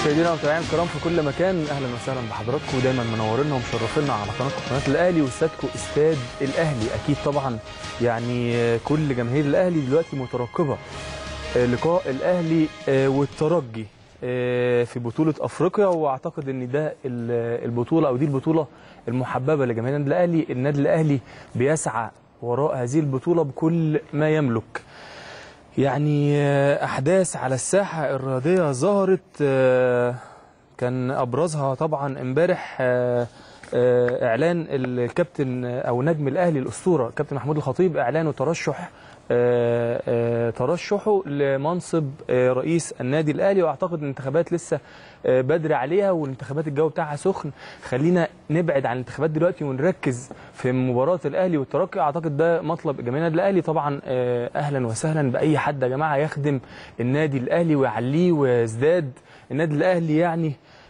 مشاهدينا ومتابعينا الكرام في كل مكان اهلا وسهلا بحضراتكم ودايما منورينا ومشرفينا على قناتكم قناه الاهلي واستادكم استاد الاهلي اكيد طبعا يعني كل جماهير الاهلي دلوقتي مترقبه لقاء الاهلي والترجي في بطوله افريقيا واعتقد ان ده البطوله او دي البطوله المحببه لجماهير النادي الاهلي النادي الاهلي بيسعى وراء هذه البطوله بكل ما يملك يعني احداث على الساحه الرياضيه ظهرت كان ابرزها طبعا امبارح اعلان الكابتن او نجم الاهلي الاسطوره كابتن محمود الخطيب اعلانه ترشح ترشحه لمنصب رئيس النادي الاهلي واعتقد الانتخابات لسه بدري عليها والانتخابات الجو بتاعها سخن خلينا نبعد عن الانتخابات دلوقتي ونركز في مباراه الاهلي والترجي اعتقد ده مطلب جماهير النادي الاهلي طبعا اهلا وسهلا باي حد يا جماعه يخدم النادي الاهلي ويعليه ويزداد النادي الاهلي يعني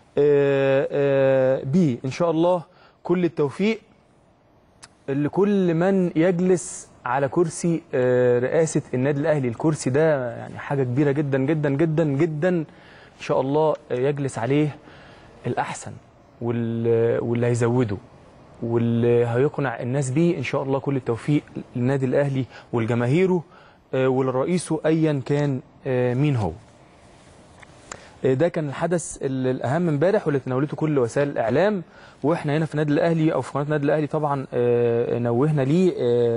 بيه ان شاء الله كل التوفيق لكل من يجلس على كرسي رئاسة النادي الأهلي الكرسي ده يعني حاجة كبيرة جدا جدا جدا جدا إن شاء الله يجلس عليه الأحسن واللي هيزوده واللي هيقنع الناس بيه إن شاء الله كل التوفيق للنادي الأهلي والجماهيره ولرئيسه أيا كان مين هو ده كان الحدث الاهم امبارح واللي تناولته كل وسائل الاعلام واحنا هنا في النادي الاهلي او في قناه النادي الاهلي طبعا نوهنا ليه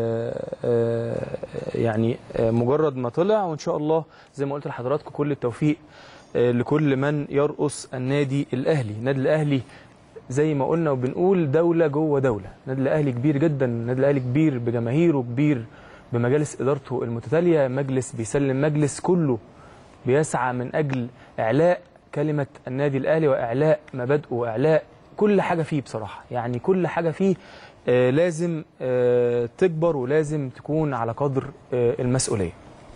يعني مجرد ما طلع وان شاء الله زي ما قلت لحضراتكم كل التوفيق لكل من يرقص النادي الاهلي النادي الاهلي زي ما قلنا وبنقول دوله جوه دوله النادي الاهلي كبير جدا النادي الاهلي كبير بجماهيره كبير بمجالس ادارته المتتاليه مجلس بيسلم مجلس كله بيسعى من اجل اعلاء كلمه النادي الاهلي واعلاء مبادئه واعلاء كل حاجه فيه بصراحه يعني كل حاجه فيه آه لازم آه تكبر ولازم تكون على قدر آه المسؤوليه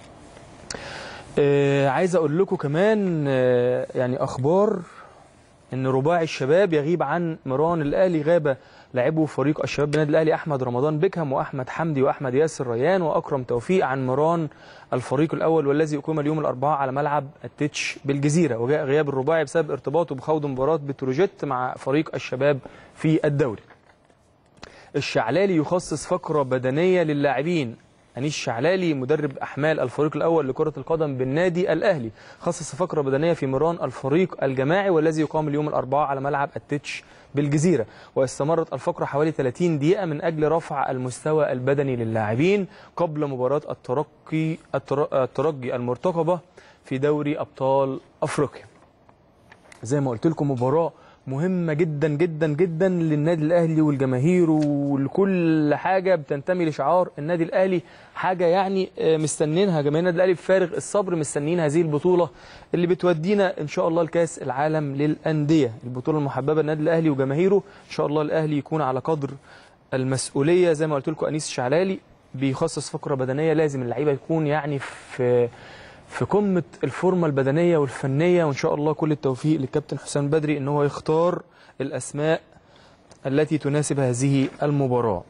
عايز اقول لكم كمان يعني اخبار ان رباعي الشباب يغيب عن مران الاهلي غاب لاعبو فريق الشباب بالنادي الاهلي احمد رمضان بيكهام واحمد حمدي واحمد ياسر ريان واكرم توفيق عن مران الفريق الاول والذي اقيم اليوم الاربعاء على ملعب التتش بالجزيره وجاء غياب الرباعي بسبب ارتباطه بخوض مباراه بتروجيت مع فريق الشباب في الدوري. الشعلالي يخصص فقره بدنيه للاعبين أنيس شعلالي مدرب أحمال الفريق الأول لكرة القدم بالنادي الأهلي خصص فقرة بدنية في مران الفريق الجماعي والذي يقام اليوم الأربعاء على ملعب التتش بالجزيرة واستمرت الفقرة حوالي 30 دقيقة من أجل رفع المستوى البدني للاعبين قبل مباراة الترقي الترجي المرتقبة في دوري أبطال أفريقيا زي ما قلت لكم مباراة مهمة جدا جدا جدا للنادي الأهلي والجماهير ولكل حاجة بتنتمي لشعار النادي الأهلي حاجة يعني مستنينها جماهير النادي الأهلي بفارغ الصبر مستنيين هذه البطولة اللي بتودينا إن شاء الله لكاس العالم للأندية البطولة المحببة للنادي الأهلي وجماهيره إن شاء الله الأهلي يكون على قدر المسؤولية زي ما قلت لكم أنيس الشعلالي بيخصص فقرة بدنية لازم اللعيبة يكون يعني في في قمه الفورمه البدنيه والفنيه وان شاء الله كل التوفيق للكابتن حسام بدري ان هو يختار الاسماء التي تناسب هذه المباراه.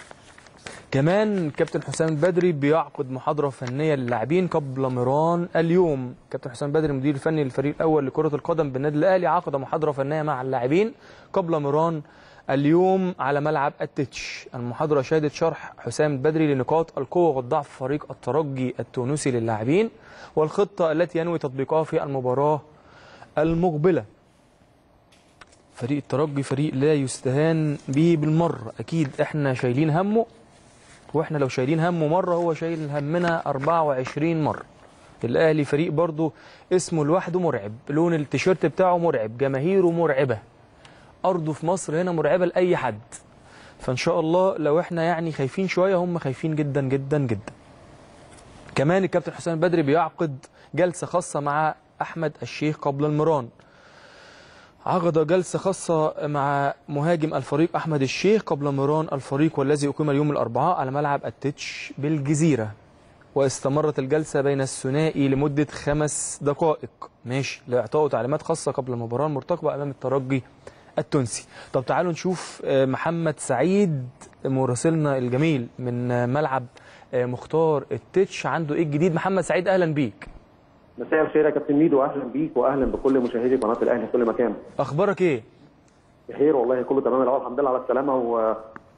كمان كابتن حسام البدري بيعقد محاضره فنيه للاعبين قبل مران اليوم، كابتن حسام بدري المدير الفني للفريق الاول لكره القدم بالنادي الاهلي عقد محاضره فنيه مع اللاعبين قبل مران اليوم على ملعب التتش المحاضرة شهدت شرح حسام البدري لنقاط القوة والضعف فريق الترجي التونسي للاعبين والخطة التي ينوي تطبيقها في المباراة المقبلة فريق الترجي فريق لا يستهان به بالمرة أكيد إحنا شايلين همه وإحنا لو شايلين همه مرة هو شايل همنا 24 مرة الأهلي فريق برضه اسمه لوحده مرعب لون التيشيرت بتاعه مرعب جماهيره مرعبة ارضه في مصر هنا مرعبه لاي حد فان شاء الله لو احنا يعني خايفين شويه هم خايفين جدا جدا جدا كمان الكابتن حسام البدري بيعقد جلسه خاصه مع احمد الشيخ قبل المران عقد جلسه خاصه مع مهاجم الفريق احمد الشيخ قبل مران الفريق والذي اقيم اليوم الاربعاء على ملعب التتش بالجزيره واستمرت الجلسه بين الثنائي لمده خمس دقائق ماشي لاعطائه تعليمات خاصه قبل المباراه المرتقبه امام الترجي التونسي طب تعالوا نشوف محمد سعيد مراسلنا الجميل من ملعب مختار التتش عنده ايه الجديد محمد سعيد اهلا بيك مساء الخير يا كابتن ميدو اهلا بيك واهلا بكل مشاهدي قناه الاهلي في كل مكان اخبارك ايه بخير والله كله تمام الاول الحمد لله على السلامه و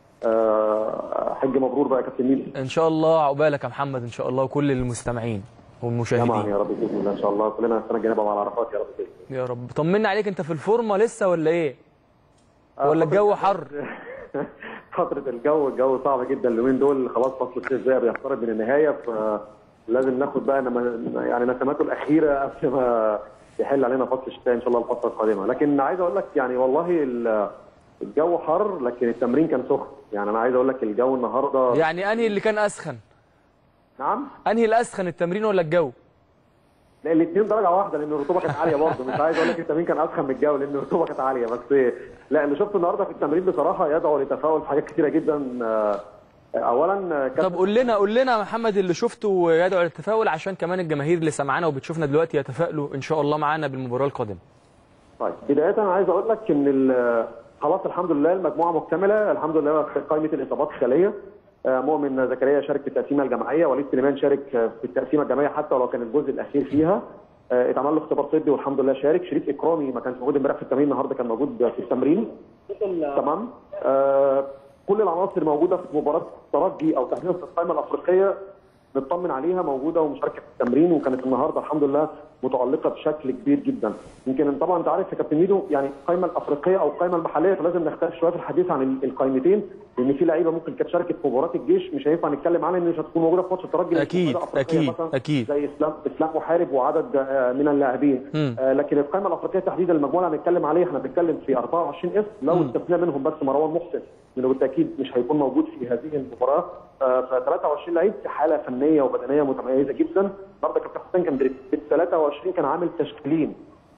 آه، حج مبرور بقى يا كابتن ميدو ان شاء الله عقبالك يا محمد ان شاء الله وكل المستمعين طبعا والمشاهدين يا رب باذن الله ان شاء الله كلنا السنه الجايه نبقى على عرفات يا رب باذن الله يا رب طمنا عليك انت في الفورمه لسه ولا ايه آه، ولا فترة- الجو حر فتره الجو الجو صعب جدا اليومين دول خلاص فصل الصيف ده بيقترب من النهايه فلازم ناخد بقى نما- يعني نسماته الاخيره قبل ما يحل علينا فصل الشتاء ان شاء الله الفتره القادمه لكن عايز اقول لك يعني والله ال- الجو حر لكن التمرين كان سخن يعني انا عايز اقول لك الجو النهارده يعني انهي اللي كان اسخن نعم انهي الاسخن التمرين ولا الجو لا الاثنين درجه واحده لان الرطوبه كانت عاليه برضه مش عايز اقول لك التمرين كان اسخن من الجو لان الرطوبه كانت عاليه بس لا اللي شفته النهارده في التمرين بصراحه يدعو لتفاؤل في حاجات كتيره جدا آه، اولا كابتن طب قول لنا قول لنا يا محمد اللي شفته يدعو للتفاؤل عشان كمان الجماهير اللي سمعانا وبتشوفنا دلوقتي يتفائلوا ان شاء الله معانا بالمباراه القادمه طيب بدايه انا عايز اقول لك ان ال- خلاص الحمد لله المجموعه مكتمله الحمد لله في قائمه الاصابات الخاليه آه، مؤمن زكريا شارك في التقسيمه الجماعيه وليد سليمان شارك آه، في التقسيمه الجماعيه حتى ولو كان الجزء الاخير فيها آه، اتعمل له اختبار طبي والحمد لله شارك شريف اكرامي ما كانش موجود امبارح في التمرين النهارده كان موجود في التمرين تمام آه، كل العناصر الموجوده في مباراه الترجي او تحديدا في القائمه الافريقيه نطمن عليها موجوده ومشاركه في التمرين وكانت النهارده الحمد لله متالقه بشكل كبير جدا يمكن طبعا انت عارف يا كابتن ميدو يعني القائمه الافريقيه او القائمه المحليه فلازم نختلف شويه في الحديث عن ال- القائمتين لان في لعيبه ممكن كانت شاركت في مباراه الجيش مش هينفع نتكلم عنها ان مش هتكون موجوده في ماتش الترجي لأن أكيد، في أفريقية أكيد، مثلاً أكيد. زي اسلام اسلام محارب وعدد آه، من اللاعبين مم. آه، لكن القائمه الافريقيه تحديدا المجموعه اللي هنتكلم عليها احنا بنتكلم في 24 اسم لو مم. استثنى منهم بس مروان محسن لانه بالتاكيد مش هيكون موجود في هذه المباراه ف 23 لعيب في حاله فنيه وبدنيه متميزه جدا النهارده كابتن حسين كان في 23 كان عامل تشكيلين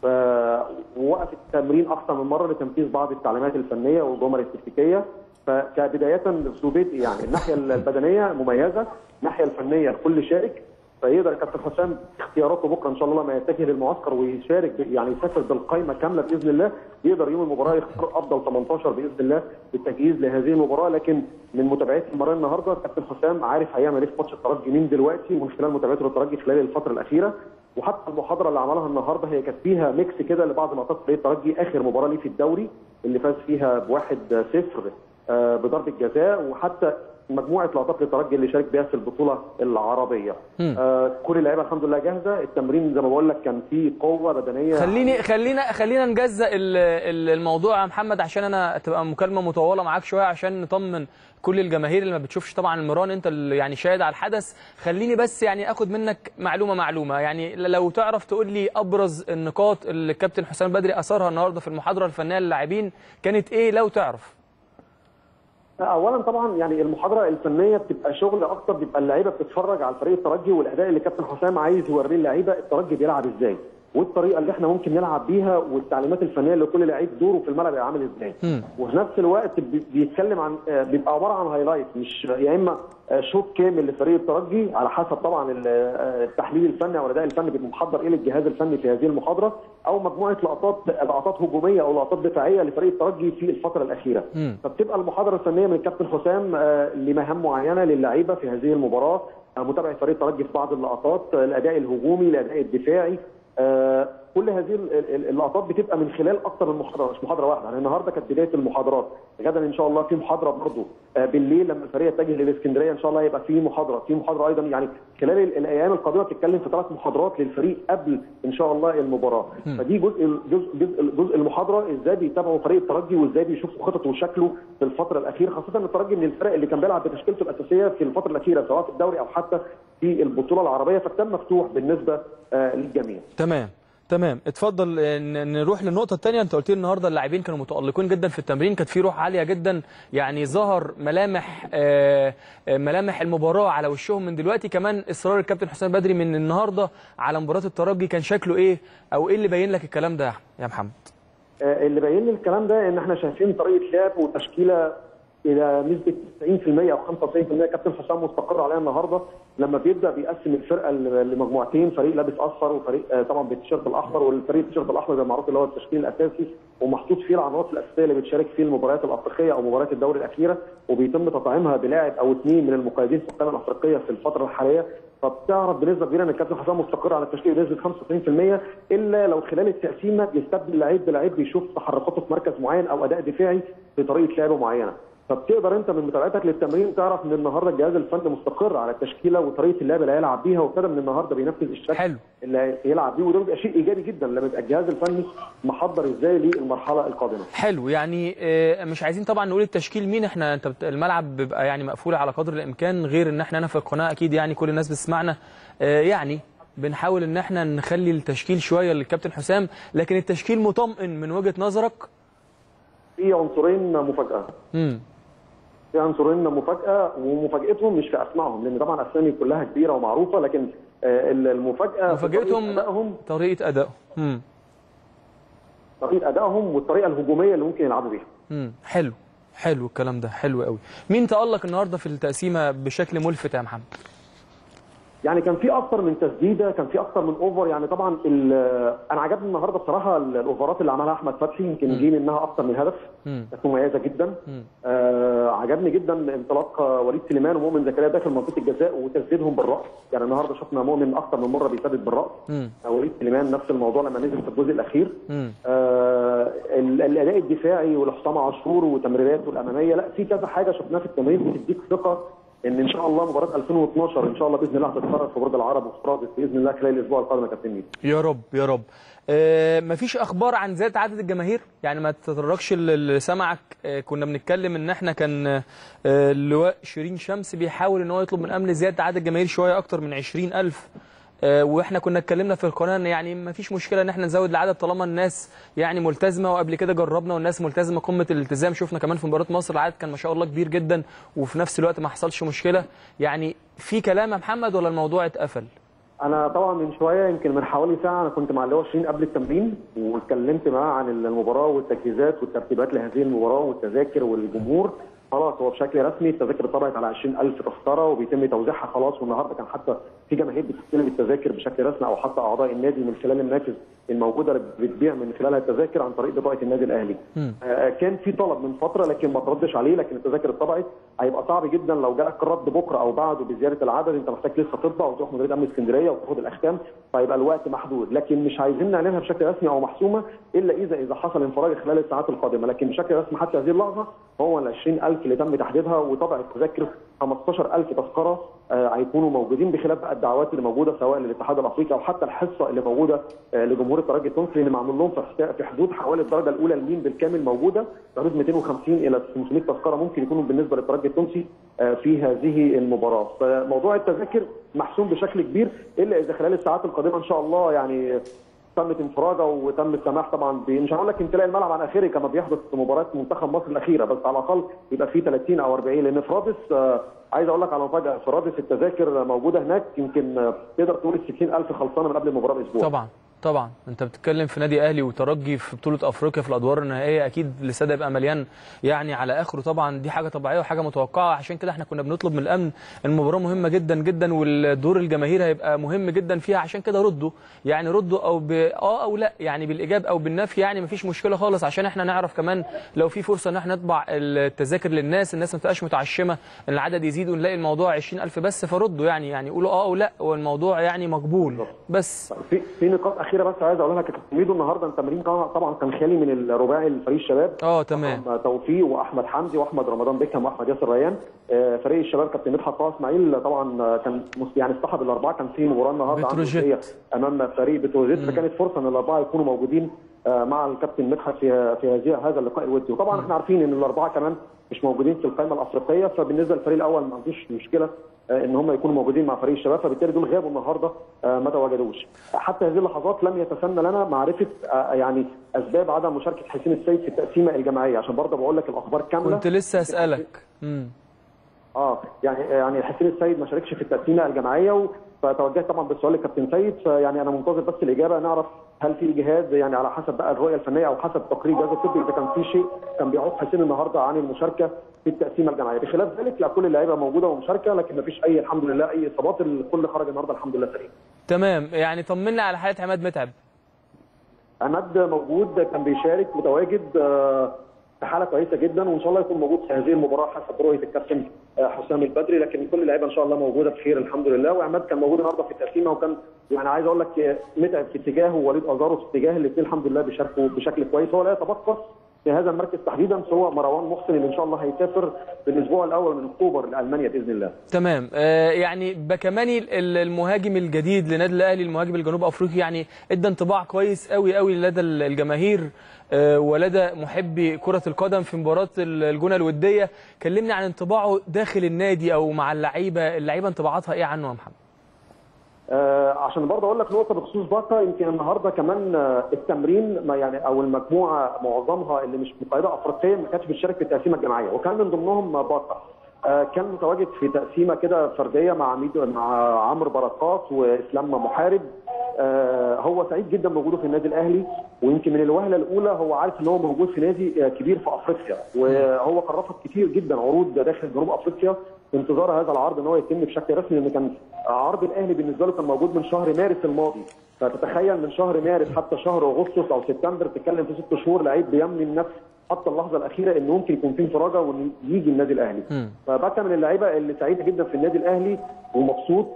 فوقف التمرين اكثر من مره لتنفيذ بعض التعليمات الفنيه والجمل التكتيكيه فكبدايه اسلوبيه يعني الناحيه البدنيه مميزه الناحيه الفنيه الكل شارك فيقدر كابتن حسام اختياراته بكره ان شاء الله لما يتجه للمعسكر ويشارك ب- يعني يسافر بالقائمه كامله باذن الله يقدر يوم المباراه يختار افضل 18 باذن الله للتجهيز لهذه المباراه لكن من متابعتي المباراه النهارده كابتن حسام عارف هيعمل ايه في ماتش الترجي من دلوقتي ومن خلال متابعته للترجي خلال الفتره الاخيره وحتى المحاضره اللي عملها النهارده هي كانت فيها ميكس كده لبعض لقطات فريق الترجي اخر مباراه ليه في الدوري اللي فاز فيها بواحد صفر آه، بضربه جزاء وحتى مجموعه لقطات للترجي اللي شارك بيها في البطوله العربيه. مم. آه كل اللعيبه الحمد لله جاهزه، التمرين زي ما بقول لك كان فيه قوه بدنيه خليني خلينا خلينا نجزأ ال- ال- الموضوع يا محمد عشان انا تبقى مكالمه مطوله معاك شويه عشان نطمن كل الجماهير اللي ما بتشوفش طبعا المران انت اللي يعني شاهد على الحدث خليني بس يعني اخد منك معلومه معلومه يعني لو تعرف تقول لي ابرز النقاط اللي الكابتن حسام بدري اثرها النهارده في المحاضره الفنيه للاعبين كانت ايه لو تعرف اولا طبعا يعني المحاضره الفنيه بتبقى شغل اكتر بيبقى اللعيبه بتتفرج على الفريق الترجي والاداء اللي كابتن حسام عايز يوريه اللعيبه الترجي بيلعب ازاي والطريقه اللي احنا ممكن نلعب بيها والتعليمات الفنيه اللي كل لعيب دوره في الملعب يبقى عامل ازاي مم. وفي نفس الوقت بي- بيتكلم عن آه، بيبقى عباره عن هايلايت مش يا اما آه، شوط كامل لفريق الترجي على حسب طبعا ال- آه، التحليل الفني او الاداء الفني بيبقى محضر ايه للجهاز الفني في هذه المحاضره او مجموعه لقطات لقطات هجوميه او لقطات دفاعيه لفريق الترجي في الفتره الاخيره مم. فبتبقى المحاضره الفنيه من الكابتن حسام آه، لمهام معينه للعيبه في هذه المباراه آه، متابعه فريق الترجي في بعض اللقطات آه، الاداء الهجومي الاداء الدفاعي آه، كل هذه ال- ال- اللقطات بتبقى من خلال اكثر من محاضره مش محاضره واحده يعني النهارده كانت بدايه المحاضرات غدا ان شاء الله في محاضره برضه آه، بالليل لما الفريق يتجه للاسكندريه ان شاء الله هيبقى في محاضره في محاضره ايضا يعني خلال ال- الايام القادمه بتتكلم في ثلاث محاضرات للفريق قبل ان شاء الله المباراه فدي جزء جزء جزء, جزء المحاضره ازاي بيتابعوا فريق الترجي وازاي بيشوفوا خططه وشكله في الفتره الاخيره خاصه ان الترجي من الفرق اللي كان بيلعب بتشكيلته الاساسيه في الفتره الاخيره سواء في الدوري او حتى في البطوله العربيه فكان مفتوح بالنسبه آه، للجميع تمام تمام اتفضل آه، ن- نروح للنقطة الثانية انت قلت لي النهارده اللاعبين كانوا متألقين جدا في التمرين كانت في روح عالية جدا يعني ظهر ملامح آه، آه، ملامح المباراة على وشهم من دلوقتي كمان اصرار الكابتن حسام بدري من النهارده على مباراة الترجي كان شكله ايه او ايه اللي باين لك الكلام ده يا محمد آه، اللي باين لي الكلام ده ان احنا شايفين طريقه لعب وتشكيله الى نسبه 90% او 95% كابتن حسام مستقر عليها النهارده لما بيبدا بيقسم الفرقه ل- لمجموعتين فريق لابس اصفر وفريق آه، طبعا بالتيشيرت الاحمر والفريق التيشيرت الاحمر زي ما معروف اللي هو التشكيل الاساسي ومحطوط فيه العناصر الاساسيه اللي بتشارك في المباريات الافريقيه او مباريات الدوري الاخيره وبيتم تطعيمها بلاعب او اثنين من المقيدين في القائمه الافريقيه في الفتره الحاليه فبتعرف بنسبه كبيره ان الكابتن حسام مستقر على التشكيل بنسبه 95% الا لو خلال التقسيمه بيستبدل لعيب بلعيب بيشوف تحركاته في مركز معين او اداء دفاعي في طريقه لعب معينه فبتقدر انت من متابعتك للتمرين تعرف ان النهارده الجهاز الفني مستقر على التشكيله وطريقه اللعب اللي هيلعب بيها وابتدى من النهارده بينفذ الشكل حلو. اللي هيلعب بيه وده بيبقى شيء ايجابي جدا لما يبقى الجهاز الفني محضر ازاي للمرحله القادمه. حلو يعني آه، مش عايزين طبعا نقول التشكيل مين احنا انت بت- الملعب بيبقى يعني مقفول على قدر الامكان غير ان احنا هنا في القناه اكيد يعني كل الناس بتسمعنا آه، يعني بنحاول ان احنا نخلي التشكيل شويه للكابتن حسام لكن التشكيل مطمئن من وجهه نظرك في عنصرين مفاجاه. امم في عنصرين مفاجاه ومفاجاتهم مش في اسمائهم لان طبعا اسامي كلها كبيره ومعروفه لكن آه، المفاجاه في طريقة مفاجاتهم ادائهم طريقه ادائهم امم طريقه ادائهم والطريقه الهجوميه اللي ممكن يلعبوا بيها. امم حلو حلو الكلام ده حلو قوي مين تالق النهارده في التقسيمه بشكل ملفت يا محمد يعني كان في اكتر من تسديده كان في اكتر من اوفر يعني طبعا ال- انا عجبني النهارده بصراحه ال- الاوفرات اللي عملها احمد فتحي يمكن جه منها اكتر من هدف مم. كانت مميزه جدا مم. آه عجبني جدا انطلاق آه، وليد سليمان ومؤمن زكريا داخل منطقه الجزاء وتسديدهم بالراس يعني النهارده شفنا مؤمن اكتر من مره بيسدد بالراس مم. آه، وليد سليمان نفس الموضوع لما نزل في الجزء الاخير مم. آه ال- الاداء الدفاعي ولحسام عاشور وتمريراته الاماميه لا في كذا حاجه شفناها في التمرين بتديك ثقه ان ان شاء الله مباراه 2012 ان شاء الله باذن الله هتتكرر في برج العرب وفي رادس باذن الله خلال الاسبوع القادم يا كابتن ميدو يا رب يا رب آه مفيش اخبار عن زياده عدد الجماهير يعني ما تتطرقش اللي سمعك آه كنا بنتكلم ان احنا كان آه اللواء شيرين شمس بيحاول ان هو يطلب من امن زياده عدد الجماهير شويه اكتر من 20000 آه واحنا كنا اتكلمنا في القناه ان يعني ما فيش مشكله ان احنا نزود العدد طالما الناس يعني ملتزمه وقبل كده جربنا والناس ملتزمه قمه الالتزام شفنا كمان في مباراه مصر العدد كان ما شاء الله كبير جدا وفي نفس الوقت ما حصلش مشكله يعني في كلام يا محمد ولا الموضوع اتقفل انا طبعا من شويه يمكن من حوالي ساعه انا كنت مع اللواء شيرين قبل التمرين واتكلمت معاه عن المباراه والتجهيزات والترتيبات لهذه المباراه والتذاكر والجمهور خلاص هو بشكل رسمي التذاكر اتطبعت على 20000 تذكره وبيتم توزيعها خلاص والنهارده كان حتى في جماهير بتستلم التذاكر بشكل رسمي او حتى اعضاء النادي من خلال المنافذ الموجوده اللي بتبيع من خلالها التذاكر عن طريق بطاقه النادي الاهلي. آه كان في طلب من فتره لكن ما تردش عليه لكن التذاكر اتطبعت هيبقى صعب جدا لو جالك الرد بكره او بعده بزياده العدد انت محتاج لسه تطبع وتروح مديريه امن اسكندريه وتاخد الاختام فيبقى الوقت محدود لكن مش عايزين نعلنها بشكل رسمي او محسومه الا اذا اذا حصل انفراج خلال الساعات القادمه لكن بشكل رسمي حتى هذه اللحظه هو ال 20000 اللي تم تحديدها وطبع التذاكر 15000 تذكره آه، هيكونوا موجودين بخلاف بقى الدعوات اللي موجوده سواء للاتحاد الافريقي او حتى الحصه اللي موجوده آه، لجمهور الترجي التونسي اللي معمول لهم في حسا- في حدود حوالي الدرجه الاولى المين بالكامل موجوده في حدود 250 الى 500 تذكره ممكن يكونوا بالنسبه للترجي التونسي آه، في هذه المباراه فموضوع التذاكر محسوم بشكل كبير الا اذا خلال الساعات القادمه ان شاء الله يعني تمت انفراجه وتم السماح طبعا ب- مش هقول لك امتلاء الملعب عن اخره كما بيحدث في مباراه منتخب مصر الاخيره بس على الاقل يبقى في 30 او 40 لان في رادس آه، عايز اقول لك على مفاجاه في رادس التذاكر موجوده هناك يمكن آه، تقدر تقول ال 60000 خلصانه من قبل المباراه باسبوع طبعا طبعا انت بتتكلم في نادي اهلي وترجي في بطوله افريقيا في الادوار النهائيه اكيد الاستاد هيبقى مليان يعني على اخره طبعا دي حاجه طبيعيه وحاجه متوقعه عشان كده احنا كنا بنطلب من الامن المباراه مهمه جدا جدا والدور الجماهير هيبقى مهم جدا فيها عشان كده ردوا يعني ردوا او ب اه او لا يعني بالايجاب او بالنفي يعني مفيش مشكله خالص عشان احنا نعرف كمان لو في فرصه ان احنا نطبع التذاكر للناس الناس ما تبقاش متعشمه ان العدد يزيد ونلاقي الموضوع 20000 بس فردوا يعني يعني قولوا اه او لا والموضوع يعني مقبول بس في في نقاط اخيره بس عايز اقولها لك يا كابتن ميدو النهارده التمرين طبعا طبعا كان خالي من الرباعي الفريق الشباب اه تمام طبعاً توفيق واحمد حمدي واحمد رمضان بيكهام واحمد ياسر ريان آه، فريق الشباب كابتن مدحت طه اسماعيل طبعا آه، كان مس- يعني اصطحب الاربعه كان في مباراه النهارده عنده بتروجيت. ودية امام فريق بتروجيت فكانت فرصه ان الاربعه يكونوا موجودين آه، مع الكابتن مدحت في في هذه هذا اللقاء الودي وطبعا احنا عارفين ان الاربعه كمان مش موجودين في القائمه الافريقيه فبالنسبه للفريق الاول ما عندوش مشكله آه، ان هم يكونوا موجودين مع فريق الشباب فبالتالي دول غابوا النهارده آه، ما تواجدوش حتى هذه اللحظات لم يتسنى لنا معرفه آه، يعني اسباب عدم مشاركه حسين السيد في التقسيمه الجماعيه عشان برضه بقول لك الاخبار كامله كنت لسه اسالك امم اه يعني يعني حسين السيد ما شاركش في التقسيمه الجماعيه و... فتوجهت طبعا بالسؤال لكابتن سيد فيعني انا منتظر بس الاجابه نعرف هل في اجهاد يعني على حسب بقى الرؤيه الفنيه او حسب تقرير جهاز الطبي اذا كان في شيء كان بيعوق حسين النهارده عن المشاركه في التقسيمه الجماعيه بخلاف ذلك لا كل اللعيبه موجوده ومشاركه لكن ما فيش اي الحمد لله اي اصابات الكل خرج النهارده الحمد لله سليم تمام يعني طمنا على حاله عماد متعب عماد موجود كان بيشارك متواجد آه، في حاله كويسه جدا وان شاء الله يكون موجود في هذه المباراه حسب رؤيه الكابتن آه، حسام البدري لكن كل اللعيبه ان شاء الله موجوده بخير الحمد لله وعماد كان موجود النهارده في التقسيمه وكان يعني عايز اقول لك آه، متعب في اتجاه ووليد ازارو في اتجاه الاثنين الحمد لله بيشاركوا بشكل كويس هو لا يتبقى في هذا المركز تحديدا سوى مروان محسن اللي ان شاء الله هيسافر في الاسبوع الاول من اكتوبر لالمانيا باذن الله تمام آه يعني بكماني ال- المهاجم الجديد لنادي الاهلي المهاجم الجنوب افريقي يعني ادى انطباع كويس قوي قوي لدى ال- الجماهير آه ولدى محبي كره القدم في مباراه ال- الجونه الوديه كلمني عن انطباعه داخل النادي او مع اللعيبه اللعيبه انطباعاتها ايه عنه يا محمد آه عشان برضه اقول لك نقطه بخصوص باكا يمكن النهارده كمان آه التمرين ما يعني او المجموعه معظمها اللي مش مقيده افريقيا ما كانتش بتشارك في التقسيمه الجماعيه وكان من ضمنهم باكا آه كان متواجد في تقسيمه كده فرديه مع ميدو مع عمرو بركات واسلام محارب آه هو سعيد جدا بوجوده في النادي الاهلي ويمكن من الوهله الاولى هو عارف ان هو موجود في نادي آه كبير في افريقيا وهو كان رفض كتير جدا عروض داخل جنوب افريقيا في انتظار هذا العرض ان هو يتم بشكل رسمي لان كان عرض الاهلي بالنسبه له كان موجود من شهر مارس الماضي فتتخيل من شهر مارس حتى شهر اغسطس او سبتمبر بتتكلم في ست شهور لعيب بيملي النفس حتى اللحظه الاخيره ان ممكن يكون في انفراجه ويجي النادي الاهلي مم. فبكى من اللعيبه اللي سعيده جدا في النادي الاهلي ومبسوط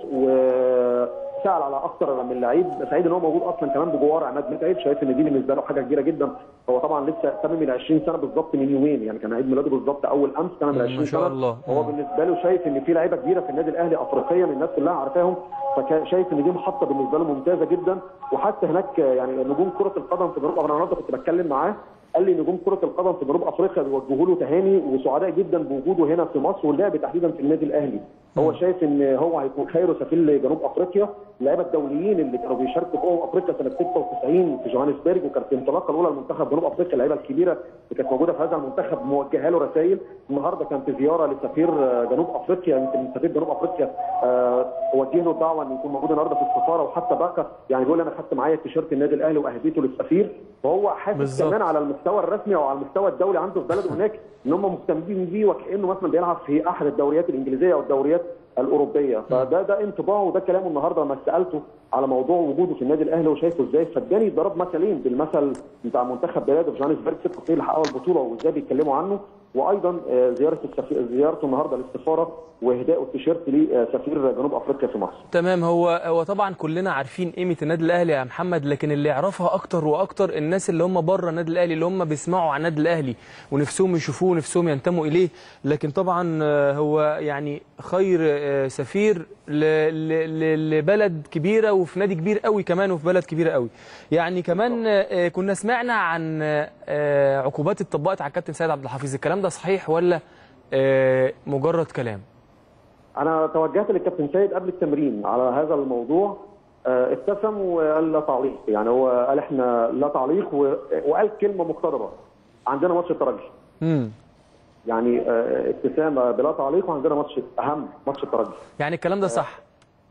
وسال على اكثر من لعيب سعيد ان هو موجود اصلا كمان بجوار عماد متعب شايف ان دي بالنسبه له حاجه كبيره جدا هو طبعا لسه تمم ال 20 سنه بالظبط من يومين يعني كان عيد ميلاده بالظبط اول امس تمم ال ما 20 شاء سنه الله. هو مم. بالنسبه له شايف ان في لعيبه كبيره في النادي الاهلي افريقيا الناس كلها عارفاهم فشايف ان دي محطه بالنسبه له ممتازه جدا وحتى هناك يعني نجوم كره القدم في جنوب افريقيا النهارده كنت بتكلم معاه قال لي نجوم كره القدم في جنوب افريقيا بيوجهوا له تهاني وسعداء جدا بوجوده هنا في مصر واللعب تحديدا في النادي الاهلي هو شايف ان هو هيكون خير سفير لجنوب افريقيا اللعيبه الدوليين اللي كانوا بيشاركوا في امم افريقيا سنه 96 في جوهانسبرج وكانت الانطلاقه الاولى لمنتخب جنوب افريقيا اللعيبه الكبيره اللي كانت موجوده في هذا المنتخب موجهه له رسائل النهارده كان في زياره لسفير آه، جنوب افريقيا يمكن سفير جنوب افريقيا آه، وجه له دعوه ان يكون موجود النهارده في السفاره وحتى باكا يعني بيقول انا خدت معايا تيشيرت النادي الاهلي واهديته للسفير وهو حاسس بالظبط. كمان على المستوى الرسمي او على المستوى الدولي عنده في بلده هناك ان هم مهتمين بيه وكانه مثلا بيلعب في احد الدوريات الانجليزيه او الدوريات الاوروبيه فده ده انطباعه وده كلامه النهارده لما سالته على موضوع وجوده في النادي الاهلي وشايفه ازاي فاداني ضرب مثلين بالمثل بتاع منتخب بلاده في جوهانسبرج ست سنين اللي حققوا البطوله وازاي بيتكلموا عنه وايضا آه، زياره السفير زيارته النهارده للسفاره واهدائه التيشيرت لسفير جنوب افريقيا في مصر تمام هو هو طبعا كلنا عارفين قيمه النادي الاهلي يا محمد لكن اللي يعرفها اكتر واكتر الناس اللي هم بره النادي الاهلي اللي هم بيسمعوا عن النادي الاهلي ونفسهم يشوفوه ونفسهم ينتموا اليه لكن طبعا آه، هو يعني خير آه، سفير ل- ل- ل- لبلد كبيره وفي نادي كبير قوي كمان وفي بلد كبيره قوي يعني كمان آه، كنا سمعنا عن آه، عقوبات اتطبقت على الكابتن سيد عبد الحفيظ الكلام ده صحيح ولا آه، مجرد كلام انا توجهت للكابتن سيد قبل التمرين على هذا الموضوع آه، ابتسم وقال لا تعليق يعني هو قال احنا لا تعليق و- وقال كلمه مقتضبه عندنا ماتش الترجي امم يعني آه، ابتسامه بلا تعليق وعندنا ماتش اهم ماتش الترجي يعني الكلام ده صح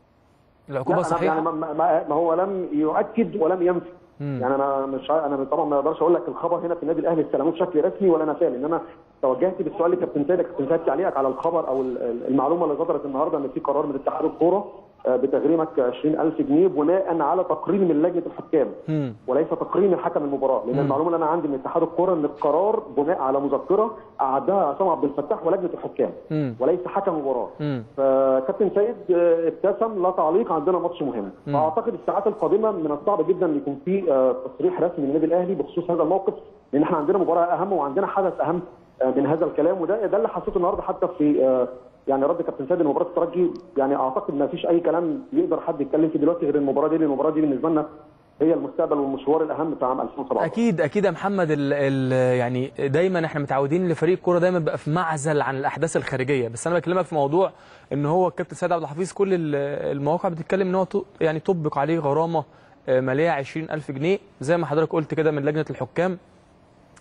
العقوبه لا، أنا يعني صحيحه ما, ما, ما هو لم يؤكد ولم ينفي يعني انا مش ع- انا طبعا ما اقدرش اقول لك الخبر هنا في النادي الاهلي استلموه بشكل رسمي ولا نفاه لان انا توجهت بالسؤال لكابتن سيد كابتن سيد تعليقك على الخبر او ال- ال- المعلومه اللي صدرت النهارده ان في قرار من اتحاد الكوره آه، بتغريمك 20000 جنيه بناء على تقرير من لجنه الحكام مم. وليس تقرير من حكم المباراه لان المعلومه اللي انا عندي من اتحاد الكوره ان القرار بناء على مذكره اعدها عصام عبد الفتاح ولجنه الحكام مم. وليس حكم مباراه مم. فكابتن سيد آه، ابتسم لا تعليق عندنا ماتش مهم فاعتقد الساعات القادمه من الصعب جدا ان يكون في آه، تصريح رسمي من النادي الاهلي بخصوص هذا الموقف لان احنا عندنا مباراه اهم وعندنا حدث اهم آه، من هذا الكلام وده ده اللي حسيته النهارده حتى في آه، يعني رد كابتن سيد لمباراه الترجي يعني اعتقد ما فيش اي كلام يقدر حد يتكلم فيه دلوقتي غير المباراه دي لان المباراه دي بالنسبه لنا هي المستقبل والمشوار الاهم بتاع عام 2017 اكيد اكيد يا محمد ال ال يعني دايما احنا متعودين لفريق الكوره دايما بيبقى في معزل عن الاحداث الخارجيه بس انا بكلمك في موضوع ان هو الكابتن سيد عبد الحفيظ كل ال- المواقع بتتكلم ان هو ط- يعني طبق عليه غرامه آه، ماليه 20000 جنيه زي ما حضرتك قلت كده من لجنه الحكام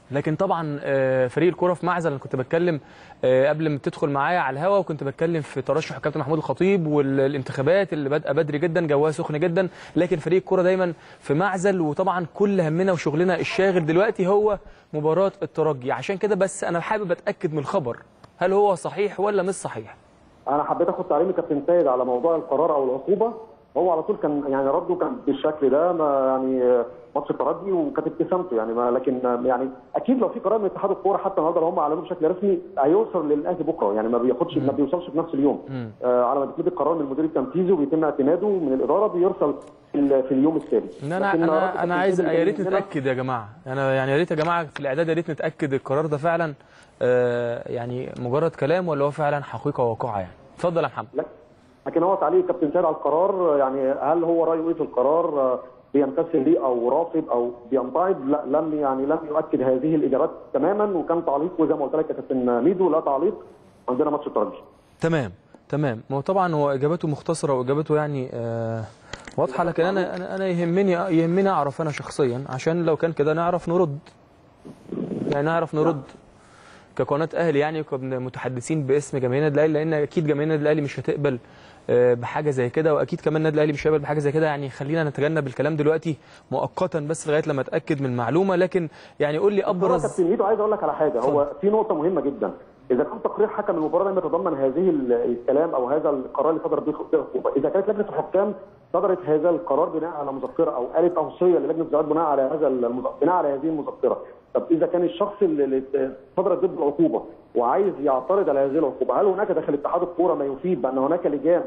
لكن طبعا آه، فريق الكره في معزل انا كنت بتكلم آه، قبل ما تدخل معايا على الهوا وكنت بتكلم في ترشح الكابتن محمود الخطيب والانتخابات اللي بادئه بدري جدا جواها سخن جدا لكن فريق الكره دايما في معزل وطبعا كل همنا وشغلنا الشاغل دلوقتي هو مباراه الترجي عشان كده بس انا حابب اتاكد من الخبر هل هو صحيح ولا مش صحيح انا حبيت اخد تعليم الكابتن سيد على موضوع القرار او العقوبه هو على طول كان يعني رده كان بالشكل ده ما يعني ماتش الترجي وكانت ابتسامته يعني ما لكن يعني اكيد لو في قرار من اتحاد الكوره حتى النهارده لو هم اعلنوه بشكل رسمي هيوصل للاهلي بكره يعني ما بياخدش ما بيوصلش في نفس اليوم آه على ما بيتم القرار من المدير التنفيذي وبيتم اعتماده من الاداره بيرسل في, ال- في اليوم التالي ان انا لكن رد انا الكابتن انا عايز سيد اللي يا ريت كان عندنا- نتاكد يا جماعه انا يعني يا ريت يا جماعه في الاعداد يا ريت نتاكد القرار ده فعلا آه، يعني مجرد كلام ولا هو فعلا حقيقه واقعه يعني اتفضل يا محمد لا لكن هو تعليق الكابتن سيد على القرار يعني هل هو رايه ايه في القرار آه، بيمتثل ليه او رافض او بينتقد لا لم يعني لم يؤكد هذه الاجابات تماما وكان تعليقه زي ما قلت لك يا كابتن ميدو لا تعليق عندنا ماتش الترجي تمام تمام ما هو طبعا هو اجابته مختصره واجابته يعني آه واضحه لكن انا انا انا يهمني يهمني اعرف انا شخصيا عشان لو كان كده نعرف نرد يعني نعرف نرد كقناه اهلي يعني كمتحدثين باسم جماهير النادي الاهلي لان اكيد جماهير النادي الاهلي مش هتقبل آه، بحاجه زي كده واكيد كمان النادي الاهلي مش هيقبل بحاجه زي كده يعني خلينا نتجنب الكلام دلوقتي مؤقتا بس لغايه لما اتاكد من المعلومه لكن يعني قول لي هو ابرز كابتن ميدو عايز اقول لك على حاجه هو في نقطه مهمه جدا اذا كان تقرير حكم المباراه لم يتضمن هذه ال- الكلام او هذا القرار اللي صدر به عقوبه اذا كانت لجنه الحكام صدرت هذا القرار بناء على مذكره او قالت اوصيه للجنه الزواج بناء على هذا المز... بناء على هذه المذكره طب اذا كان الشخص اللي اللي صدرت ضد العقوبه وعايز يعترض على هذه العقوبه هل هناك داخل اتحاد الكوره ما يفيد بان هناك لجان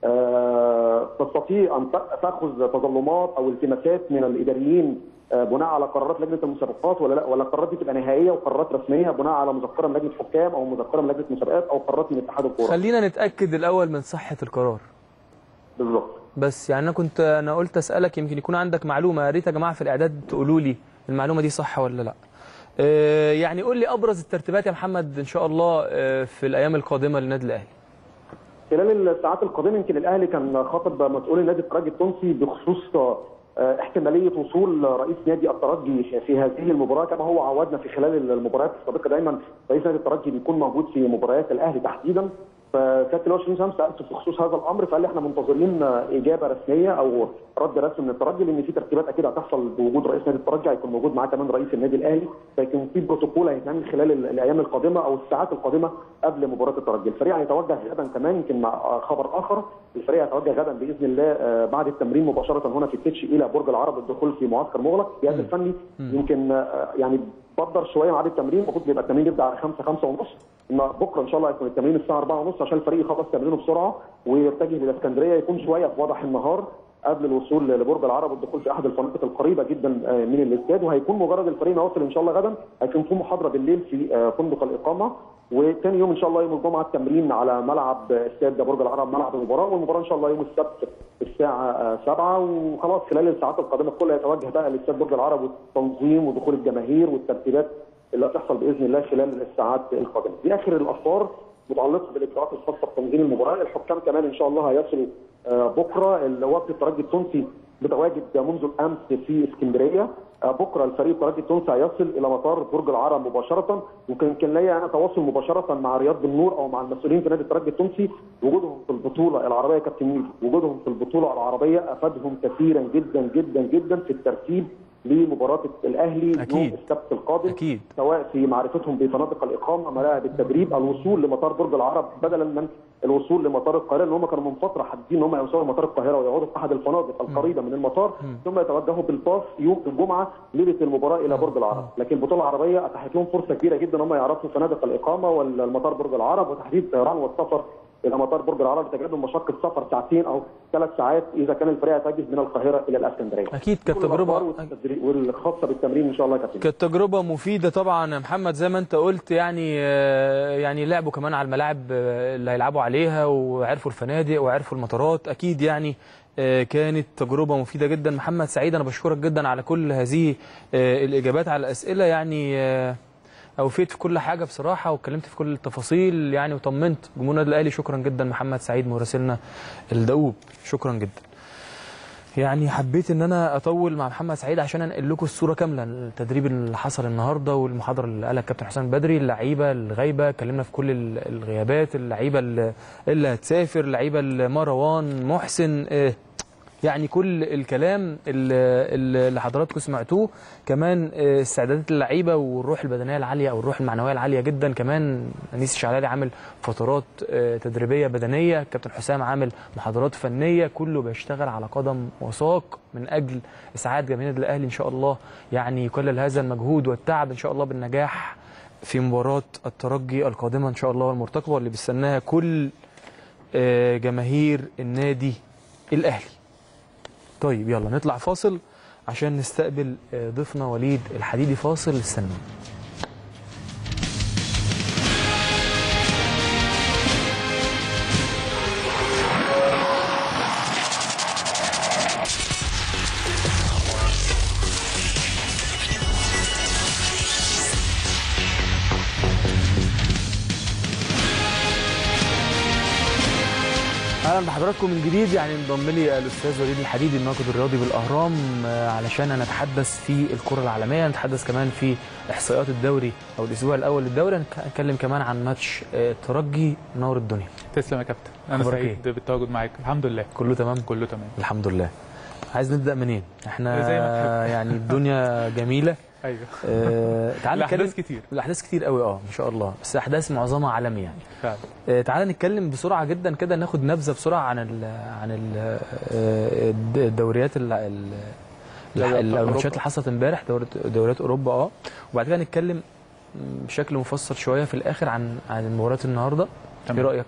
آه، تستطيع ان ت- تاخذ تظلمات او التماسات من الاداريين آه، بناء على قرارات لجنه المسابقات ولا لا ولا القرارات دي تبقى نهائيه وقرارات رسميه بناء على مذكره من لجنه حكام او مذكره من لجنه مسابقات او قرارات من اتحاد الكوره خلينا نتاكد الاول من صحه القرار بالظبط بس يعني انا كنت انا قلت اسالك يمكن يكون عندك معلومه يا ريت يا جماعه في الاعداد تقولوا لي المعلومه دي صح ولا لا آه، يعني قول لي ابرز الترتيبات يا محمد ان شاء الله آه، في الايام القادمه للنادي الاهلي خلال الساعات القادمه يمكن الاهلي كان خاطب مسؤول النادي الترجي التونسي بخصوص آه، احتماليه وصول رئيس نادي الترجي في هذه المباراه كما هو عودنا في خلال المباريات السابقه دايما رئيس نادي الترجي بيكون موجود في مباريات الاهلي تحديدا فكابتن اللواء شريف شمس سالته في خصوص هذا الامر فقال لي احنا منتظرين اجابه رسميه او رد رسمي من الترجي لان في ترتيبات اكيد هتحصل بوجود رئيس نادي الترجي هيكون موجود معاه كمان رئيس النادي الاهلي فيكون في بروتوكول هيتعمل خلال ال- الايام القادمه او الساعات القادمه قبل مباراه الترجي الفريق هيتوجه غدا كمان يمكن مع خبر اخر الفريق هيتوجه غدا باذن الله آه، بعد التمرين مباشره هنا في التتش الى برج العرب الدخول في معسكر مغلق الجهاز الفني يمكن آه، يعني بدر شويه ميعاد التمرين المفروض بيبقى التمرين يبدا على 5 5 ونص إن بكره ان شاء الله هيكون التمرين الساعه 4 ونص عشان الفريق يخلص تمرينه بسرعه ويتجه للاسكندريه يكون شويه في وضح النهار قبل الوصول لبرج العرب والدخول في احد الفنادق القريبه جدا آه، من الاستاد وهيكون مجرد الفريق ما يوصل ان شاء الله غدا هيكون في محاضره بالليل في آه، فندق الاقامه وثاني يوم ان شاء الله يوم الجمعه التمرين على ملعب استاد برج العرب ملعب المباراه والمباراه ان شاء الله يوم السبت الساعه آه، 7 وخلاص خلال الساعات القادمه الكل هيتوجه بقى لاستاد برج العرب والتنظيم ودخول الجماهير والترتيبات اللي هتحصل باذن الله خلال الساعات القادمه. دي اخر الاخبار متعلقه بالاجراءات الخاصه بتنظيم المباراه، الحكام كمان ان شاء الله هيصلوا آه، بكره وفد الترجي التونسي متواجد منذ الامس في اسكندريه آه، بكره الفريق الترجي التونسي هيصل الى مطار برج العرب مباشره وكان كان ليا انا تواصل مباشره مع رياض بالنور او مع المسؤولين في نادي الترجي التونسي وجودهم في البطوله العربيه يا كابتن ميدو وجودهم في البطوله العربيه افادهم كثيرا جدا جدا جدا في الترتيب لمباراه الاهلي أكيد. يوم السبت القادم أكيد. سواء في معرفتهم بفنادق الاقامه ملاعب التدريب الوصول لمطار برج العرب بدلا من الوصول لمطار القاهره لان هم كانوا من فتره حادين ان هم يوصلوا لمطار القاهره ويقعدوا في احد الفنادق القريبه من المطار ثم يتوجهوا بالباص يوم الجمعه ليله المباراه الى برج العرب لكن البطوله العربيه اتاحت لهم فرصه كبيره جدا ان هم يعرفوا فنادق الاقامه والمطار برج العرب وتحديد الطيران والسفر الى مطار برج العرب لتجنب مشقه سفر ساعتين او ثلاث ساعات اذا كان الفريق يتجه من القاهره الى الاسكندريه. اكيد كانت كل الأخبار تجربه والتدريب- والخاصه بالتمرين ان شاء الله يا كابتن. كانت تجربة مفيدة طبعا يا محمد زي ما انت قلت يعني آه، يعني لعبوا كمان على الملاعب آه، اللي هيلعبوا عليها وعرفوا الفنادق وعرفوا المطارات اكيد يعني آه، كانت تجربة مفيدة جدا محمد سعيد انا بشكرك جدا على كل هذه آه، الاجابات على الاسئلة يعني آه، اوفيت في كل حاجة بصراحة واتكلمت في كل التفاصيل يعني وطمنت جمهور النادي الاهلي شكرا جدا محمد سعيد مراسلنا الدؤوب شكرا جدا يعني حبيت ان انا اطول مع محمد سعيد عشان انقل لكم الصوره كامله التدريب اللي حصل النهارده والمحاضره اللي قالها الكابتن حسام بدري اللعيبه الغايبه اتكلمنا في كل ال- الغيابات اللعيبه اللي اللي هتسافر اللعيبه اللي مروان محسن آه، يعني كل الكلام اللي اللي حضراتكم سمعتوه كمان آه، استعدادات اللعيبه والروح البدنيه العاليه او الروح المعنويه العاليه جدا كمان انيس الشعلالي عامل فترات آه، تدريبيه بدنيه كابتن حسام عامل محاضرات فنيه كله بيشتغل على قدم وساق من اجل اسعاد جماهير النادي الاهلي ان شاء الله يعني يكلل هذا المجهود والتعب ان شاء الله بالنجاح في مباراه الترجي القادمه ان شاء الله والمرتقبه واللي بيستناها كل آه، جماهير النادي الاهلي طيب يلا نطلع فاصل عشان نستقبل آه، ضيفنا وليد الحديدي فاصل استنوا اهلا بحضراتكم من جديد يعني انضم لي الاستاذ وليد الحديدي الناقد الرياضي بالاهرام آه، علشان نتحدث في الكره العالميه نتحدث كمان في احصائيات الدوري او الاسبوع الاول للدوري نتكلم كمان عن ماتش آه، الترجي نور الدنيا تسلم يا كابتن انا أخبارك سعيد بالتواجد معاك الحمد لله كله تمام كله تمام الحمد لله عايز نبدا منين احنا زي ما تحب. يعني الدنيا جميله ايوه آه تعال نتكلم الاحداث كتير الاحداث كتير قوي اه ما شاء الله بس احداث معظمها عالمي يعني فعلا آه، تعالى نتكلم بسرعه جدا كده ناخد نبذه بسرعه عن ال عن ال آه، الد- الدوريات ال- ال- دوري أبطال الماتشات أوروبا. اللي حصلت امبارح دوريات دوريات اوروبا اه وبعد كده نتكلم بشكل مفصل شويه في الاخر عن عن المباريات النهارده ايه تمام. رايك؟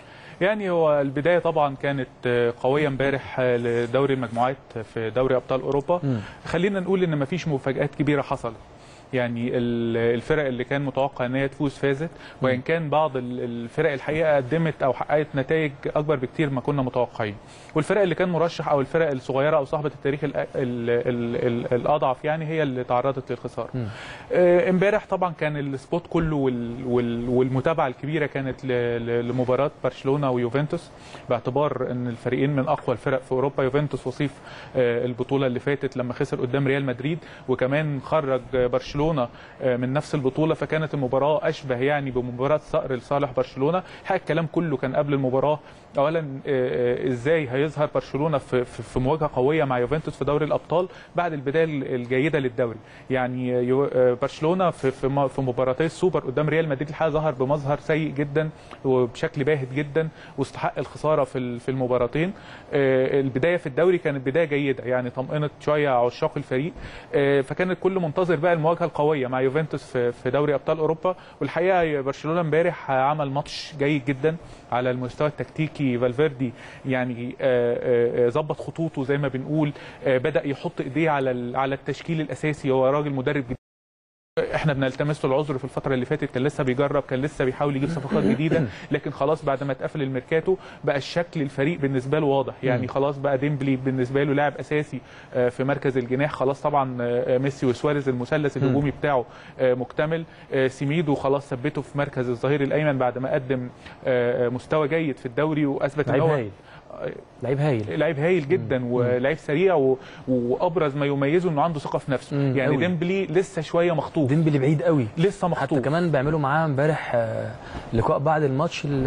يعني هو البدايه طبعا كانت آه، قويه امبارح آه، لدوري المجموعات في دوري ابطال اوروبا مم. خلينا نقول ان مفيش مفاجات كبيره حصلت يعني ال- الفرق اللي كان متوقع ان هي تفوز فازت وان كان بعض ال- الفرق الحقيقه قدمت او حققت نتائج اكبر بكتير ما كنا متوقعين والفرق اللي كان مرشح او الفرق الصغيره او صاحبه التاريخ ال- ال- ال- ال- الاضعف يعني هي اللي تعرضت للخساره مم. آه، امبارح طبعا كان السبوت كله وال- وال- والمتابعه الكبيره كانت ل- ل- لمباراه برشلونه ويوفنتوس باعتبار ان الفريقين من اقوى الفرق في اوروبا يوفنتوس وصيف آه، البطوله اللي فاتت لما خسر قدام ريال مدريد وكمان خرج آه، برشلونه آه، من نفس البطوله فكانت المباراه اشبه يعني بمباراه صقر لصالح برشلونه الحقيقه الكلام كله كان قبل المباراه اولا آه، آه، ازاي هيظهر برشلونه في في في مواجهه قويه مع يوفنتوس في دوري الابطال بعد البدايه الجيده للدوري يعني يو- آه، برشلونه في في م- في مباراتي السوبر قدام ريال مدريد الحقيقه ظهر بمظهر سيء جدا وبشكل باهت جدا واستحق الخساره في ال- في المباراتين آه، البدايه في الدوري كانت بدايه جيده يعني طمئنت شويه عشاق الفريق آه، فكان الكل منتظر بقى المواجهه القويه مع يوفنتوس في في دوري ابطال اوروبا والحقيقه برشلونه امبارح عمل ماتش جيد جدا على المستوى التكتيكي فالفيردي يعني آه، آه، ظبط خطوطه زي ما بنقول آه، بدا يحط ايديه على ال- على التشكيل الاساسي هو راجل مدرب جديد احنا بنلتمس له العذر في الفتره اللي فاتت كان لسه بيجرب كان لسه بيحاول يجيب صفقات جديده لكن خلاص بعد ما اتقفل الميركاتو بقى الشكل الفريق بالنسبه له واضح يعني مم. خلاص بقى ديمبلي بالنسبه له لاعب اساسي آه، في مركز الجناح خلاص طبعا آه، ميسي وسواريز المثلث الهجومي بتاعه آه، مكتمل آه، سيميدو خلاص ثبته في مركز الظهير الايمن بعد ما قدم آه، مستوى جيد في الدوري واثبت ان لعيب هو هايل لعيب هايل لعيب هايل جدا ولعيب سريع و... وابرز ما يميزه انه عنده ثقه في نفسه مم، يعني أوي. ديمبلي لسه شويه مخطوف ديمبلي بعيد قوي لسه حتى مخطوف كمان بيعملوا معاه امبارح آه، لقاء بعد الماتش ال-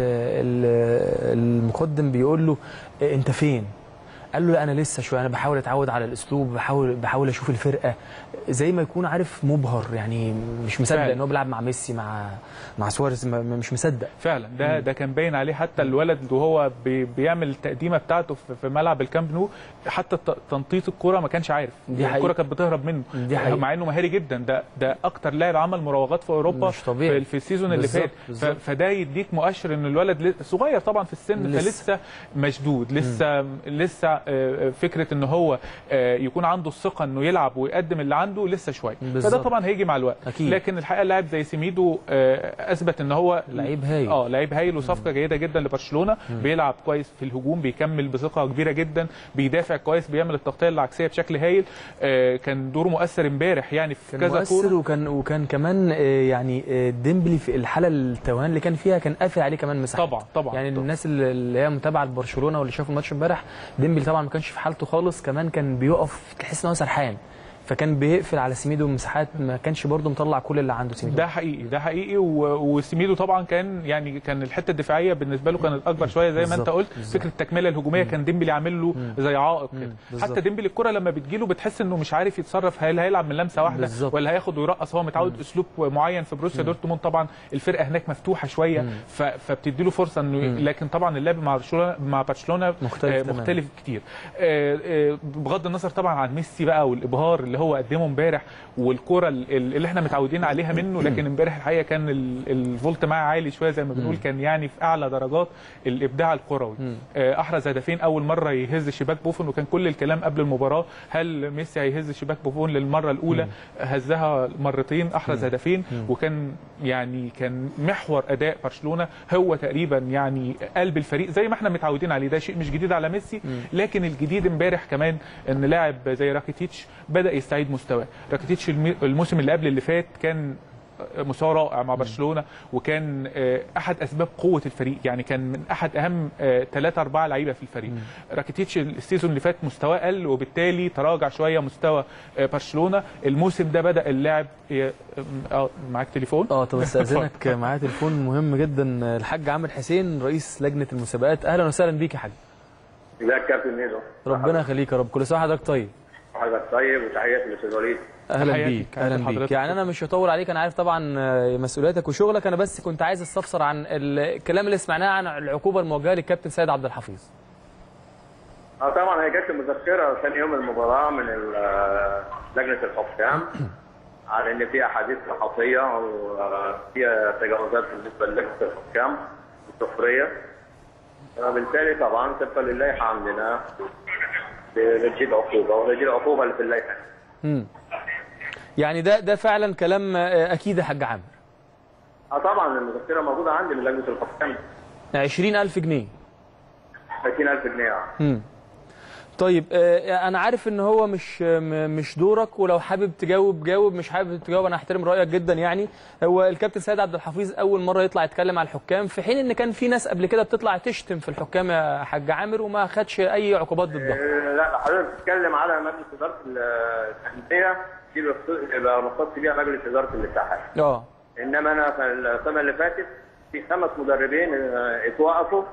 ال- المقدم بيقول له آه، انت فين؟ قال له لا انا لسه شويه انا بحاول اتعود على الاسلوب بحاول بحاول اشوف الفرقه زي ما يكون عارف مبهر يعني مش مصدق فعلا. ان هو بيلعب مع ميسي مع مع سواريز ما- ما- مش مصدق فعلا ده ده كان باين عليه حتى الولد وهو بي... بيعمل التقديمه بتاعته في, في ملعب الكامب نو حتى الت- تنطيط الكره ما كانش عارف دي حقيقة. الكره كانت بتهرب منه دي حقيقة. مع انه مهاري جدا ده ده اكتر لاعب عمل مراوغات في اوروبا مش طبيعي. في, في السيزون اللي بالظبط، فات ف... بالظبط. فده يديك مؤشر ان الولد ل... صغير طبعا في السن لسه. فلسه مشدود لسه لسه آه، آه، فكره ان هو آه، يكون عنده الثقه انه يلعب ويقدم اللي عنده لسه شويه بالظبط. فده طبعا هيجي مع الوقت أكيد. لكن الحقيقه لاعب زي سيميدو آه، اثبت ان هو لعيب هايل. اه لعيب هايل وصفقه جيده جدا لبرشلونه بيلعب كويس في الهجوم بيكمل بثقه كبيره جدا بيدافع كويس بيعمل التغطيه العكسيه بشكل هايل آه، كان دوره مؤثر امبارح يعني في كان كذا مؤثر كوره وكان وكان كمان آه، يعني آه، ديمبلي في الحاله التوهان اللي كان فيها كان قافل عليه كمان مساحات طبعا طبعا يعني طبعاً. الناس اللي اللي هي متابعه لبرشلونه واللي شافوا الماتش امبارح ديمبلي طبعا ما كانش في حالته خالص كمان كان بيقف تحس ان هو سرحان فكان بيقفل على سميدو مساحات ما كانش برضه مطلع كل اللي عنده سميدو ده حقيقي ده حقيقي و- وسميدو طبعا كان يعني كان الحته الدفاعيه بالنسبه له كانت اكبر شويه زي ما انت بالظبط، قلت بالظبط. فكره التكمله الهجوميه كان ديمبلي عامل له زي عائق كده بالظبط. حتى ديمبلي الكره لما بتجيله بتحس انه مش عارف يتصرف هل هيلعب من لمسه واحده بالظبط. ولا هياخد ويرقص هو متعود اسلوب معين في بروسيا دورتموند طبعا الفرقه هناك مفتوحه شويه ف- فبتدي له فرصه انه لكن طبعا اللعب مع برشلونه مع برشلونه مختلف آه، تماماً. مختلف كتير آه، آه، بغض النظر طبعا عن ميسي بقى والابهار اللي هو قدمه امبارح والكره ال- ال- اللي احنا متعودين عليها منه لكن امبارح الحقيقه كان ال- الفولت معاه عالي شويه زي ما بنقول كان يعني في اعلى درجات الابداع الكروي آه، احرز هدفين اول مره يهز شباك بوفون وكان كل الكلام قبل المباراه هل ميسي هيهز شباك بوفون للمره الاولى هزها مرتين احرز هدفين وكان يعني كان محور اداء برشلونه هو تقريبا يعني قلب الفريق زي ما احنا متعودين عليه ده شيء مش جديد على ميسي لكن الجديد امبارح كمان ان لاعب زي راكيتيتش بدا يستعيد مستواه راكيتيتش المي- الموسم اللي قبل اللي فات كان مستوى رائع مع برشلونه وكان آه، احد اسباب قوه الفريق يعني كان من احد اهم ثلاثة أربعة لعيبه في الفريق راكيتيتش السيزون اللي فات مستواه قل وبالتالي تراجع شويه مستوى آه، برشلونه الموسم ده بدا اللاعب ي- اه معاك تليفون اه طب استاذنك معايا تليفون مهم جدا الحاج عامر حسين رئيس لجنه المسابقات اهلا وسهلا بيك يا حاج ازيك يا كابتن ميدو ربنا يخليك يا رب كل سنه وحضرتك طيب حضرتك طيب وتحياتي للاستاذ وليد اهلا تحياتي. بيك تحياتي اهلا بيك لحضرتك. يعني انا مش هطول عليك انا عارف طبعا آه، مسؤولياتك وشغلك انا بس كنت عايز استفسر عن الكلام اللي سمعناه عن العقوبه الموجهه للكابتن سيد عبد الحفيظ اه طبعا هي جت مذكره ثاني يوم المباراه من ال- لجنه الحكام على ان في احاديث صحفيه وفيها تجاوزات بالنسبه للجنه الحكام السفريه وبالتالي طبعا طبقا للائحه عندنا بنجيب عقوبه ونجيب العقوبه اللي في اللائحه امم يعني ده ده فعلا كلام آه، اكيد يا حاج عامر اه طبعا المذكره موجوده عندي من لجنه الحكام 20000 جنيه 30000 جنيه امم طيب آه، انا عارف ان هو مش م- مش دورك ولو حابب تجاوب جاوب مش حابب تجاوب انا احترم رايك جدا يعني هو الكابتن سيد عبد الحفيظ اول مره يطلع يتكلم على الحكام في حين ان كان في ناس قبل كده بتطلع تشتم في الحكام يا حاج عامر وما خدش اي عقوبات ضدها آه، لا حضرتك بتتكلم على مجلس اداره الانديه دي بيخص- يبقى مختص بيها مجلس اداره الاتحاد اه انما انا في السنه اللي فاتت في خمس مدربين آه، اتوقفوا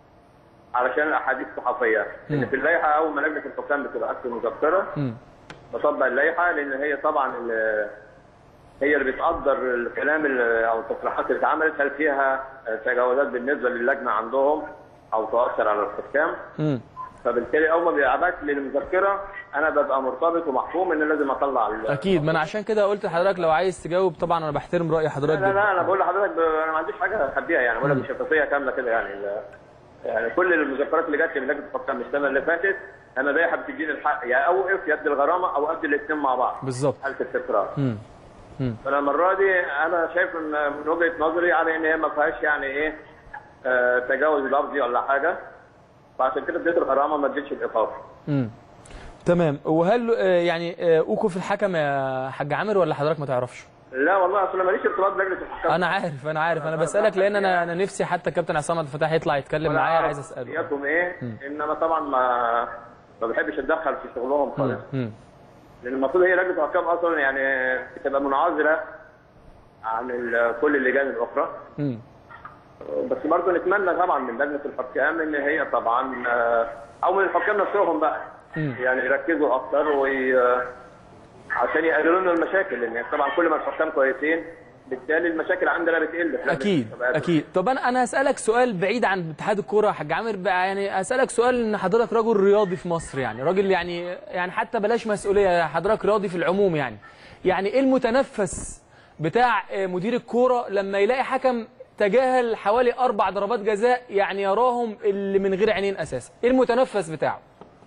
علشان الاحاديث الصحفيه ان في اللائحه اول ما لجنه الحكام بتبقى اكتب مذكره مم. بطبق اللائحه لان هي طبعا ال- هي اللي بتقدر الكلام اللي- او التصريحات اللي اتعملت هل فيها آه، تجاوزات بالنسبه للجنه عندهم او تؤثر على الحكام امم فبالتالي اول ما بيبعت لي المذكره انا ببقى مرتبط ومحكوم ان لازم اطلع ال- اكيد ما انا عشان كده قلت لحضرتك لو عايز تجاوب طبعا انا بحترم راي حضرتك لا لا جدا انا بقول لحضرتك ب... انا ما عنديش حاجه اخبيها يعني ولا بشفافيه كامله كده يعني ال... يعني كل المذكرات اللي جت لي من لجنه الحكام السنه اللي فاتت انا بايعها بتديني الحق يا اوقف يد الغرامه او ادي الاثنين مع بعض بالظبط حاله التكرار مم. مم. فانا المره دي انا شايف ان من وجهه نظري على ان هي ما فيهاش يعني ايه آه تجاوز لفظي ولا حاجه فعشان كده اديت الغرامه ما اديتش الايقاف امم تمام وهل آه، يعني آه، اوقف الحكم يا حاج عامر ولا حضرتك ما تعرفش لا والله اصل أنا ماليش ارتباط بلجنه الحكام انا عارف انا عارف انا بسالك لان انا انا نفسي حتى كابتن عصام عبد الفتاح يطلع يتكلم ولا معايا أعرف عايز اساله شخصياتهم ايه انما طبعا ما ما بحبش اتدخل في شغلهم خالص مم. لان المفروض هي لجنه الحكام اصلا يعني بتبقى منعزله عن ال- كل اللجان الاخرى مم. بس برضه نتمنى طبعا من لجنه الحكام ان هي طبعا آه، او من الحكام نفسهم بقى مم. يعني يركزوا اكتر وي عشان يقللوا لنا المشاكل لان طبعا كل ما الحكام كويسين بالتالي المشاكل عندنا بتقل في لجنة اكيد المسابقات. اكيد طب انا انا هسالك سؤال بعيد عن اتحاد الكوره يا حاج عامر بقى يعني هسالك سؤال ان حضرتك رجل رياضي في مصر يعني راجل يعني يعني حتى بلاش مسؤوليه حضرتك رياضي في العموم يعني يعني ايه المتنفس بتاع آه، مدير الكوره لما يلاقي حكم تجاهل حوالي اربع ضربات جزاء يعني يراهم اللي من غير عينين اساسا ايه المتنفس بتاعه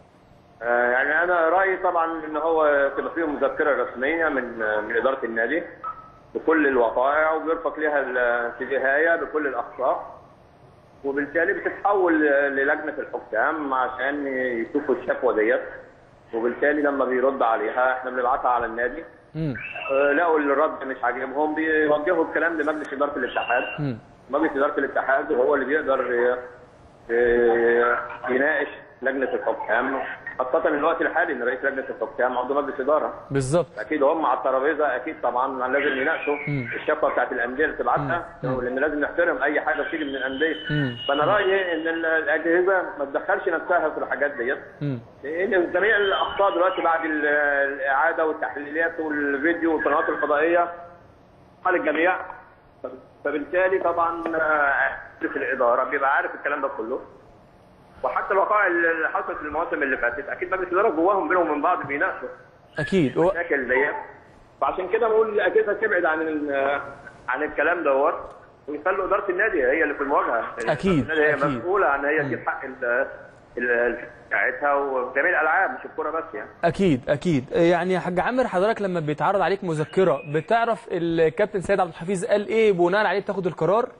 آه، يعني انا رايي طبعا ان هو تبقى فيه مذكره رسميه من من اداره النادي بكل الوقائع وبيرفق لها ال- في النهايه بكل الاخطاء وبالتالي بتتحول للجنه الحكام عشان يشوفوا الشكوى ديت وبالتالي لما بيرد عليها احنا بنبعتها على النادي امم آه، لقوا الرد مش عاجبهم بيوجهوا الكلام لمجلس اداره الاتحاد مم. مجلس اداره الاتحاد هو اللي بيقدر ي- ي- يناقش لجنه الحكام خاصه الوقت الحالي ان رئيس لجنه الحكام عضو مجلس اداره بالظبط اكيد هم على الترابيزه اكيد طبعا لازم يناقشوا الشكوى بتاعت الانديه اللي تبعتها لان لازم نحترم اي حاجه بتيجي من الانديه فانا رايي ان ال- الاجهزه ما تدخلش نفسها في الحاجات ديت مم. لان جميع الاخطاء دلوقتي بعد ال- الاعاده والتحليلات والفيديو والقنوات الفضائيه على الجميع فبالتالي طبعا آه، في الاداره بيبقى عارف الكلام ده كله وحتى الوقائع اللي حصلت في المواسم اللي فاتت اكيد مجلس الاداره جواهم بينهم وبين بعض بيناقشوا اكيد هو المشاكل ديت فعشان كده بقول الاجهزه تبعد عن ال- عن الكلام دوت ويخلوا اداره النادي هي اللي في المواجهه أكيد، النادي هي أكيد. مسؤوله عن هي تجيب حق ال- ال- ال- بتاعتها وجميع الالعاب مش الكوره بس يعني اكيد اكيد يعني يا حاج عامر حضرتك لما بيتعرض عليك مذكره بتعرف الكابتن سيد عبد الحفيظ قال ايه بناء عليه بتاخد القرار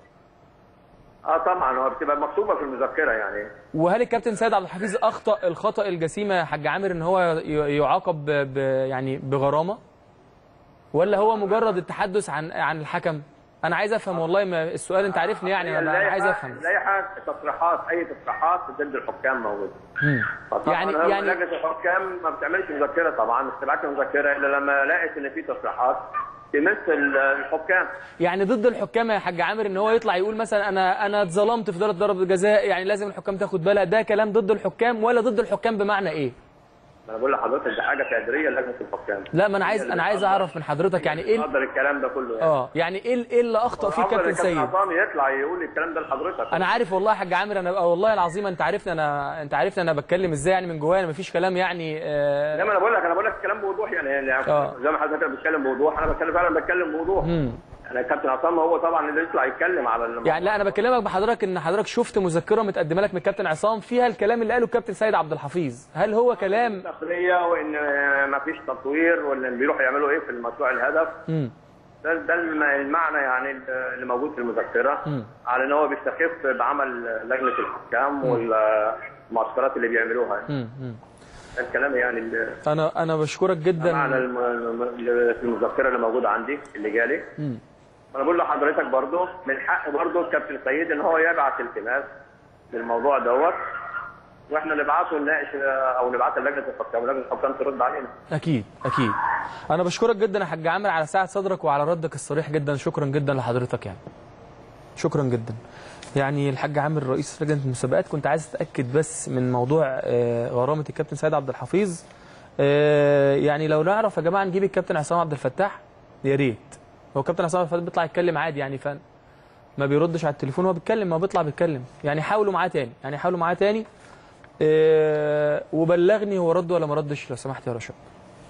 اه طبعا هو بتبقى مكتوبه في المذكره يعني وهل الكابتن سيد عبد الحفيظ اخطا الخطا الجسيم يا حاج عامر ان هو ي- يعاقب ب ب- يعني بغرامه ولا هو مجرد التحدث عن عن الحكم انا عايز افهم والله ما السؤال انت عارفني يعني انا أنا عايز افهم اللائحه تصريحات اي تصريحات ضد الحكام موجوده مم. فطبعاً يعني- هو يعني- لجنه الحكام ما بتعملش مذكره طبعا مش تبعت مذكره الا لما لقت ان في تصريحات تمس ال- الحكام يعني ضد الحكام يا حاج عامر ان هو يطلع يقول مثلا انا انا اتظلمت في ضربه ضربه جزاء يعني لازم الحكام تاخد بالها ده كلام ضد الحكام ولا ضد الحكام بمعنى ايه ما انا بقول لحضرتك دي حاجه تقديريه لجنه الحكام لا ما انا عايز انا عايز اعرف من حضرتك يعني ايه ال- يقدر الكلام ده كله يعني اه يعني ايه ال- ايه اللي اخطا فيه أفضل كابتن سيد عصام يطلع يقول الكلام ده لحضرتك انا عارف والله يا حاج عامر انا والله العظيم انت عارفني انا انت عارفني انا بتكلم ازاي يعني من جوايا مفيش كلام يعني آه زي ما انا بقول لك انا بقول لك الكلام بوضوح يعني, يعني آه. زي ما حضرتك بتتكلم بوضوح انا بتكلم فعلا بتكلم بوضوح مم. انا كابتن عصام هو طبعا اللي يطلع يتكلم على الموضوع. يعني لا انا بكلمك بحضرتك ان حضرتك شفت مذكره متقدمه لك من الكابتن عصام فيها الكلام اللي قاله الكابتن سيد عبد الحفيظ هل هو كلام تقنيه وان ما فيش تطوير وان بيروحوا يعملوا ايه في المشروع الهدف مم. ده ده الم- المعنى يعني اللي موجود في المذكره مم. على ان هو بيستخف بعمل لجنه الحكام والمعسكرات اللي بيعملوها مم. مم. ده الكلام يعني اللي انا انا بشكرك معنى جدا الم- الم- اللي في المذكره اللي موجوده عندي اللي جالي مم. انا بقول لحضرتك برضو من حق برضو الكابتن سيد ان هو يبعت التماس للموضوع دوت واحنا نبعته نناقش او نبعتها لجنه الحكام ولجنه الحكام ترد علينا اكيد اكيد انا بشكرك جدا يا حاج عامر على سعه صدرك وعلى ردك الصريح جدا شكرا جدا لحضرتك يعني شكرا جدا يعني الحاج عامر رئيس لجنه المسابقات كنت عايز اتاكد بس من موضوع آه، غرامه الكابتن سيد عبد الحفيظ آه، يعني لو نعرف يا جماعه نجيب الكابتن عصام عبد الفتاح يا ريت هو الكابتن عصام عبد الفتاح بيطلع يتكلم عادي يعني فن ما بيردش على التليفون هو بيتكلم ما هو بيطلع بيتكلم يعني حاولوا معاه تاني يعني حاولوا معاه تاني آه، وبلغني هو رد ولا ما ردش لو سمحت يا رشاد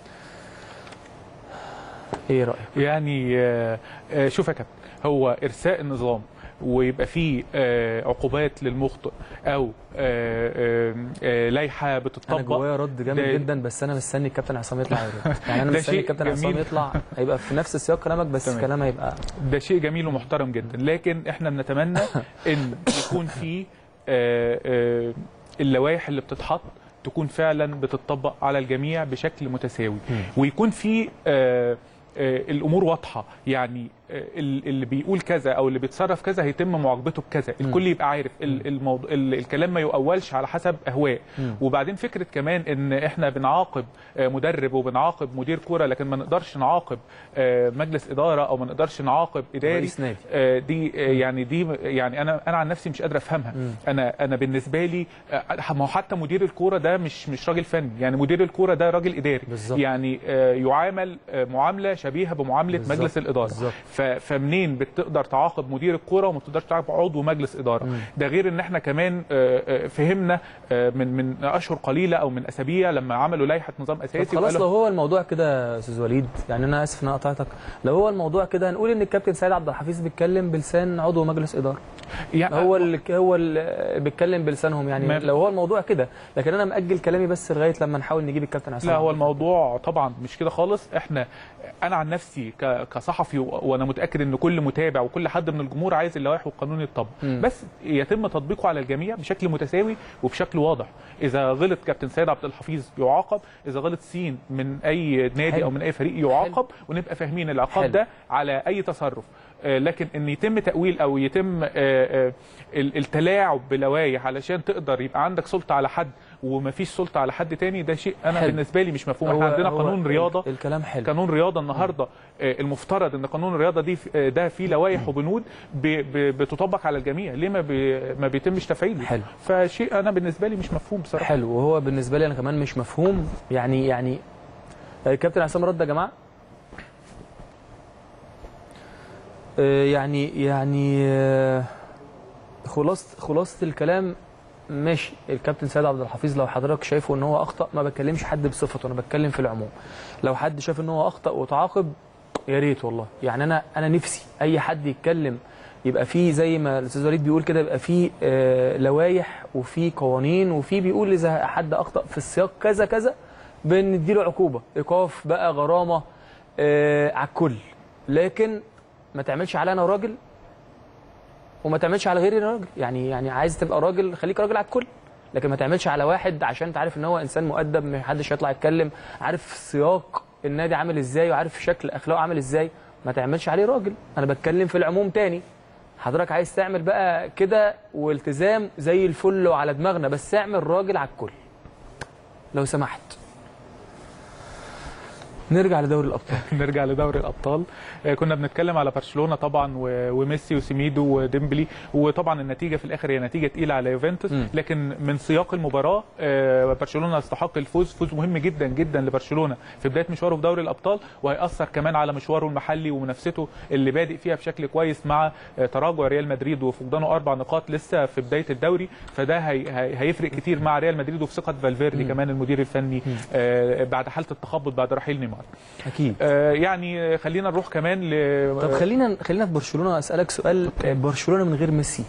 ايه رايك يعني آه، آه، شوف يا كابتن هو ارساء النظام ويبقى فيه آه، عقوبات للمخطئ او آه، آه، آه، لائحه انا بتطبق جوايا رد جامد ده- جدا بس انا مستني الكابتن عصام يطلع يرد يعني انا ده مستني شيء الكابتن عصام جميل. يطلع هيبقى في نفس سياق كلامك بس تمام. كلام هيبقى ده شيء جميل ومحترم جدا لكن احنا بنتمنى ان يكون في آه، آه، اللوائح اللي بتتحط تكون فعلا بتطبق على الجميع بشكل متساوي ويكون في آه، آه، الامور واضحه يعني آه، ال- اللي بيقول كذا او اللي بيتصرف كذا هيتم معاقبته بكذا الكل يبقى عارف ال- الموضوع ال- الكلام ما يؤولش على حسب اهواء وبعدين فكره كمان ان احنا بنعاقب آه، مدرب وبنعاقب مدير كوره لكن ما نقدرش نعاقب آه، مجلس اداره او ما نقدرش نعاقب اداري رئيس نادي. آه، دي آه، يعني دي يعني انا انا عن نفسي مش قادر افهمها انا انا بالنسبه لي آه، ما هو حتى مدير الكوره ده مش مش راجل فني يعني مدير الكوره ده راجل اداري بالظبط. يعني آه، يعامل آه، معامله شبيهه بمعامله بالظبط. مجلس الاداره بالظبط. ف- فمنين بتقدر تعاقب مدير الكوره وما بتقدرش تعاقب عضو مجلس اداره ده غير ان احنا كمان آه، آه، فهمنا آه، من من اشهر قليله او من اسابيع لما عملوا لائحه نظام طب اساسي خلاص وقالوا- لو هو الموضوع كده يا استاذ وليد يعني انا اسف ان انا قطعتك لو هو الموضوع كده هنقول ان الكابتن سيد عبد الحفيظ بيتكلم بلسان عضو مجلس اداره يعني هو اللي هو اللي بيتكلم بلسانهم يعني ما- لو هو الموضوع كده لكن انا مأجل كلامي بس لغايه لما نحاول نجيب الكابتن عصام لا هو الموضوع طبعا مش كده خالص احنا انا عن نفسي ك- كصحفي و- وانا متاكد ان كل متابع وكل حد من الجمهور عايز اللوائح والقانون يتطبق مم. بس يتم تطبيقه على الجميع بشكل متساوي وبشكل واضح اذا غلط كابتن سيد عبد الحفيظ يعاقب اذا غلط سين من اي نادي حلو. او من اي فريق يعاقب ونبقى فاهمين العقاب حلو. ده على اي تصرف آه، لكن ان يتم تاويل او يتم آه، آه، ال- التلاعب بلوائح علشان تقدر يبقى عندك سلطه على حد ومفيش سلطه على حد تاني ده شيء انا حلو. بالنسبه لي مش مفهوم احنا هو- عندنا هو قانون ال- رياضه الكلام حلو قانون رياضه النهارده آه، المفترض ان قانون الرياضه دي آه، ده فيه لوائح وبنود ب- ب- بتطبق على الجميع ليه ما بي- ما بيتمش تفعيله حلو. فشيء انا بالنسبه لي مش مفهوم بصراحه حلو وهو بالنسبه لي انا كمان مش مفهوم يعني يعني آه، كابتن عصام رد يا جماعه آه، يعني يعني آه، خلاصه خلاصه الكلام ماشي الكابتن سيد عبد الحفيظ لو حضرتك شايفه ان هو اخطا ما بتكلمش حد بصفته انا بتكلم في العموم لو حد شاف ان هو اخطا وتعاقب يا ريت والله يعني انا انا نفسي اي حد يتكلم يبقى فيه زي ما الاستاذ وليد بيقول كده يبقى فيه آه لوائح وفي قوانين وفي بيقول اذا حد اخطا في السياق كذا كذا بنديله عقوبه ايقاف بقى غرامه آه على الكل لكن ما تعملش على انا راجل وما تعملش على غيري راجل يعني يعني عايز تبقى راجل خليك راجل على الكل لكن ما تعملش على واحد عشان انت عارف ان هو انسان مؤدب ما حدش هيطلع يتكلم عارف سياق النادي عامل ازاي وعارف شكل اخلاقه عامل ازاي ما تعملش عليه راجل انا بتكلم في العموم تاني حضرتك عايز تعمل بقى كده والتزام زي الفل وعلى دماغنا بس اعمل راجل على الكل لو سمحت نرجع لدوري الابطال نرجع لدوري الابطال آه، كنا بنتكلم على برشلونه طبعا و- وميسي وسيميدو وديمبلي وطبعا النتيجه في الاخر هي نتيجه تقيله على يوفنتوس مم. لكن من سياق المباراه آه، برشلونه استحق الفوز فوز مهم جدا جدا لبرشلونه في بدايه مشواره في دوري الابطال وهياثر كمان على مشواره المحلي ومنافسته اللي بادئ فيها بشكل كويس مع آه، تراجع ريال مدريد وفقدانه اربع نقاط لسه في بدايه الدوري فده هي هي هيفرق كتير مع ريال مدريد وفي ثقه فالفيردي كمان المدير الفني آه، بعد حاله التخبط بعد رحيل نيمار اكيد آه، يعني خلينا نروح كمان ل طب خلينا خلينا في برشلونه اسالك سؤال برشلونه من غير ميسي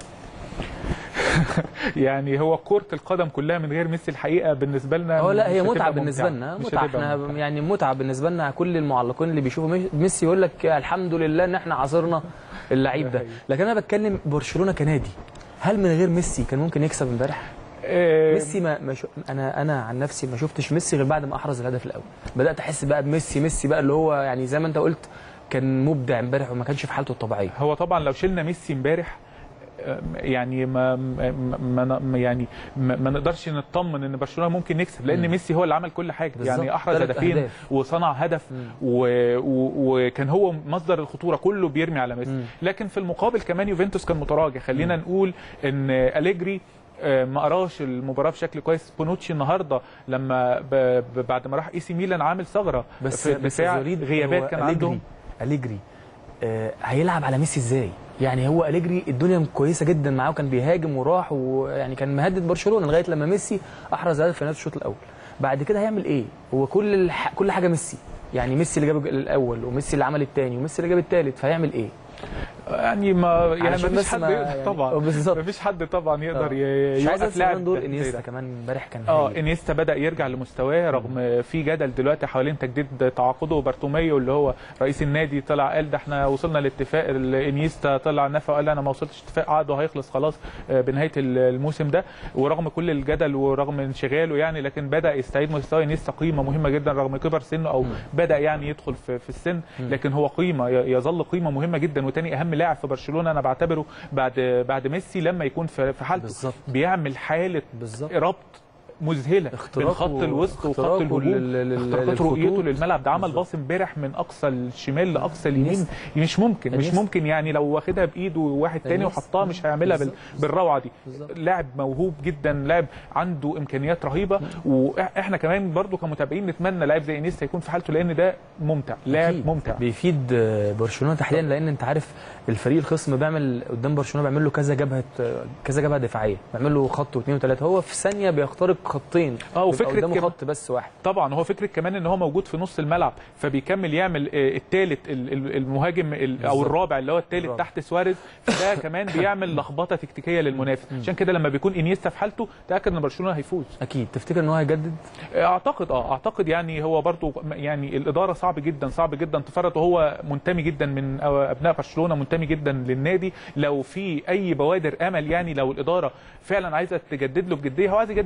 يعني هو كرة القدم كلها من غير ميسي الحقيقة بالنسبة لنا اه لا مش هي هتبقى متعه ممتعة. بالنسبه لنا مش متعه هتبقى احنا ممتعة. يعني متعه بالنسبه لنا كل المعلقين اللي بيشوفوا مي- ميسي يقول لك الحمد لله ان احنا عاصرنا اللعيب ده لكن انا بتكلم برشلونه كنادي هل من غير ميسي كان ممكن يكسب امبارح آه، ميسي ما, ما شو انا انا عن نفسي ما شفتش ميسي غير بعد ما احرز الهدف الاول بدات احس بقى بميسي ميسي بقى اللي هو يعني زي ما انت قلت كان مبدع امبارح وما كانش في حالته الطبيعيه هو طبعا لو شلنا ميسي امبارح آه، يعني ما ما ما- ما يعني ما, ما نقدرش نطمن ان برشلونه ممكن يكسب لان مم. ميسي هو اللي عمل كل حاجه بالظبط. يعني احرز تلات هدفين أهداف. وصنع هدف مم. و... و... وكان هو مصدر الخطوره كله بيرمي على ميسي مم. لكن في المقابل كمان يوفنتوس كان متراجع خلينا نقول ان اليجري آه، ما قراش المباراه بشكل كويس بونوتشي النهارده لما ب... ب... بعد ما راح اي سي ميلان عامل ثغره بس في بس الدفاع يا زوليد غيابات هو كان أليجري- عندهم أليجري آه هيلعب على ميسي ازاي؟ يعني هو أليجري الدنيا كويسه جدا معاه وكان بيهاجم وراح ويعني كان مهدد برشلونه لغايه لما ميسي احرز هدف في نهايه الشوط الاول. بعد كده هيعمل ايه؟ هو كل الح... كل حاجه ميسي يعني ميسي اللي جاب الاول وميسي اللي عمل الثاني وميسي اللي جاب الثالث فهيعمل ايه؟ يعني ما يعني ما علشان فيش بس حد ما يقدر يعني- طبعا آه، بالظبط. ما فيش حد طبعا يقدر آه. ي- مش عايز يوقف انسى لاعب كمان دور زي انيستا ده. كمان امبارح كان اه هايل. انيستا بدا يرجع لمستواه رغم في جدل دلوقتي حوالين تجديد تعاقده وبرتوميو اللي هو رئيس النادي طلع قال ده احنا وصلنا لاتفاق انيستا طلع نفى وقال انا ما وصلتش اتفاق عقده هيخلص خلاص آه، بنهايه ال- الموسم ده ورغم كل الجدل ورغم انشغاله يعني لكن بدا يستعيد مستوى انيستا قيمه مهمه جدا رغم كبر سنه او بدا يعني يدخل في, في السن لكن هو قيمه ي- يظل قيمه مهمه جدا وتاني اهم لاعب في برشلونه انا بعتبره بعد بعد ميسي لما يكون في في حالته بالظبط. بيعمل حاله بالظبط ربط مذهله بين اختراقه- خط الوسط وخط اختراقه الهجوم لل- لل- اختراقات للخطوط. رؤيته للملعب ده عمل بالظبط. باص امبارح من اقصى الشمال لاقصى اليمين انيستا. مش ممكن مش انيستا. ممكن يعني لو واخدها بايده واحد تاني انيستا. وحطها مش هيعملها بال- بالظبط. بالروعه دي بالظبط. لاعب موهوب جدا لاعب عنده امكانيات رهيبه واحنا كمان برضو كمتابعين نتمنى لاعب زي انيستا يكون في حالته لان ده ممتع لاعب أكيد. ممتع بيفيد آه، برشلونه تحديدا لان انت عارف الفريق الخصم بيعمل قدام برشلونه بيعمل له كذا جبهه آه، كذا جبهه دفاعيه بيعمل له خط واثنين وثلاثه هو في ثانيه بيخترق خطين اه، بيبقى وفكرة قدامه كمان- خط بس واحد طبعا هو فكره كمان ان هو موجود في نص الملعب فبيكمل يعمل الثالث المهاجم ال- او بالظبط. الرابع اللي هو الثالث الرابع. تحت سواريز فده كمان بيعمل لخبطه تكتيكيه للمنافس عشان كده لما بيكون انيستا في حالته تاكد ان برشلونه هيفوز اكيد تفتكر ان هو هيجدد اعتقد اه اعتقد يعني هو برضو يعني الاداره صعب جدا صعب جدا تفرط وهو منتمي جدا من أو- ابناء برشلونه منتمي جدا للنادي لو في اي بوادر امل يعني لو الاداره فعلا عايزه تجدد له بجديه هو عايز يجدد سنتين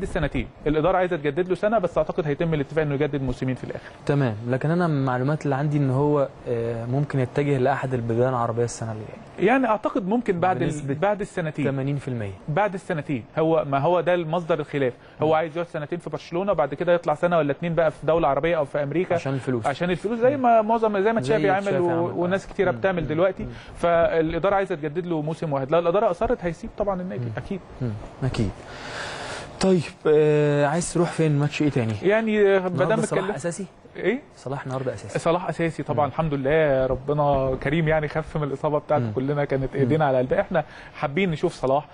سنتين الاداره عايزه تجدد له سنه بس اعتقد هيتم الاتفاق انه يجدد موسمين في الاخر تمام لكن انا من المعلومات اللي عندي ان هو آه، ممكن يتجه لاحد البلدان العربيه السنه اللي جايه يعني اعتقد ممكن بعد ال... بنسبة بعد السنتين 80% بعد السنتين هو ما هو ده المصدر الخلاف هو عايز يقعد سنتين في برشلونه وبعد كده يطلع سنه ولا اتنين بقى في دوله عربيه او في امريكا عشان الفلوس عشان الفلوس زي ما معظم زي ما زي تشافي عمل تشافي و... عمل، آه. وناس كتيره مم. بتعمل مم. دلوقتي مم. فالاداره عايزه تجدد له موسم واحد لو الاداره اصرت هيسيب طبعا النادي اكيد مم. اكيد طيب آه عايز تروح فين ماتش ايه تاني يعني ما دام النهارده صلاح اتكلم اساسي ايه صلاح النهارده اساسي صلاح اساسي طبعا الحمد لله ربنا كريم يعني خف من الاصابه بتاعته مم. كلنا كانت ايدينا على قلبها احنا حابين نشوف صلاح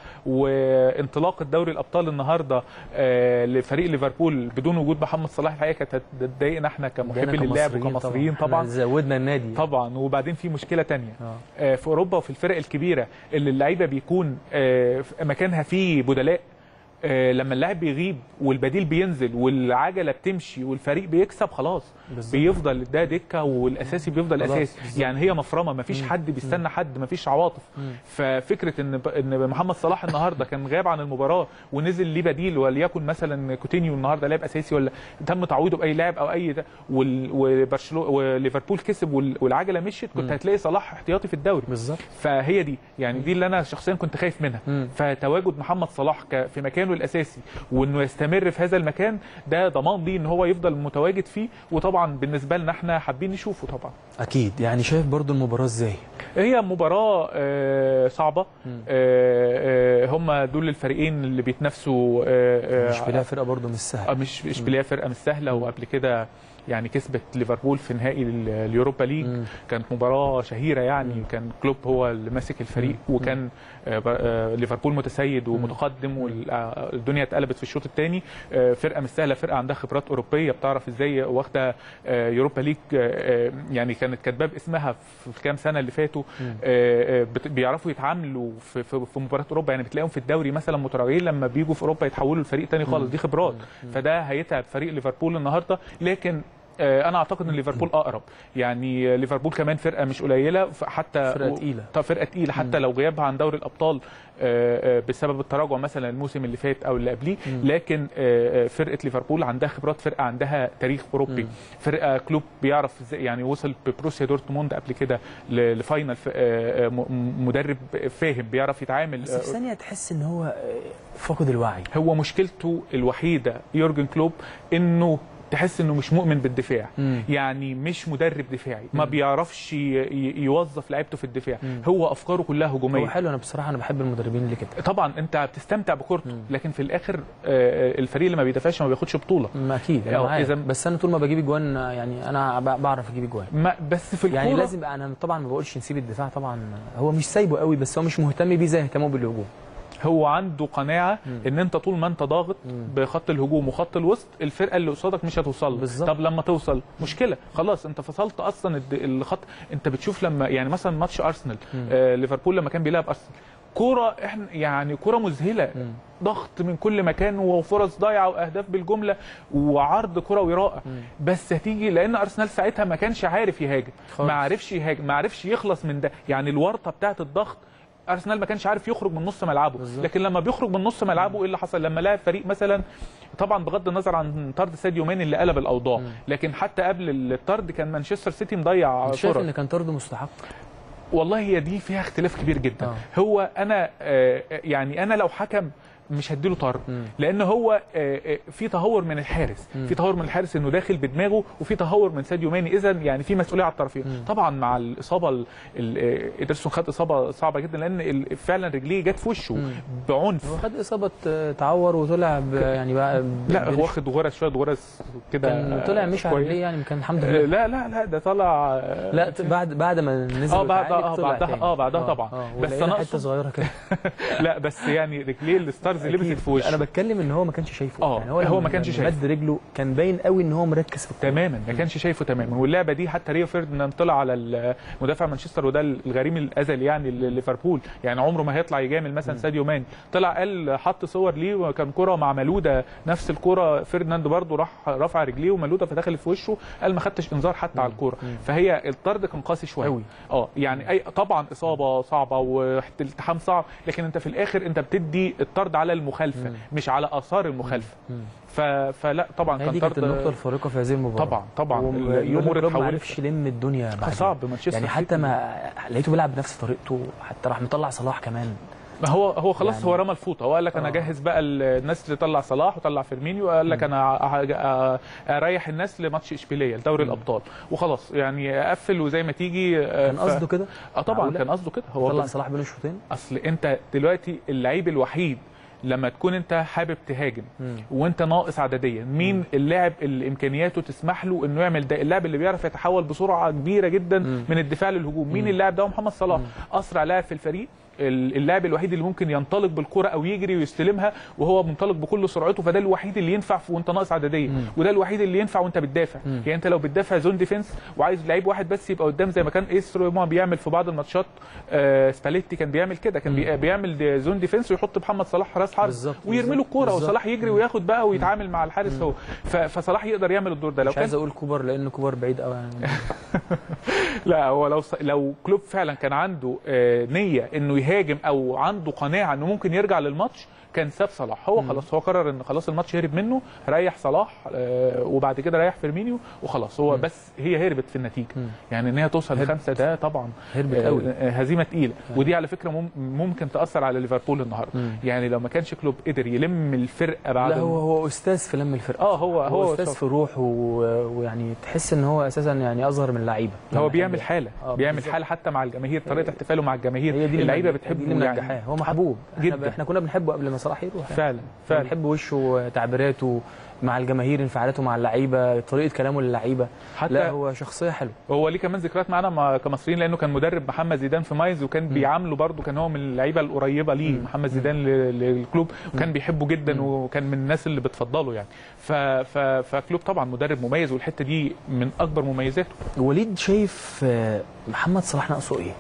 وانطلاق الدوري الابطال النهارده آه، لفريق ليفربول بدون وجود محمد صلاح الحقيقه كانت هتضايقنا احنا كمحبين للعب وكمصريين طبعا إحنا زودنا النادي طبعا وبعدين في مشكله تانية آه. آه، في اوروبا وفي الفرق الكبيره اللي اللعيبه بيكون آه، في مكانها فيه بدلاء آه، لما اللاعب بيغيب والبديل بينزل والعجله بتمشي والفريق بيكسب خلاص بالظبط. بيفضل ده دكه والاساسي بيفضل خلاص، اساسي بالظبط. يعني هي مفرمه مفيش مم. حد بيستنى حد مفيش عواطف مم. ففكره ان ان محمد صلاح النهارده كان غاب عن المباراه ونزل ليه بديل وليكن مثلا كوتينيو النهارده لاعب اساسي ولا تم تعويضه باي لاعب او اي ده وال- وبرشلونه وليفربول كسب وال- والعجله مشيت كنت مم. هتلاقي صلاح احتياطي في الدوري بالظبط فهي دي يعني دي اللي انا شخصيا كنت خايف منها مم. فتواجد محمد صلاح ك- في مكانه الاساسي وانه يستمر في هذا المكان ده ضمان ليه ان هو يفضل متواجد فيه وطبعا بالنسبه لنا احنا حابين نشوفه طبعا اكيد يعني شايف برضو المباراه ازاي هي مباراة آه، صعبة مم. آه، آه، هم دول الفريقين اللي بيتنافسوا آه، آه، مش بلا فرقه برضو مش آه، سهله مش اشبيليه فرقة مش سهلة وقبل كده يعني كسبت ليفربول في نهائي ال- اليوروبا ليج مم. كانت مباراة شهيرة يعني مم. كان كلوب هو اللي ماسك الفريق مم. وكان آه، ب- آه، ليفربول متسيد ومتقدم والدنيا اتقلبت في الشوط الثاني فرقة مش سهلة فرقة عندها خبرات أوروبية بتعرف ازاي واخدة آه، يوروبا ليج آه، آه، يعني كانت كاتباه باسمها في الكام سنة اللي فاتوا مم. آه، آه، بت- بيعرفوا يتعاملوا في في في مباراه اوروبا يعني بتلاقيهم في الدوري مثلا متراجعين لما بيجوا في اوروبا يتحولوا لفريق تاني خالص دي خبرات فده هيتعب فريق ليفربول النهارده لكن آه، انا اعتقد ان ليفربول اقرب يعني ليفربول كمان فرقه مش قليله ف- حتى فرقة تقيلة. طب فرقه تقيله حتى لو غيابها عن دوري الابطال آه، آه، بسبب التراجع مثلا الموسم اللي فات او اللي قبليه لكن آه، آه، فرقه ليفربول عندها خبرات فرقه عندها تاريخ اوروبي مم. فرقه كلوب بيعرف ازاي يعني وصل ببروسيا دورتموند قبل كده ل- لفاينل ف- آه، آه، م- مدرب فاهم بيعرف يتعامل بس في ثانيه تحس ان هو آه، فقد الوعي هو مشكلته الوحيده يورجن كلوب انه تحس انه مش مؤمن بالدفاع مم. يعني مش مدرب دفاعي ما بيعرفش ي- ي- يوظف لعيبته في الدفاع مم. هو افكاره كلها هجوميه هو حلو انا بصراحه انا بحب المدربين اللي كده طبعا انت بتستمتع بكورته لكن في الاخر آه، الفريق اللي ما بيدافعش ما بياخدش بطوله ما اكيد أو انا عارف إذا- بس انا طول ما بجيب اجوان آه، يعني انا ب- بعرف اجيب اجوان ما بس في الكوره يعني لازم انا طبعا ما بقولش نسيب الدفاع طبعا هو مش سايبه قوي بس هو مش مهتم بيه زي اهتمامه بالهجوم هو عنده قناعه ان انت طول ما انت ضاغط بخط الهجوم وخط الوسط الفرقه اللي قصادك مش هتوصل بالظبط. طب لما توصل مشكله خلاص انت فصلت اصلا الد- الخط انت بتشوف لما يعني مثلا ماتش ارسنال آه ليفربول لما كان بيلعب ارسنال كوره احنا يعني كوره مذهله ضغط من كل مكان وفرص ضايعه واهداف بالجمله وعرض كروي رائع بس هتيجي لان ارسنال ساعتها ما كانش عارف يهاجم خالص. ما عرفش يهاجم ما عرفش يخلص من ده يعني الورطه بتاعت الضغط ارسنال ما كانش عارف يخرج من نص ملعبه بالظبط. لكن لما بيخرج من نص ملعبه ايه اللي حصل لما لعب فريق مثلا طبعا بغض النظر عن طرد ساديو ماني اللي قلب الاوضاع لكن حتى قبل الطرد كان مانشستر سيتي مضيع انت شايف فرص ان كان طرده مستحق والله هي دي فيها اختلاف كبير جدا آه. هو انا آه، يعني انا لو حكم مش هديله طرد مم. لان هو آه، آه، في تهور من الحارس في تهور من الحارس انه داخل بدماغه وفي تهور من ساديو ماني اذا يعني في مسؤوليه على الطرفين طبعا مع الاصابه ال- ال- آه، ادرسون خد اصابه صعبه جدا لان ال- فعلا رجليه جت في وشه بعنف هو خد اصابه آه، تعور وطلع ب- يعني بقى ب- لا ب- هو واخد غرز شويه غرز كده كان طلع مش على كويس. رجليه يعني كان الحمد آه، لله لا لا لا ده طلع آه، لا ت- بعد بعد ما نزل آه، بعد- وتعالج آه، طلع بعدها- تاني. آه، بعدها طبعا. بس بس بس أنا حته أقصد- صغيره كده لا بس يعني رجليه الستارز لبست في وشه انا بتكلم ان هو ما كانش شايفه آه، يعني هو لما- ما كانش لما شايفه. مد رجله كان باين قوي ان هو مركز في الكوره تماما ما كانش شايفه تماما واللعبه دي حتى ريو فيرديناند طلع على ال- مدافع مانشستر وده الغريم الازلي يعني لليفربول يعني عمره ما هيطلع يجامل مثلا ساديو مان طلع قال حط صور ليه وكان كره مع ملوده نفس الكره فيرديناند برده راح رفع رجليه وملوده فدخلت في وشه قال ما خدتش انذار حتى على الكوره فهي الطرد كان قاسي شويه أوي. اه يعني اي طبعا اصابه صعبه والتحام صعب لكن انت في الاخر انت بتدي الطرد على على المخالفه مم. مش على اثار المخالفه مم. ف... فلا طبعا هي كان دي كانت طرد النقطة الفارقة في هذه المباراة طبعا طبعا وم- الامور يورجن كلوب ما اتحولت عرفش يلم الدنيا بعدين صعب مانشستر يعني حتى سيتي. ما لقيته بيلعب بنفس طريقته حتى راح مطلع صلاح كمان ما هو هو خلاص يعني- هو رمى الفوطه هو قال لك انا آه. جهز بقى الناس اللي طلع صلاح وطلع فيرمينيو قال لك انا ه- ه- اريح الناس لماتش اشبيليه لدوري الابطال وخلاص يعني اقفل وزي ما تيجي آه، كان ف- قصده كده اه طبعا معقولة؟ كان قصده كده هو طلع بس- صلاح بين الشوطين اصل انت دلوقتي اللعيب الوحيد لما تكون انت حابب تهاجم مم. وانت ناقص عدديا مين اللاعب اللي امكانياته تسمح له انه يعمل ده اللاعب اللي بيعرف يتحول بسرعه كبيره جدا مم. من الدفاع للهجوم مين اللاعب ده هو محمد صلاح اسرع لاعب في الفريق ال- اللاعب الوحيد اللي ممكن ينطلق بالكره او يجري ويستلمها وهو منطلق بكل سرعته فده الوحيد اللي ينفع في وانت ناقص عدديه وده الوحيد اللي ينفع وانت بتدافع يعني انت لو بتدافع زون ديفنس وعايز لعيب واحد بس يبقى قدام زي ما كان ايس روما بيعمل في بعض الماتشات آه سباليتي كان بيعمل كده كان بي- بيعمل دي- زون ديفنس ويحط محمد صلاح راس حرب بالظبط، ويرمي له بالظبط، الكوره بالظبط. وصلاح يجري وياخد بقى ويتعامل مع الحارس هو ف- فصلاح يقدر يعمل الدور ده لو مش عايز كان اقول كوبر لان كوبر بعيد قوي يعني لا هو لو ص- لو كلوب فعلا كان عنده آه، نيه انه يهاجم او عنده قناعه انه ممكن يرجع للماتش كان ساب صلاح هو خلاص هو قرر ان خلاص الماتش هرب منه ريح صلاح آه، وبعد كده ريح فيرمينيو وخلاص هو بس هي هربت في النتيجه يعني ان هي توصل لخمسه ده طبعا هربت آه، قوي. آه، هزيمه تقيله ودي على فكره مم- ممكن تاثر على ليفربول النهارده يعني لو ما كانش كلوب قدر يلم الفرقه بعد لا هو هو استاذ في لم الفرقه اه هو هو هو استاذ في روح و... ويعني تحس ان هو اساسا يعني اظهر من اللعيبه هو يعني بيعمل بحب- حاله آه، بيعمل بالظبط. حاله حتى مع الجماهير طريقه احتفاله مع الجماهير هي دي اللي اللعيبه منجح- دي اللي بتحبه يعني منجحاه هو محبوب احنا, جدا. احنا كنا بنحبه قبل ما صلاح يروح يعني. فعلا كنا فعلا بنحب وشه تعبيراته مع الجماهير انفعالاته مع اللعيبه طريقه كلامه للعيبه حتى لا هو شخصيه حلوه هو ليه كمان ذكريات معانا مع- كمصريين لانه كان مدرب محمد زيدان في ماينز وكان بيعامله برده كان هو من اللعيبه القريبه ليه محمد زيدان ل- للكلوب وكان بيحبه جدا وكان من الناس اللي بتفضله يعني ف... ف... فكلوب طبعا مدرب مميز والحته دي من اكبر مميزاته وليد شايف آه، محمد صلاح ناقصه ايه؟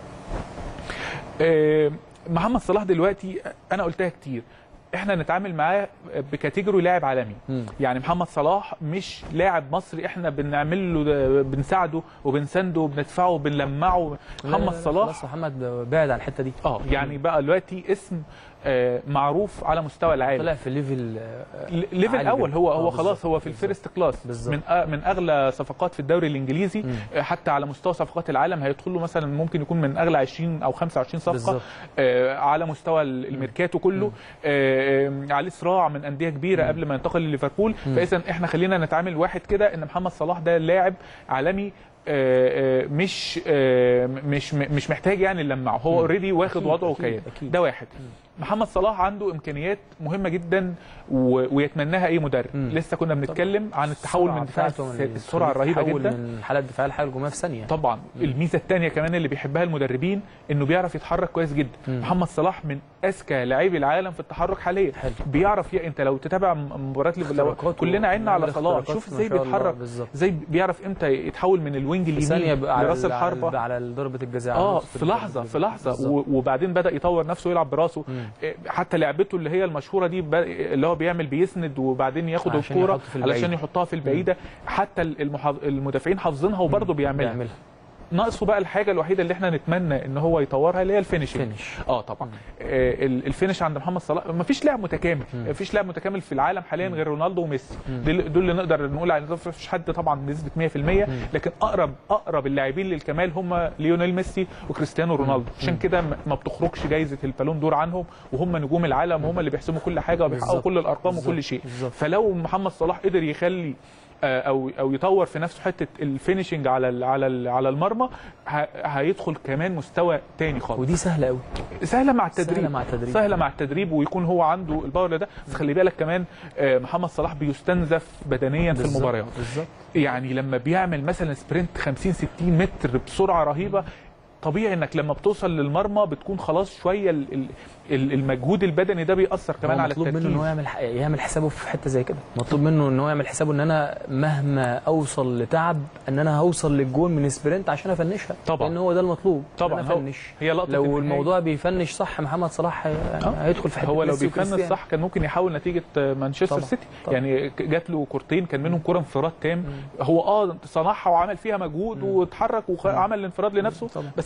آه، محمد صلاح دلوقتي انا قلتها كتير احنا نتعامل معاه بكاتيجوري لاعب عالمي مم. يعني محمد صلاح مش لاعب مصري احنا بنعمل له ده- بنساعده وبنسنده وبندفعه وبنلمعه محمد لا، لا، صلاح خلاص محمد بعد عن الحته دي اه يعني بقى دلوقتي اسم آه، معروف على مستوى العالم طلع في ليفل آه، ل- ليفل عالي اول جدا. هو آه، هو خلاص بالظبط، هو في بالظبط. الفيرست كلاس بالظبط. من أ- من اغلى صفقات في الدوري الانجليزي آه، حتى على مستوى صفقات العالم هيدخل له مثلا ممكن يكون من اغلى 20 او 25 صفقه بالظبط. آه، على مستوى ال- الميركاتو كله آه، آه، عليه صراع من انديه كبيره قبل ما ينتقل لليفربول فاذا احنا خلينا نتعامل واحد كده ان محمد صلاح ده لاعب عالمي آه، آه، مش آه، مش مش محتاج يعني نلمعه هو اوريدي واخد أكيد، وضعه أكيد، كيان أكيد. ده واحد محمد صلاح عنده امكانيات مهمه جدا و... ويتمناها اي مدرب مم. لسه كنا بنتكلم عن التحول من دفاع بتاعته الس- من- السرعه الرهيبه تحول جدا من حاله الدفاع لحاله الهجوميه في ثانيه طبعا الميزه الثانيه كمان اللي بيحبها المدربين انه بيعرف يتحرك كويس جدا محمد صلاح من اذكى لاعبي العالم في التحرك حاليا حلو. بيعرف ي... انت لو تتابع م- مباريات ليفر- لو اختراقاته- كلنا عنا على بيعمل صلاح اختراقات شوف ما ازاي شاء الله، بيتحرك بالظبط. ازاي بيعرف امتى يتحول من الوينج في ثانيه اليمين بقى على لراس ال- على الحربه ال- على ضربه الجزاء على اه نص في لحظه في لحظه بالظبط. و- وبعدين بدا يطور نفسه ويلعب براسه إيه، حتى لعبته اللي هي المشهوره دي ب- اللي هو بيعمل بيسند وبعدين ياخد عشان الكوره يحط في البعيد. علشان يحطها في البعيده حتى المحاف... المدافعين حافظينها وبرضه بيعملها بيعملها ناقصه بقى الحاجه الوحيده اللي احنا نتمنى ان هو يطورها اللي هي الفينشنج فينش. اه طبعا آه ال- الفينش عند محمد صلاح ما فيش لاعب متكامل ما فيش لاعب متكامل في العالم حاليا غير رونالدو وميسي دول دول اللي نقدر نقول على ما فيش حد طبعا بنسبه 100% لكن اقرب اقرب اللاعبين للكمال هم ليونيل ميسي وكريستيانو رونالدو عشان كده ما- ما بتخرجش جايزه البالون دور عنهم وهم نجوم العالم وهم اللي بيحسموا كل حاجه وبيحققوا بالظبط. كل الارقام بالظبط. وكل شيء بالظبط. فلو محمد صلاح قدر يخلي آه، او او يطور في نفسه حته الفينشنج على ال على ال على المرمى ه- هيدخل كمان مستوى تاني خالص ودي سهله قوي سهله مع التدريب سهلة مع التدريب. سهله مع التدريب ويكون هو عنده الباور ده بس خلي بالك كمان آه، محمد صلاح بيستنزف بدنيا في بالظبط، المباريات بالظبط يعني لما بيعمل مثلا سبرنت 50 60 متر بسرعه رهيبه طبيعي انك لما بتوصل للمرمى بتكون خلاص شويه ال- ال- ال- المجهود البدني ده بيأثر كمان هو على مطلوب منه ان التركيز هو يعمل ح- يعمل حسابه في حته زي كده مطلوب منه ان هو يعمل حسابه ان انا مهما اوصل لتعب ان انا هوصل للجول من سبرنت عشان افنشها طبعا. لان هو ده المطلوب طبعا أنا هو- افنش هي لقطة لو النهاية. الموضوع بيفنش صح محمد صلاح هي- يعني هيدخل في حته هو لو ميسي بيفنش وكريستيانو. صح كان ممكن يحاول نتيجه مانشستر طبعا، سيتي طبعا. يعني ك- جات له كورتين كان منهم كوره انفراد تام هو اه صنعها وعمل فيها مجهود واتحرك وعمل الانفراد لنفسه طبعا. بس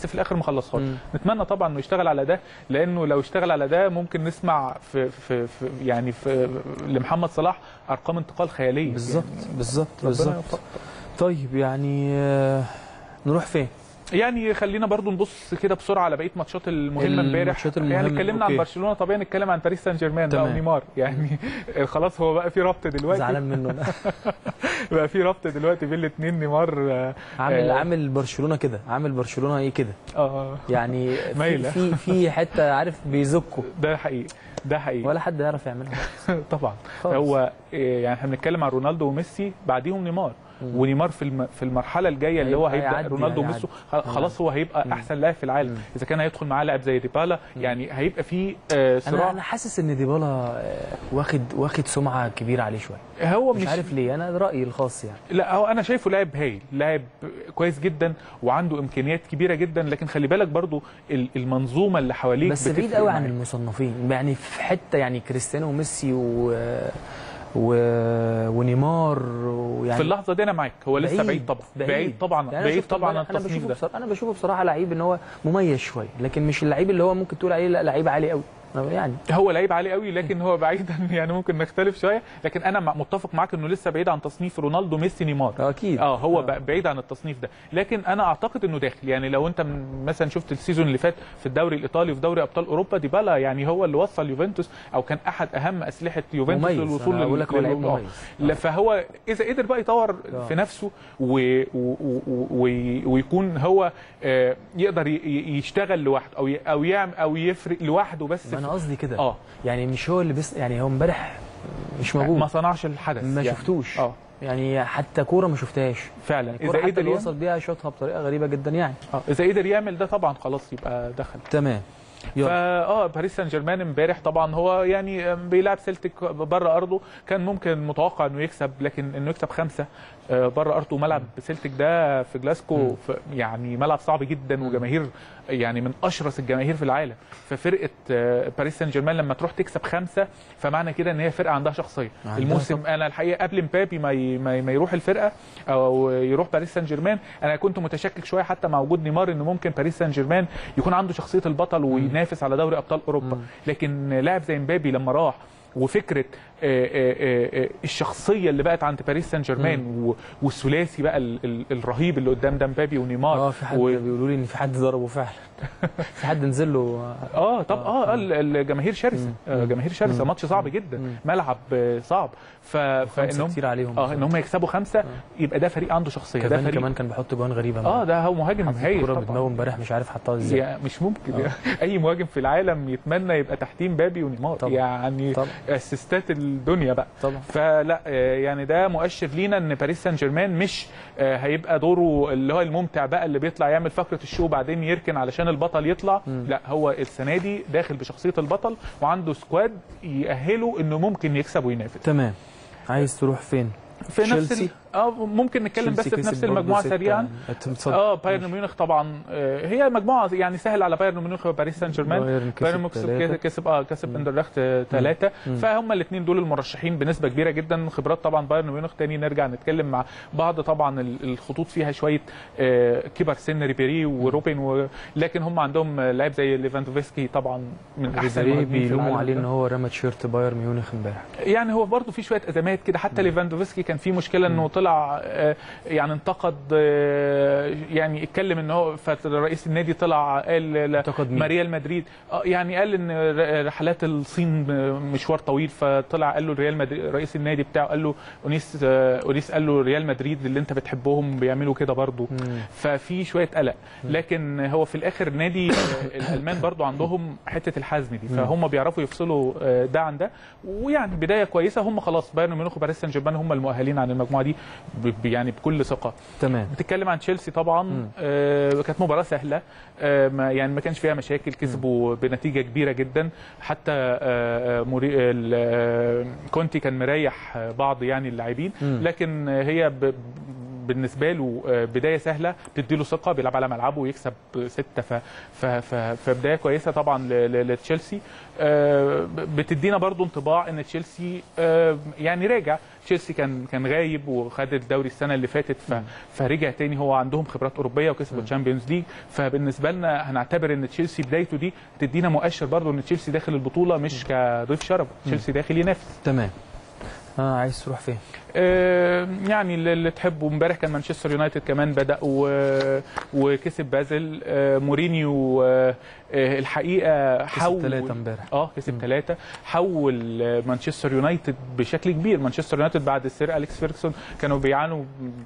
بس في الاخر ما خلصهاش مم. نتمنى طبعا انه يشتغل على ده لانه لو اشتغل على ده ممكن نسمع في, في, في يعني في لمحمد صلاح ارقام انتقال خياليه بالظبط بالظبط ربنا بالظبط يوفقه. طيب يعني آه، نروح فين؟ يعني خلينا برضو نبص كده بسرعه على بقيه ماتشات المهمه امبارح الماتشات المهمة، يعني اتكلمنا عن أوكي. برشلونه طبيعي نتكلم عن باريس سان جيرمان بقى تمام. ونيمار يعني خلاص هو بقى في ربط دلوقتي زعلان منه ده. بقى في ربط دلوقتي بين الاثنين نيمار آه، عامل آه. عامل برشلونه كده عامل برشلونه ايه كده اه يعني في مايلة. في في حته عارف بيزكوا ده حقيقي ده حقيقي ولا حد يعرف يعملها طبعا خالص. هو إيه، يعني احنا بنتكلم عن رونالدو وميسي بعديهم نيمار ونيمار في الم... في المرحله الجايه اللي هو هيبقى هيبدا هيعدي- رونالدو هيعدي. وميسي خ- خلاص هو هيبقى احسن لاعب في العالم اذا كان هيدخل معاه لاعب زي ديبالا يعني هيبقى في آه، انا صراع انا حاسس ان ديبالا آه، واخد واخد سمعه كبيره عليه شويه هو مش, مش, عارف ليه انا ده رايي الخاص يعني لا هو انا شايفه لاعب هايل لاعب كويس جدا وعنده امكانيات كبيره جدا لكن خلي بالك برضو ال- المنظومه اللي حواليك بس بعيد بتفرق قوي عن معاك. المصنفين يعني في حته يعني كريستيانو وميسي و... و... ونيمار ويعني في اللحظه دي انا معاك هو لسه بعيد, طبعا بعيد, طبعا يعني أنا بعيد شفته طبعا عن امبارح، انا التصنيف بشوفه ده بصراحه انا بشوفه بصراحه لعيب ان هو مميز شويه لكن مش اللعيب اللي هو ممكن تقول عليه لا لعيب عالي قوي أنا يعني هو لعيب عالي قوي لكن هو بعيدا يعني ممكن نختلف شويه لكن انا مع- متفق معاك انه لسه بعيد عن تصنيف رونالدو ميسي نيمار اكيد اه هو آه. بعيد عن التصنيف ده لكن انا اعتقد انه داخل يعني لو انت م- مثلا شفت السيزون اللي فات في الدوري الايطالي وفي دوري ابطال اوروبا ديبالا يعني هو اللي وصل يوفنتوس او كان احد اهم اسلحه يوفنتوس مميز للوصول أنا بقول لك هو لعيب لل- آه. مميز. لا فهو اذا قدر بقى يطور آه. في نفسه و... و... و... و... ويكون هو آه، يقدر ي... ي- يشتغل لوحده او ي... او يعمل او يفرق لوحده بس ما انا في... قصدي كده اه يعني مش هو اللي بس يعني هو امبارح مش موجود ما صنعش الحدث ما يعني. شفتوش اه يعني حتى كوره ما شفتهاش فعلا الكوره اذا حتى قدر اللي يعمل... وصل بيها شاطها بطريقه غريبه جدا يعني آه، اذا قدر يعمل ده طبعا خلاص يبقى دخل تمام يلا فا اه باريس سان جيرمان امبارح طبعا هو يعني آم، بيلعب سيلتيك بره ارضه كان ممكن متوقع انه يكسب لكن انه يكسب خمسه آه، بره ارضه ملعب سيلتيك ده في جلاسكو في يعني ملعب صعب جدا وجماهير يعني من اشرس الجماهير في العالم ففرقه آه، باريس سان جيرمان لما تروح تكسب خمسه فمعنى كده ان هي فرقه عندها شخصيه عندها الموسم انا الحقيقه قبل مبابي ما ي- ما ي- ما يروح الفرقه او يروح باريس سان جيرمان انا كنت متشكك شويه حتى مع وجود نيمار ان ممكن باريس سان جيرمان يكون عنده شخصيه البطل وينافس على دوري ابطال اوروبا لكن لاعب زي مبابي لما راح وفكره آه، آه، آه، الشخصيه اللي بقت عند باريس سان جيرمان و- والثلاثي بقى ال- ال- الرهيب اللي قدام ده مبابي ونيمار اه في حد و- بيقولوا لي ان في حد ضربه فعلا في حد نزل له اه طب اه ال- الجماهير شرسه آه، جماهير شرسه ماتش صعب جدا ملعب آه، صعب ف... خمسه فانهم كتير عليهم اه ان هم يكسبوا خمسه يبقى ده فريق عنده شخصيه ده كمان فريق كمان كان بيحط جوان غريبه اه ده هو مهاجم هايل الكوره طبعاً. بدماغه امبارح مش عارف حطها ازاي يعني مش ممكن اي مهاجم في العالم يتمنى يبقى تحتيه مبابي ونيمار طبعاً. يعني طبعاً. اسيستات الدنيا بقى طبعا فلا آه، يعني ده مؤشر لينا ان باريس سان جيرمان مش آه، هيبقى دوره اللي هو الممتع بقى اللي بيطلع يعمل فقره الشو وبعدين يركن علشان البطل يطلع لا هو السنه دي داخل بشخصيه البطل وعنده سكواد يأهله انه ممكن يكسب وينافس تمام عايز تروح فين في نفس ال... تشيلسي؟ اه ممكن نتكلم بس تشيلسي في نفس كسب برضه المجموعه ستة سريعا يعني. اتفضل. اه بايرن ميونخ طبعا آه، هي مجموعه يعني سهل على بايرن ميونخ وباريس سان جيرمان بايرن كسب بايرن ميونخ تلاتة. كسب كسب اه كسب اندرلخت ثلاثه فهم الاثنين دول المرشحين بنسبه كبيره جدا خبرات طبعا بايرن ميونخ تاني نرجع نتكلم مع بعض طبعا ال- الخطوط فيها شويه آه، كبر سن ريبيري وروبن و... لكن هم عندهم آه، لاعب زي ليفاندوفسكي طبعا من احسن ريبيري المهاجمين في بيلوموا العالم عليه ده. ان هو رمى تيشيرت بايرن ميونخ امبارح يعني هو برضه في شويه ازمات كده حتى ليفاندوفسكي كان في مشكله انه طلع آه، يعني انتقد آه، يعني اتكلم ان هو فرئيس النادي طلع قال لا انتقد مين؟ ما ريال مدريد اه يعني قال ان ر- رحلات الصين مشوار طويل فطلع قال له ريال مدريد رئيس النادي بتاعه قال له اونيس آه، اونيس قال له ريال مدريد اللي انت بتحبهم بيعملوا كده برضه ففي شويه قلق لكن هو في الاخر نادي آه، الالمان برضو عندهم حته الحزم دي فهم بيعرفوا يفصلوا آه، ده عن ده ويعني بدايه كويسه هم خلاص بايرن ميونخ وباريس سان جيرمان هم المؤهلين عن المجموعه دي ب- ب- يعني بكل ثقه تمام بتتكلم عن تشيلسي طبعا آه كانت مباراه سهله آه ما يعني ما كانش فيها مشاكل كسبوا بنتيجه كبيره جدا حتى آه آه، موري ال- آه، كونتي كان مريح آه، بعض يعني اللاعبين مم. لكن آه، هي ب بالنسبه له آه، بدايه سهله بتدي له ثقه بيلعب على ملعبه ويكسب سته ف... ف... ف... فبدايه كويسه طبعا ل... ل... لتشيلسي آه، بتدينا برضو انطباع ان تشيلسي آه، يعني راجع تشيلسي كان كان غايب وخد الدوري السنه اللي فاتت ف... فرجع تاني هو عندهم خبرات اوروبيه وكسبوا الشامبيونز ليج فبالنسبه لنا هنعتبر ان تشيلسي بدايته دي تدينا مؤشر برضو ان تشيلسي داخل البطوله مش كضيف شرف تشيلسي داخل ينافس تمام اه عايز تروح فين آه، يعني اللي اللي تحبه امبارح كان مانشستر يونايتد كمان بدا و- وكسب بازل آه، مورينيو آه، آه، الحقيقه حول تلاتة امبارح. اه كسب ثلاثه حول آه، مانشستر يونايتد بشكل كبير مانشستر يونايتد بعد السير اليكس فيرجسون كانوا بيعانوا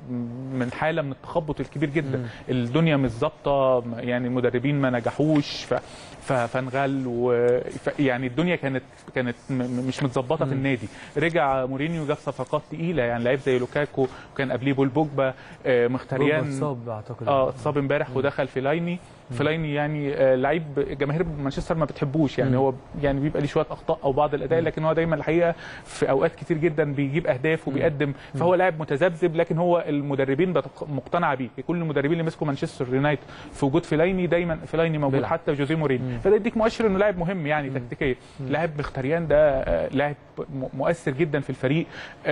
من حاله من التخبط الكبير جدا الدنيا مش ظابطه يعني المدربين ما نجحوش ف ف- فانغال و ف- يعني الدنيا كانت كانت م- م- مش متظبطه في النادي رجع مورينيو جاب صفقات تقيله يعني لعيب زي لوكاكو وكان قبليه بول بوجبا آه، مختاريان روبرت صاب اعتقد اه اتصاب امبارح ودخل فيلايني فيلايني يعني آه، لعيب جماهير مانشستر ما بتحبوش يعني مم. هو يعني بيبقى ليه شويه اخطاء او بعض الاداء لكن هو دايما الحقيقه في اوقات كتير جدا بيجيب اهداف وبيقدم فهو لاعب متذبذب لكن هو المدربين بتق- مقتنعه بيه كل المدربين اللي مسكوا مانشستر يونايتد في وجود فيلايني دايما فيلايني موجود بيلعب. حتى جوزيه مورينيو فده يديك مؤشر انه لاعب مهم يعني تكتيكيا لاعب مختاريان ده آه، لاعب م- مؤثر جدا في الفريق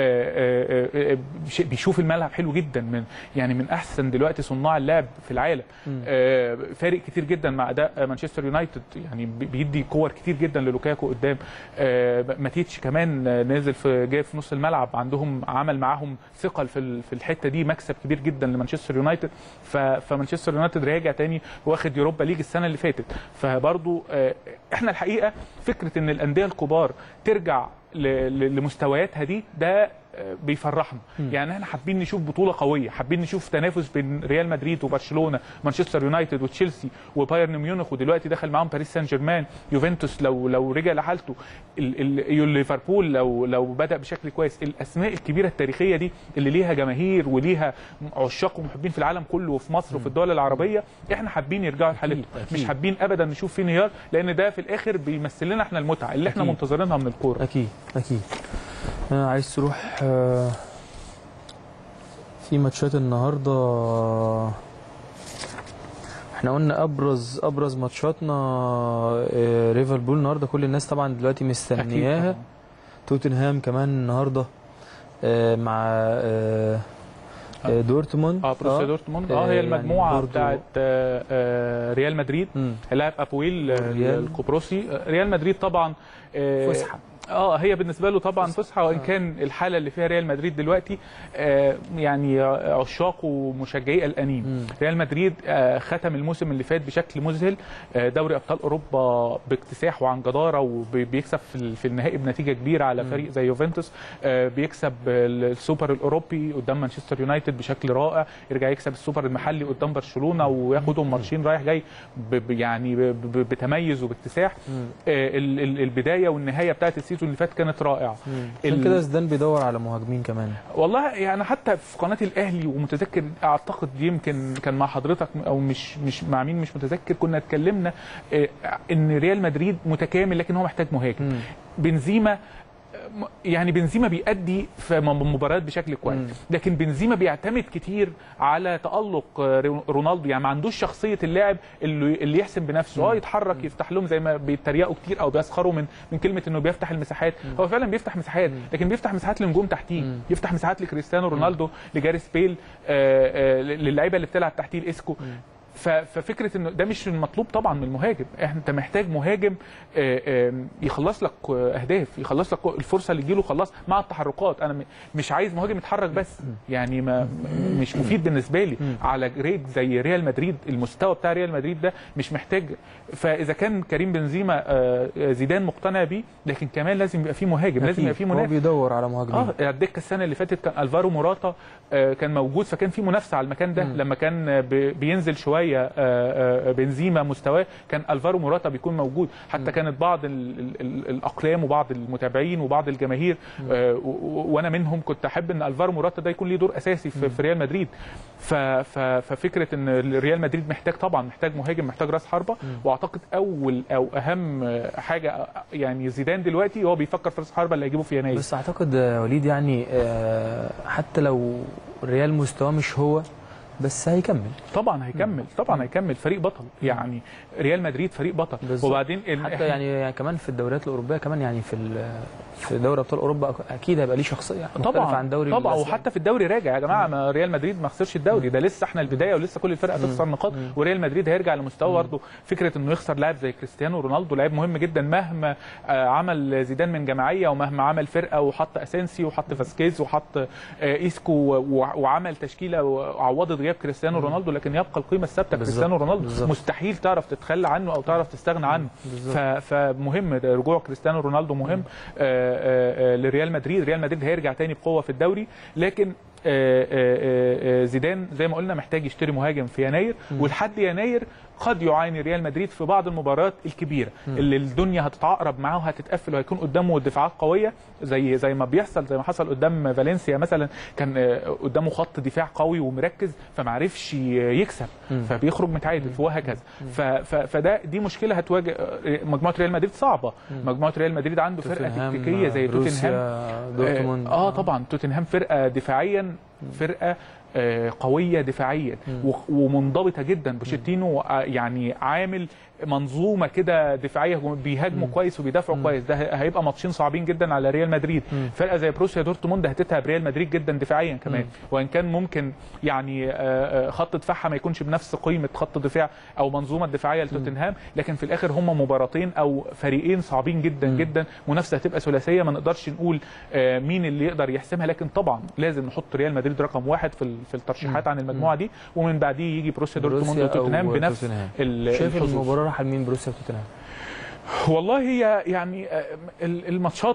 آه، آه، آه، بيش- بيشوف الملعب حلو جدا من يعني من احسن دلوقتي صناع اللعب في العالم آه، فارق كتير جدا مع اداء مانشستر يونايتد يعني بي- بيدي كور كتير جدا للوكاكو قدام آه، ماتيتش كمان آه، نازل في جاي في نص الملعب عندهم عمل معاهم ثقل في ال- في الحته دي مكسب كبير جدا لمانشستر يونايتد ف- فمانشستر يونايتد راجع تاني واخد يوروبا ليج السنه اللي فاتت فبرضو آه، احنا الحقيقه فكره ان الانديه الكبار ترجع ل- ل- لمستوياتها دي ده آه، بيفرحنا يعني احنا حابين نشوف بطوله قويه حابين نشوف تنافس بين ريال مدريد وبرشلونه مانشستر يونايتد وتشيلسي وبايرن ميونخ ودلوقتي دخل معاهم باريس سان جيرمان يوفنتوس لو لو رجع لحالته ال- ال- ليفربول لو لو بدا بشكل كويس الاسماء الكبيره التاريخيه دي اللي ليها جماهير وليها عشاق ومحبين في العالم كله وفي مصر وفي الدول العربيه احنا حابين يرجعوا لحالتهم مش حابين ابدا نشوف فيه انهيار لان ده في الاخر بيمثل لنا احنا المتعه اللي احنا أكيد. منتظرينها من الكوره اكيد اكيد آه عايز تروح آه في ماتشات النهارده احنا قلنا ابرز ابرز ماتشاتنا آه ليفربول النهارده كل الناس طبعا دلوقتي مستنياها أكيد توتنهام كمان النهارده آه مع آه آه دورتموند اه بروسيا دورتموند اه هي يعني المجموعه برضو- بتاعت آه آه ريال مدريد مم. هيلاعب ابويل آه، ريال. القبرصي آه، ريال مدريد طبعا آه، فسحة. اه هي بالنسبه له طبعا فسحه وان كان الحاله اللي فيها ريال مدريد دلوقتي آه يعني عشاق ومشجعي قلقانين مم. ريال مدريد آه ختم الموسم اللي فات بشكل مذهل آه دوري ابطال اوروبا باكتساح وعن جداره وبيكسب في ال- في النهائي بنتيجه كبيره على فريق زي يوفنتوس آه بيكسب السوبر الاوروبي قدام مانشستر يونايتد بشكل رائع يرجع يكسب السوبر المحلي قدام برشلونه وياخدهم ماتشين رايح جاي ب- ب- يعني ب- ب- بتميز وباكتساح آه ال- ال- البدايه والنهايه بتاعت السيزون اللي فات كانت رائعه عشان ال- كده زيدان بيدور على مهاجمين كمان والله يعني حتى في قناه الاهلي ومتذكر اعتقد يمكن كان مع حضرتك او مش مش مع مين مش متذكر كنا اتكلمنا آه، ان ريال مدريد متكامل لكن هو محتاج مهاجم مم. بنزيما آه، م- يعني بنزيما بيأدي في م- مباريات بشكل كويس مم. لكن بنزيما بيعتمد كتير على تألق آه، رو- رونالدو يعني ما عندوش شخصيه اللاعب اللي اللي يحسم بنفسه اه يتحرك يفتح لهم زي ما بيتريقوا كتير او بيسخروا من من كلمه انه بيفتح المساحات هو فعلا بيفتح مساحات لكن بيفتح مساحات لنجوم تحتيه مم. يفتح مساحات لكريستيانو رونالدو لجاريس بيل آه، آه، للعيبه اللي بتلعب تحتيه الاسكو ف- ففكره انه ده مش المطلوب طبعا من المهاجم احنا انت محتاج مهاجم آه، آه، يخلص لك آه، اهداف يخلص لك الفرصه اللي تجيله خلاص مع التحركات انا م- مش عايز مهاجم يتحرك بس يعني ما م- مش مفيد بالنسبه لي على جريد زي ريال مدريد المستوى بتاع ريال مدريد ده مش محتاج فاذا كان كريم بنزيما آه، آه، زيدان مقتنع بيه لكن كمان لازم يبقى فيه مهاجم لازم يبقى فيه هو منافس بيدور على مهاجمين اه الدكه السنه اللي فاتت كان الفارو موراتا آه، كان موجود فكان في منافسه على المكان ده لما كان آه، بي- بينزل شويه آه، آه، بنزيما مستواه كان الفارو موراتا بيكون موجود حتى كانت بعض ال- ال- ال- الاقلام وبعض المتابعين وبعض الجماهير آه، و- و- وانا منهم كنت احب ان الفارو موراتا ده يكون ليه دور اساسي في في ريال مدريد ف- ف- ففكره ان ريال مدريد محتاج طبعا محتاج مهاجم محتاج راس حربه واعتقد اول او اهم آه، حاجه آه، يعني زيدان دلوقتي هو بيفكر في راس حربه اللي هيجيبه في يناير بس اعتقد آه، وليد يعني آه، حتى لو الريال مستواه مش هو بس هيكمل طبعا هيكمل طبعا هيكمل فريق بطل يعني ريال مدريد فريق بطل بالظبط. وبعدين ال- حتى إحنا- يعني, يعني كمان في الدوريات الاوروبيه كمان يعني في ال- في دوري ابطال اوروبا اكيد هيبقى ليه شخصيه مختلفه طبعا عن دوري طبعا الأسباني. وحتى في الدوري راجع يا جماعه ما ريال مدريد ما خسرش الدوري ده لسه احنا البدايه ولسه كل الفرق هتخسر نقاط وريال مدريد هيرجع لمستواه برضه فكره انه يخسر لاعب زي كريستيانو رونالدو لاعب مهم جدا مهما آه، عمل زيدان من جماعيه ومهما عمل فرقه وحط اسينسي وحط فاسكيز وحط آه، ايسكو و- وعمل تشكيله وعوضت غياب كريستيانو رونالدو لكن يبقى القيمه الثابته بالظبط. كريستيانو رونالدو بالظبط. مستحيل تعرف تتخلى عنه او تعرف تستغنى عنه بالظبط. ف- فمهم ده رجوع كريستيانو رونالدو مهم آه، آه، آه، لريال مدريد ريال مدريد هيرجع تاني بقوه في الدوري لكن آه، آه، آه، زيدان زي ما قلنا محتاج يشتري مهاجم في يناير ولحد يناير قد يعاني ريال مدريد في بعض المباريات الكبيره اللي الدنيا هتتعقرب معاه وهتتقفل وهيكون قدامه دفاعات قويه زي زي ما بيحصل زي ما حصل قدام فالنسيا مثلا كان آه، قدامه خط دفاع قوي ومركز فما عرفش يكسب فبيخرج متعادل وهكذا ف- ف- فده دي مشكله هتواجه آه، مجموعه ريال مدريد صعبه مجموعه ريال مدريد عنده فرقه توتنهام، تكتيكيه زي بروسيا، توتنهام دورتموند اه طبعا توتنهام فرقه دفاعيا فرقه آه، قويه دفاعيا و- ومنضبطه جدا بوشيتينو آه، يعني عامل منظومه كده دفاعيه هجوم- بيهاجموا كويس وبيدافعوا كويس ده ه- هيبقى ماتشين صعبين جدا على ريال مدريد فرقه زي بروسيا دورتموند هتتعب ريال مدريد جدا دفاعيا كمان وان كان ممكن يعني آه، آه، خط دفاعها ما يكونش بنفس قيمه خط دفاع او منظومه دفاعيه لتوتنهام لكن في الاخر هم مباراتين او فريقين صعبين جدا جدا منافسه هتبقى ثلاثيه ما نقدرش نقول آه، مين اللي يقدر يحسمها لكن طبعا لازم نحط ريال مدريد رقم واحد في ال- في الترشيحات عن المجموعه دي ومن بعديه يجي بروسيا دورتموند بروسيا أو وتوتنهام بنفس توتنهام. ال- شايف الحظوظ. المباراه رايحه لمين بروسيا وتوتنهام والله هي يعني آه، ال- الماتشات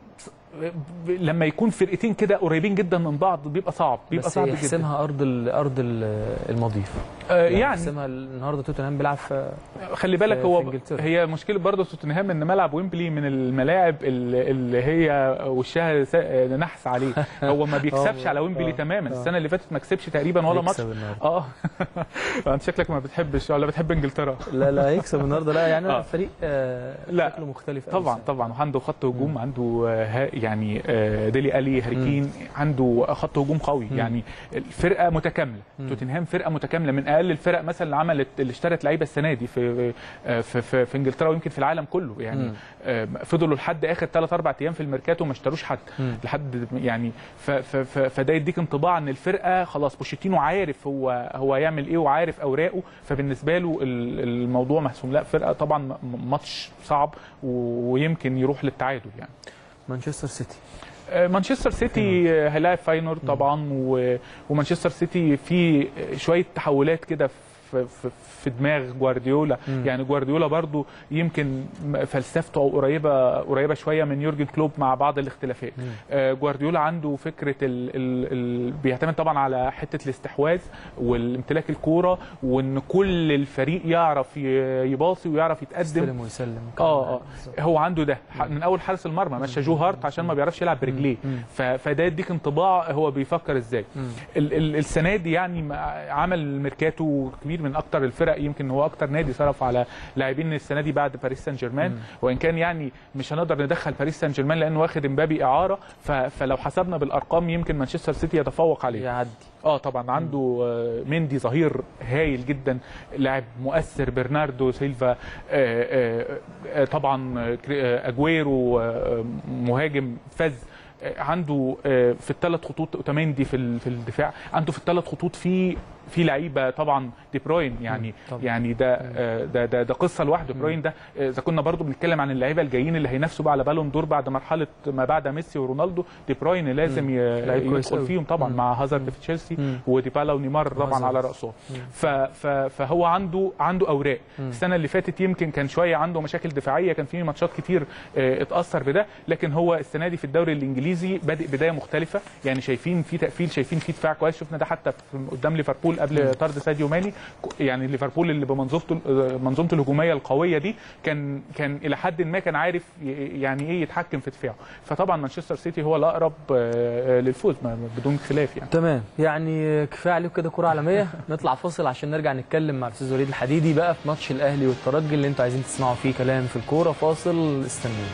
ب- لما يكون فرقتين كده قريبين جدا من بعض بيبقى صعب بيبقى بس صعب جدا يحسمها ارض ال- ارض ال- المضيف آه، يعني يحسمها النهارده توتنهام بيلعب في خلي بالك في- هو في إنجلترا. هي مشكله برضه توتنهام ان ملعب ويمبلي من الملاعب اللي اللي هي وشها سا- نحس عليه هو ما بيكسبش آه، على ويمبلي آه، تماما آه. السنه اللي فاتت ما كسبش تقريبا ولا ماتش يكسب النهاردة. اه انت شكلك ما بتحبش ولا بتحب انجلترا لا لا هيكسب النهارده لا يعني آه. فريق آه لا. شكله مختلف أوي طبعا السنة. طبعا وعنده خط هجوم عنده آه، ها- يعني آه، ديلي الي هاري كين عنده خط هجوم قوي يعني الفرقه متكامله توتنهام فرقه متكامله من اقل الفرق مثلا اللي عملت اللي اشترت لعيبه السنه دي في آه، في في, في انجلترا ويمكن في العالم كله يعني مم. آه، فضلوا لحد اخر ثلاث اربع ايام في الميركاتو ما اشتروش حد لحد يعني ف ف ف فده يديك انطباع ان الفرقه خلاص بوشيتينو عارف هو هو هيعمل ايه وعارف اوراقه فبالنسبه له ال- الموضوع محسوم لا فرقه طبعا م- ماتش صعب و- ويمكن يروح للتعادل يعني مانشستر سيتي آه، مانشستر سيتي آه، هيلاعب فاينورد طبعا و- ومانشستر سيتي في شويه تحولات كده في في في دماغ جوارديولا يعني جوارديولا برضو يمكن م- فلسفته أو قريبه قريبه شويه من يورجن كلوب مع بعض الاختلافات آه، جوارديولا عنده فكره ال ال ال بيعتمد طبعا على حته الاستحواذ والامتلاك الكوره وان كل الفريق يعرف ي- يباصي ويعرف يتقدم يستلم ويسلم اه اه هو عنده ده ح- من اول حارس المرمى مشى جو هارت عشان ما بيعرفش يلعب برجليه ف- فده يديك انطباع هو بيفكر ازاي ال- ال- السنه دي يعني ما- عمل ميركاتو كبير من اكتر الفرق يمكن هو اكتر نادي صرف على لاعبين السنه دي بعد باريس سان جيرمان وان كان يعني مش هنقدر ندخل باريس سان جيرمان لانه واخد امبابي اعاره ف- فلو حسبنا بالارقام يمكن مانشستر سيتي يتفوق عليه يعدي اه طبعا عنده آه، مندي ظهير هايل جدا لاعب مؤثر برناردو سيلفا آه، آه، آه، طبعا آه، كري- آه، اجويرو آه، مهاجم فذ آه، عنده آه، في الثلاث خطوط اوتاميندي في ال- في الدفاع عنده في الثلاث خطوط في في لعيبه طبعا دي بروين يعني طبعا. يعني ده آه، ده ده, ده قصه لوحده بروين ده آه، اذا كنا برضو بنتكلم عن اللعيبه الجايين اللي هينافسوا بقى على بالون دور بعد مرحله ما بعد ميسي ورونالدو دي بروين لازم ي- لعيب كويس يدخل أوي. فيهم طبعا مم. مع هازارد في تشيلسي مم. وديبالا ونيمار طبعا وهازارد. على راسهم ف ف فهو عنده عنده اوراق السنه اللي فاتت يمكن كان شويه عنده مشاكل دفاعيه كان في ماتشات كتير آه، اتاثر بده لكن هو السنه دي في الدوري الانجليزي بادئ بدايه مختلفه يعني شايفين في تقفيل شايفين في دفاع كويس شفنا ده حتى في قدام ليفربول قبل طرد ساديو ماني ك- يعني ليفربول اللي بمنظومته آه، منظومته الهجوميه القويه دي كان كان الى حد ما كان عارف ي- يعني ايه يتحكم في دفاعه فطبعا مانشستر سيتي هو الاقرب آه، للفوز ما- بدون خلاف يعني تمام يعني كفايه عليكم كده كره عالميه نطلع فاصل عشان نرجع نتكلم مع الاستاذ وليد الحديدي بقى في ماتش الاهلي والترجي اللي انتوا عايزين تسمعوا فيه كلام في الكوره فاصل استنونا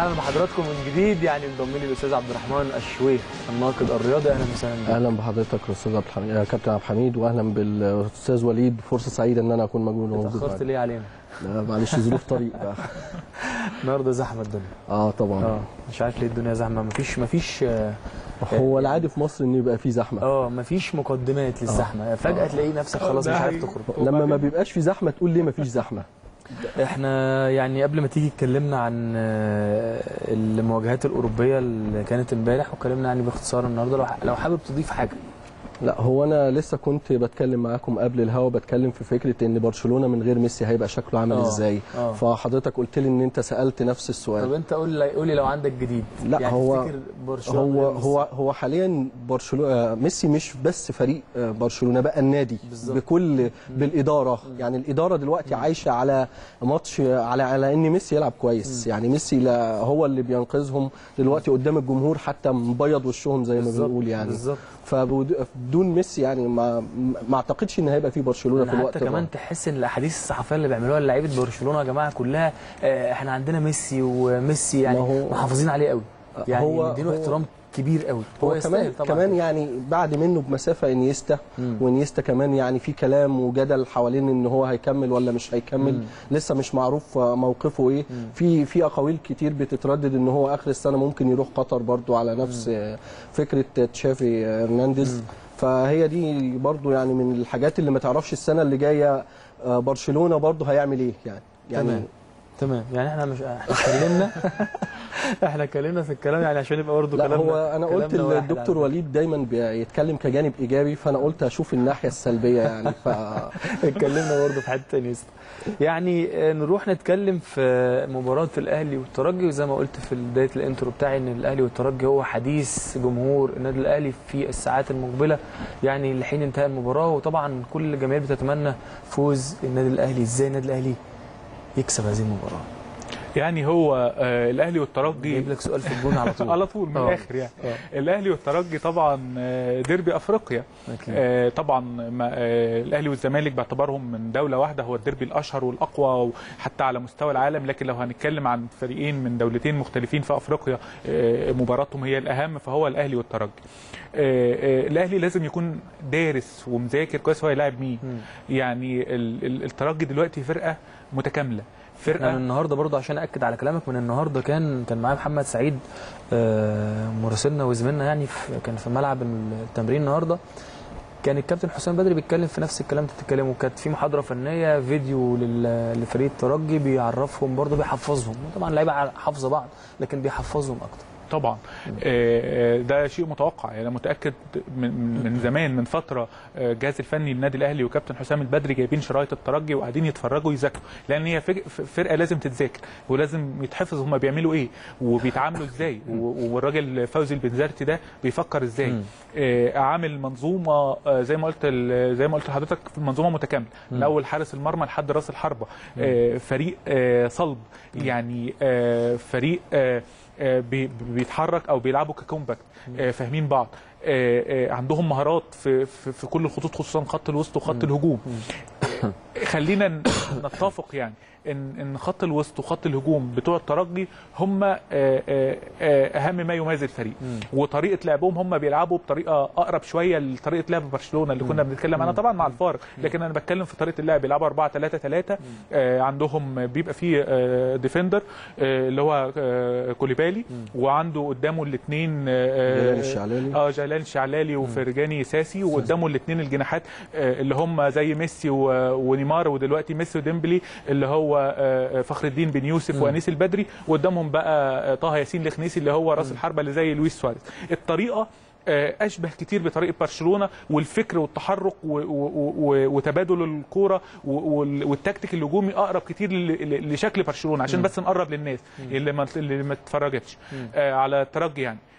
اهلا بحضراتكم من جديد يعني انضم لي الاستاذ عبد الرحمن الشويخ الناقد الرياضي اهلا وسهلا بك. اهلا بحضرتك استاذ عبد الحميد آه، كابتن عبد الحميد واهلا بالاستاذ وليد فرصه سعيده ان انا اكون موجود موجود اتاخرت معاك. ليه علينا لا، معلش ظروف طريق بقى النهارده زحمه الدنيا اه طبعا اه مش عارف ليه الدنيا زحمه مفيش مفيش اه هو العادي في مصر ان يبقى في زحمه آه، مفيش مقدمات للزحمه فجاه تلاقي نفسك خلاص ده مش عارف حقيقي. تخرج لما ما بيبقاش في زحمه تقول ليه ما فيش زحمه احنا يعني قبل ما تيجي اتكلمنا عن آه، المواجهات الاوروبيه اللي كانت امبارح واتكلمنا يعني باختصار النهارده لو لو حابب تضيف حاجه لا هو انا لسه كنت بتكلم معاكم قبل الهوا بتكلم في فكره ان برشلونه من غير ميسي هيبقى شكله عامل آه، ازاي آه. فحضرتك قلت لي ان انت سالت نفس طب السؤال انت قول لي قول لي لو عندك جديد لا، يعني هو- تفتكر برشلونه هو من غير ميسي؟ هو هو حاليا برشلونه ميسي مش بس فريق آه، برشلونه بقى النادي بالظبط. بكل بالاداره يعني الاداره دلوقتي عايشه على ماتش على على ان ميسي يلعب كويس يعني ميسي لا هو اللي بينقذهم دلوقتي قدام الجمهور حتى مبيض وشهم زي ما بالظبط، بنقول يعني بالظبط فبدون ميسي يعني ما ما اعتقدش ان هيبقى في برشلونه في انا الوقت حتى كمان ده تحس ان الاحاديث الصحفيه اللي بيعملوها لعيبه برشلونه يا جماعه كلها آه، احنا عندنا ميسي وميسي يعني ما هو- محافظين عليه قوي يعني هو- مدينه هو- احترام كبير قوي هو كمان يستاهل طبعا كمان يعني بعد منه بمسافه انيستا مم. وانيستا كمان يعني في كلام وجدل حوالين ان هو هيكمل ولا مش هيكمل مم. لسه مش معروف موقفه ايه في في اقاويل كتير بتتردد ان هو اخر السنه ممكن يروح قطر برضو على نفس فكره تشافي هرنانديز فهي دي برضو يعني من الحاجات اللي ما تعرفش السنه اللي جايه آه، برشلونه برضو هيعمل ايه يعني يعني تمام. تمام يعني احنا مش احنا اتكلمنا احنا اتكلمنا في الكلام يعني عشان يبقى برضه لا كلامنا هو انا قلت كلامنا واحد الدكتور على وليد دايما بيتكلم كجانب ايجابي فانا قلت اشوف الناحيه السلبيه يعني ف اتكلمنا برضه في حته انيستا يعني آه، نروح نتكلم في مباراه الاهلي والترجي وزي ما قلت في بدايه الانترو بتاعي ان الاهلي والترجي هو حديث جمهور النادي الاهلي في الساعات المقبله يعني لحين انتهاء المباراه وطبعا كل الجماهير بتتمنى فوز النادي الاهلي ازاي النادي الاهلي يكسب هذه المباراه يعني هو آه، الاهلي والترجي جايب لك سؤال في الجون على طول على طول من آه. الاخر يعني آه. الاهلي والترجي طبعا آه، ديربي افريقيا أكيد. آه، طبعا ما- آه، الاهلي والزمالك باعتبارهم من دوله واحده هو الديربي الاشهر والاقوى حتى على مستوى العالم لكن لو هنتكلم عن فريقين من دولتين مختلفين في افريقيا آه، مباراتهم هي الاهم فهو الاهلي والترجي آه، آه، الاهلي لازم يكون دارس ومذاكر كويس هو هيلاعب مين مم. يعني ال- ال- الترجي دلوقتي فرقه متكامله احنا من فرقه النهارده برضه عشان اكد على كلامك من النهارده كان كان معايا محمد سعيد آه، مراسلنا وزميلنا يعني في كان في ملعب التمرين النهارده كان الكابتن حسام بدري بيتكلم في نفس الكلام اللي انت بتتكلم وكانت في محاضره فنيه فيديو لل- لفريق الترجي بيعرفهم برضه بيحفظهم طبعا اللعيبه حافظه بعض لكن بيحفظهم اكتر طبعا آه، آه، ده شيء متوقع يعني انا متاكد من من زمان من فتره آه، الجهاز الفني للنادي الاهلي وكابتن حسام البدري جايبين شرايط الترجي وقاعدين يتفرجوا يذاكروا لان هي فج- فرقه لازم تتذاكر ولازم يتحفظ هم بيعملوا ايه وبيتعاملوا ازاي و- والراجل فوزي البنزرتي ده بيفكر ازاي مم. آه، عامل منظومه آه، زي ما قلت ال- زي ما قلت لحضرتك منظومه متكامله من اول حارس المرمى لحد راس الحربه آه، فريق آه، صلب يعني آه، فريق آه، آه، بي- بيتحرك او بيلعبوا ككومباكت آه، فاهمين بعض آه، آه، عندهم مهارات في في في كل الخطوط خصوصا خط الوسط وخط الهجوم خلينا ن- نتفق يعني ان ان خط الوسط وخط الهجوم بتوع الترجي هم آه، آه، آه، اهم ما يميز الفريق وطريقه لعبهم هم بيلعبوا بطريقه اقرب شويه لطريقه لعب برشلونه اللي كنا بنتكلم عنها طبعا مع الفارق لكن انا بتكلم في طريقه اللعب بيلعبوا 4 3 3 عندهم بيبقى فيه آه، ديفندر آه، اللي هو آه، كوليبالي وعنده قدامه الاثنين جلال الشعلالي. اه جلال الشعلالي وفرجاني ساسي وقدامه الاثنين الجناحات آه، اللي هم زي ميسي و- ونيمار ودلوقتي ميسي وديمبلي اللي هو آه، فخر الدين بن يوسف وانيس البدري وقدامهم بقى آه، طه ياسين الخنيسي اللي هو راس الحربه اللي زي لويس سواريز الطريقه آه، اشبه كتير بطريقه برشلونه والفكر والتحرك و- و- و- وتبادل الكوره و- وال- والتكتيك الهجومي اقرب كتير ل- ل- لشكل برشلونه عشان بس نقرب للناس اللي ما اللي ما اتفرجتش آه، على الترجي يعني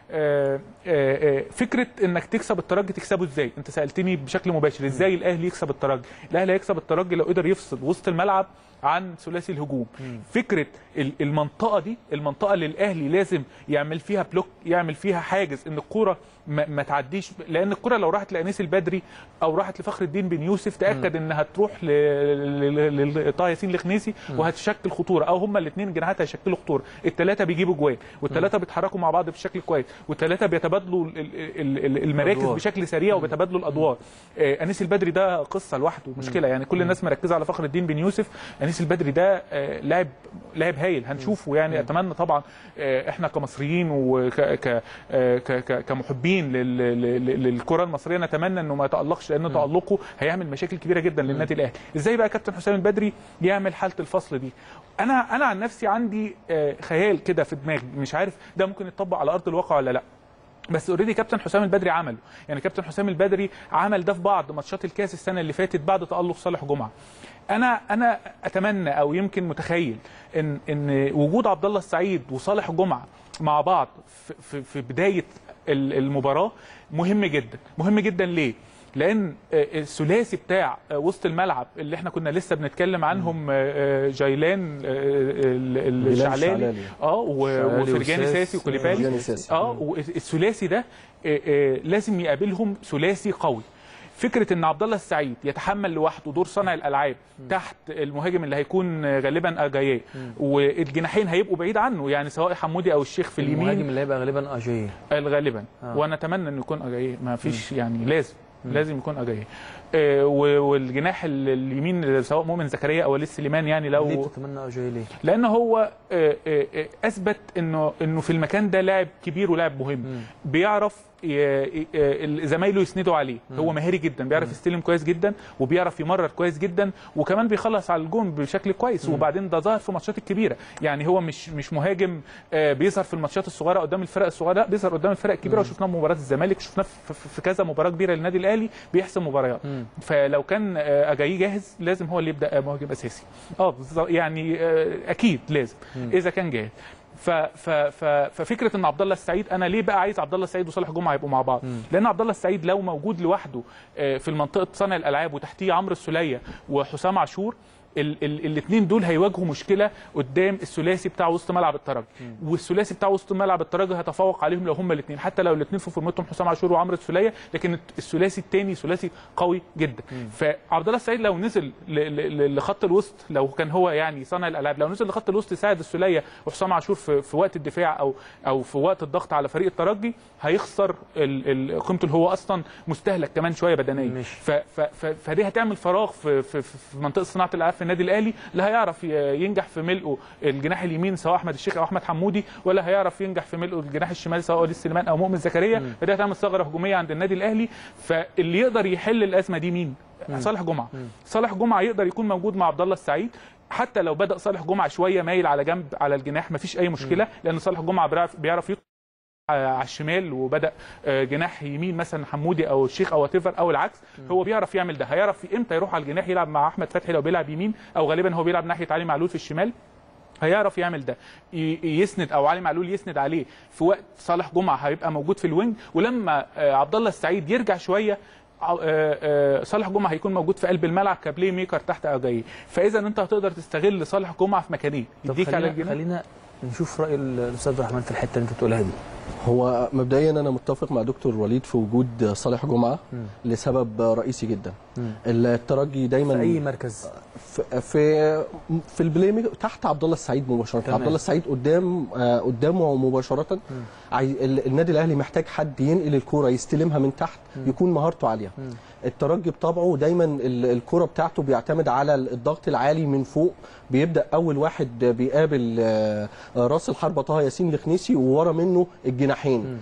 آه، آه، آه، فكره انك تكسب الترجي تكسبه ازاي انت سالتني بشكل مباشر ازاي الاهلي يكسب الترجي الاهلي هيكسب الترجي لو قدر يفصل وسط الملعب عن ثلاثي الهجوم فكره ال- المنطقه دي المنطقه اللي الاهلي لازم يعمل فيها بلوك يعمل فيها حاجز ان الكوره ما, ما تعديش لان الكوره لو راحت لانيس البدري او راحت لفخر الدين بن يوسف تاكد انها تروح ل- ل- ل- لطه ياسين الخنيسي وهتشكل خطوره او هما الاثنين جناحات هيشكلوا خطوره الثلاثه بيجيبوا جوان والثلاثه بيتحركوا مع بعض بشكل كويس والثلاثه بيتبادلوا ال- ال- ال- المراكز الأدوار. بشكل سريع وبيتبادلوا الادوار آه، انيس البدري ده قصه لوحده مشكله يعني كل الناس مركزه على فخر الدين بن يوسف انيس البدري ده آه، لاعب لاعب هايل هنشوفه يعني اتمنى طبعا آه، احنا كمصريين وك ك- آه، ك- ك- كمحبين لل- لل- للكره المصريه نتمنى انه ما يتالقش لان تالقه هيعمل مشاكل كبيره جدا للنادي الاهلي ازاي بقى كابتن حسام البدري يعمل حاله الفصل دي انا انا عن نفسي عندي آه، خيال كده في دماغي مش عارف ده ممكن يتطبق على ارض الواقع ولا لا بس اوريدي كابتن حسام البدري عمله يعني كابتن حسام البدري عمل ده في بعض ماتشات الكاس السنه اللي فاتت بعد تالق صالح جمعه انا انا اتمنى او يمكن متخيل ان ان وجود عبد الله السعيد وصالح جمعه مع بعض في, في, في بدايه ال- المباراه مهم جدا مهم جدا ليه لان آه، الثلاثي بتاع آه، وسط الملعب اللي احنا كنا لسه بنتكلم عنهم آه، آه، جيلان آه، ال- ال- بلال الشعلاني الشعلاني. اه و- شعلاني وفرجاني وساس، ساسي وكوليبالي فرجاني ساسي. اه والثلاثي ده آه، آه، لازم يقابلهم ثلاثي قوي فكره ان عبد الله السعيد يتحمل لوحده دور صانع الالعاب تحت المهاجم اللي هيكون آه، غالبا اجاييه والجناحين هيبقوا بعيد عنه يعني سواء حمودي او الشيخ في اليمين المهاجم اللي هيبقى غالبا اجاي غالبا آه. وانا اتمنى انه يكون اجاييه ما فيش يعني لازم لازم يكون اجاييه آه، و- والجناح ال- اليمين سواء مؤمن زكريا او وليد سليمان يعني ليه لو بتتمنى اجاي ليه؟ لان هو آه، آه، آه، اثبت انه انه في المكان ده لاعب كبير ولاعب مهم بيعرف ي- ي- آه، زمايله يسندوا عليه هو مهاري جدا بيعرف يستلم كويس جدا وبيعرف يمرر كويس جدا وكمان بيخلص على الجون بشكل كويس وبعدين ده ظهر في الماتشات الكبيره يعني هو مش مش مهاجم آه، بيظهر في الماتشات الصغيره قدام الفرق الصغيره لا بيظهر قدام الفرق الكبيره وشفناه في مباراه الزمالك شفناه في- في في كذا مباراه كبيره للنادي الاهلي بيحسم مباريات فلو كان آه، اجاييه جاهز لازم هو اللي يبدا مهاجم اساسي اه بالظبط، يعني آه، اكيد لازم اذا كان جاهز ف ف ف ففكره ان عبد الله السعيد انا ليه بقى عايز عبد الله السعيد وصالح جمعه يبقوا مع بعض لان عبد الله السعيد لو موجود لوحده آه، في المنطقه صانع الالعاب وتحتيه عمرو السوليه وحسام عاشور الاثنين دول هيواجهوا مشكله قدام الثلاثي بتاع وسط ملعب الترجي والثلاثي بتاع وسط ملعب الترجي هيتفوق عليهم لو هم الاثنين حتى لو الاثنين في فورمتهم حسام عاشور وعمرو السوليه لكن الثلاثي الثاني ثلاثي قوي جدا فعبد الله السعيد لو نزل ل- ل- ل- لخط الوسط لو كان هو يعني صانع الالعاب لو نزل لخط الوسط يساعد السوليه وحسام عاشور في, في وقت الدفاع او او في وقت الضغط على فريق الترجي هيخسر ال- ال- قيمته اللي هو اصلا مستهلك كمان شويه بدنيا ماشي. ف ف ف فدي هتعمل فراغ في في, في في منطقه صناعه الالعاب في النادي الاهلي لا هيعرف ي- ينجح في ملئه الجناح اليمين سواء احمد الشيخ او احمد حمودي ولا هيعرف ينجح في ملئه الجناح الشمال سواء وليد سليمان او مؤمن زكريا فدي هتعمل ثغره هجوميه عند النادي الاهلي فاللي يقدر يحل الازمه دي مين؟ صالح جمعه صالح جمعه يقدر يكون موجود مع عبد الله السعيد حتى لو بدا صالح جمعه شويه مايل على جنب على الجناح مفيش اي مشكله لان صالح جمعه بيعرف بيعرف يطلع على الشمال وبدا آه، جناح يمين مثلا حمودي او الشيخ او واتيفر او العكس هو بيعرف يعمل ده هيعرف امتى يروح على الجناح يلعب مع احمد فتحي لو بيلعب يمين او غالبا هو بيلعب ناحيه علي معلول في الشمال هيعرف يعمل ده ي- يسند او علي معلول يسند عليه في وقت صالح جمعه هيبقى موجود في الوينج ولما آه، عبد الله السعيد يرجع شويه ع- آه، آه، صالح جمعه هيكون موجود في قلب الملعب كبلاي ميكر تحت اجاي فاذا انت هتقدر تستغل صالح جمعه في مكانين طب يديك على خلينا, الجناح خلينا نشوف راي الاستاذ عبد الرحمن في الحته اللي انت بتقولها دي هو مبدئيا انا متفق مع دكتور وليد في وجود صالح جمعه لسبب رئيسي جدا الترجي دايما في اي مركز في في, في البلاي ميكر تحت عبد الله السعيد مباشره تمام. عبد الله السعيد قدام آه، قدامه مباشره عاي... ال- النادي الاهلي محتاج حد ينقل الكوره يستلمها من تحت يكون مهارته عاليه الترجي بطبعه دايما ال- الكوره بتاعته بيعتمد على الضغط العالي من فوق بيبدا اول واحد بيقابل آه، آه، راس الحربه طه ياسين الخنيسي وورا منه الجناحين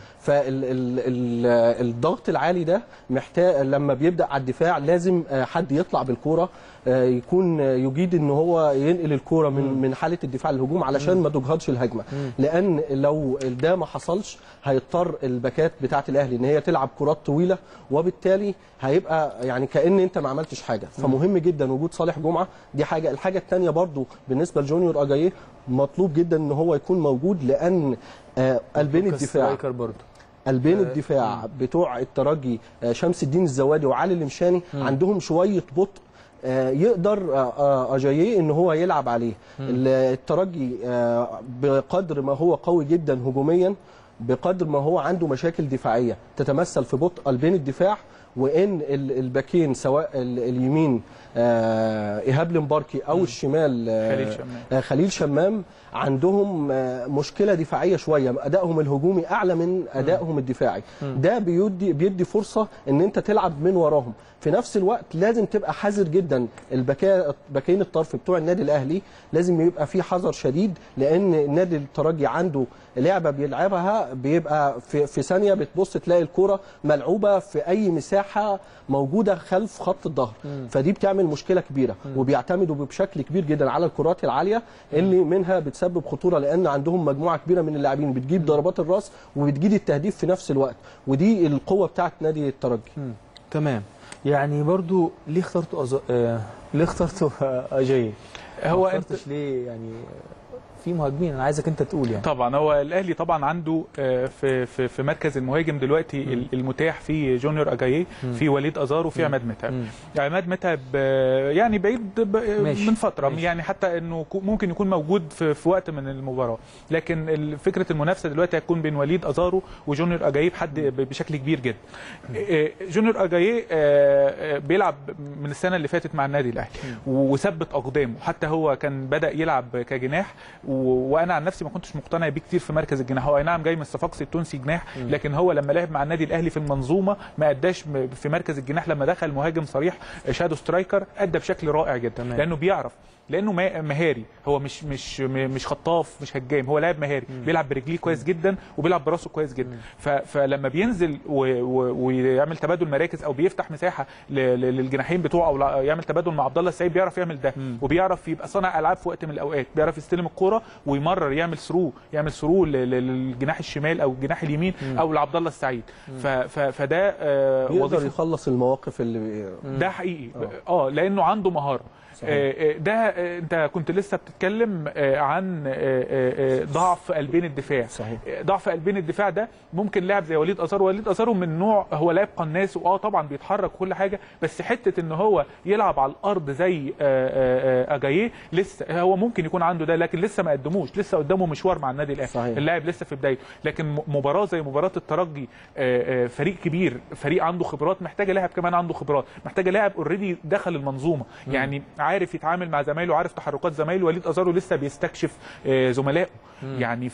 فالضغط العالي ده محتاج لما بيبدا على الدفاع لازم آه، حد يطلع بالكوره آه، يكون آه، يجيد ان هو ينقل الكوره من من حاله الدفاع للهجوم علشان ما تجهضش الهجمه لان لو ده ما حصلش هيضطر الباكات بتاعه الاهلي ان هي تلعب كرات طويله وبالتالي هيبقى يعني كان انت ما عملتش حاجه فمهم جدا وجود صالح جمعه دي حاجه الحاجه الثانيه برضو بالنسبه لجونيور اجاييه مطلوب جدا ان هو يكون موجود لان آه، قلبين الدفاع كسترايكر برضه قلبين الدفاع بتوع الترجي آه، شمس الدين الزوادي وعلي المشاني عندهم شويه بطء آه، يقدر آه، آه، اجاييه ان هو يلعب عليه ال- الترجي آه، بقدر ما هو قوي جدا هجوميا بقدر ما هو عنده مشاكل دفاعيه تتمثل في بطء قلبين الدفاع وان ال- الباكين سواء ال- اليمين آه، ايهاب المباركي او الشمال آه، خليل شمام. آه، خليل شمام عندهم آه، مشكله دفاعيه شويه ادائهم الهجومي اعلى من ادائهم الدفاعي ده بيدي بيدي فرصه ان انت تلعب من وراهم في نفس الوقت لازم تبقى حذر جدا البكا باكين الطرف بتوع النادي الاهلي لازم يبقى في حذر شديد لان النادي الترجي عنده لعبه بيلعبها بيبقى في, في ثانيه بتبص تلاقي الكره ملعوبه في اي مساحه موجوده خلف خط الظهر فدي بتعمل مشكله كبيره وبيعتمدوا بشكل كبير جدا على الكرات العاليه اللي منها بتسبب خطوره لان عندهم مجموعه كبيره من اللاعبين بتجيب ضربات الراس وبتجيب التهديف في نفس الوقت ودي القوه بتاعت نادي الترجي تمام يعني برضو ليه اخترتوا أز... آه... ليه اخترتوا اجاي هو ما انت اخترتش ليه يعني في مهاجمين انا عايزك انت تقول يعني طبعا هو الاهلي طبعا عنده آه، في في في مركز المهاجم دلوقتي ال- المتاح في جونيور اجاييه في وليد ازار وفي عماد متعب مم. عماد متعب آه، يعني بعيد ب- ماشي. من فتره ماشي. يعني حتى انه كو- ممكن يكون موجود في, في وقت من المباراه لكن ال- فكره المنافسه دلوقتي هتكون بين وليد ازارو وجونيور اجاييه بحد ب- بشكل كبير جدا آه، جونيور اجاييه آه، آه، بيلعب من السنه اللي فاتت مع النادي الاهلي وثبت اقدامه حتى هو كان بدا يلعب كجناح و- وانا عن نفسي ما كنتش مقتنع بيه كتير في مركز الجناح هو اي نعم جاي من الصفاقسي التونسي جناح لكن هو لما لعب مع النادي الاهلي في المنظومه ما اداش م- في مركز الجناح لما دخل مهاجم صريح شادو سترايكر ادى بشكل رائع جدا تمام. لانه بيعرف لانه ما- مهاري هو مش مش م- مش خطاف مش هجام هو لاعب مهاري بيلعب برجليه كويس جدا وبيلعب براسه كويس جدا ف- فلما بينزل و- و- ويعمل تبادل مراكز او بيفتح مساحه ل- ل- للجناحين بتوعه او لا- يعمل تبادل مع عبد الله السعيد بيعرف يعمل ده وبيعرف يبقى صانع العاب في وقت من الاوقات بيعرف يستلم الكوره ويمرر يعمل ثرو يعمل ثرو للجناح الشمال او الجناح اليمين او لعبد الله السعيد ف- ف- فده آه، يقدر وظيفه يخلص المواقف اللي بي... ده حقيقي اه لانه عنده مهاره صحيح. آه، آه، ده آه، انت كنت لسه بتتكلم آه، عن آه، آه، آه، ضعف قلبين الدفاع صحيح. آه، ضعف قلبين الدفاع ده ممكن لاعب زي وليد ازار وليد ازار من نوع هو لاعب قناص واه طبعا بيتحرك وكل حاجه بس حته ان هو يلعب على الارض زي آه، آه، آه، اجاييه لسه هو ممكن يكون عنده ده لكن لسه ما قدموش لسه قدامه مشوار مع النادي الاهلي صحيح. اللاعب لسه في بدايته لكن م- مباراه زي مباراه الترجي آه، آه، فريق كبير فريق عنده خبرات محتاجه لاعب كمان عنده خبرات محتاجه لاعب اوريدي دخل المنظومه يعني عارف يتعامل مع زمايله عارف تحركات زمايله وليد ازارو لسه بيستكشف آه، زملائه يعني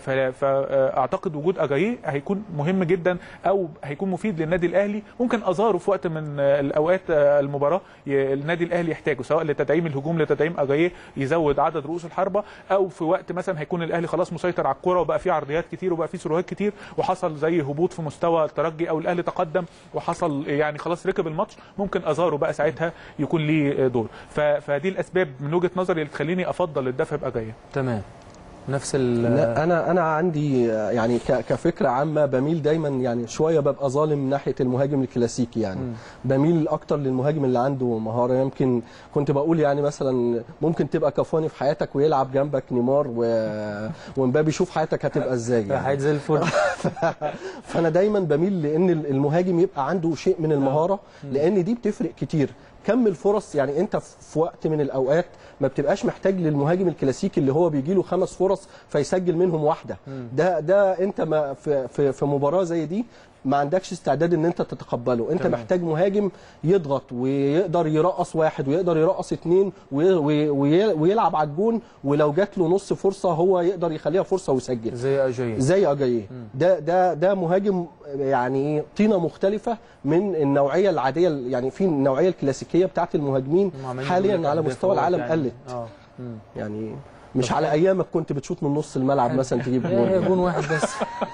فاعتقد وجود اجاييه هيكون مهم جدا او هيكون مفيد للنادي الاهلي ممكن ازارو في وقت من آه، الاوقات آه، المباراه ي- النادي الاهلي يحتاجه سواء لتدعيم الهجوم لتدعيم اجاييه يزود عدد رؤوس الحربه او في وقت مثلا هيكون الاهلي خلاص مسيطر على الكره وبقى فيه عرضيات كتير وبقى فيه سروهات كتير وحصل زي هبوط في مستوى الترجي او الاهلي تقدم وحصل يعني خلاص ركب الماتش ممكن ازارو بقى ساعتها يكون ليه دور ف- فدي الاسباب من وجهه نظري اللي تخليني افضل الدفع باجاييه تمام نفس ال لا انا انا عندي يعني ك- كفكره عامه بميل دايما يعني شويه ببقى ظالم من ناحيه المهاجم الكلاسيكي يعني مم. بميل اكتر للمهاجم اللي عنده مهاره يمكن كنت بقول يعني مثلا ممكن تبقى كفاني في حياتك ويلعب جنبك نيمار و... ومبابي شوف حياتك هتبقى ازاي يعني. حاجه زي الفل فانا دايما بميل لان المهاجم يبقى عنده شيء من المهاره لان دي بتفرق كتير كم الفرص يعني انت في وقت من الاوقات ما بتبقاش محتاج للمهاجم الكلاسيكي اللي هو بيجي له خمس فرص فيسجل منهم واحده ده ده انت ما في في, في مباراه زي دي ما عندكش استعداد ان انت تتقبله انت تمام. محتاج مهاجم يضغط ويقدر يرقص واحد ويقدر يرقص اتنين وي- وي- وي- ويلعب على الجون ولو جات له نص فرصه هو يقدر يخليها فرصه ويسجل زي اجاي زي اجاييه ده ده ده مهاجم يعني ايه طينه مختلفه من النوعيه العاديه يعني في النوعيه الكلاسيكيه بتاعت المهاجمين هم عمالين حاليا يقولوا لك على أهداف مستوى وهو العالم يعني- قلت اه مم. يعني مش على ايامك كنت بتشوط من نص الملعب مثلا تجيب هي هي جول جون واحد بس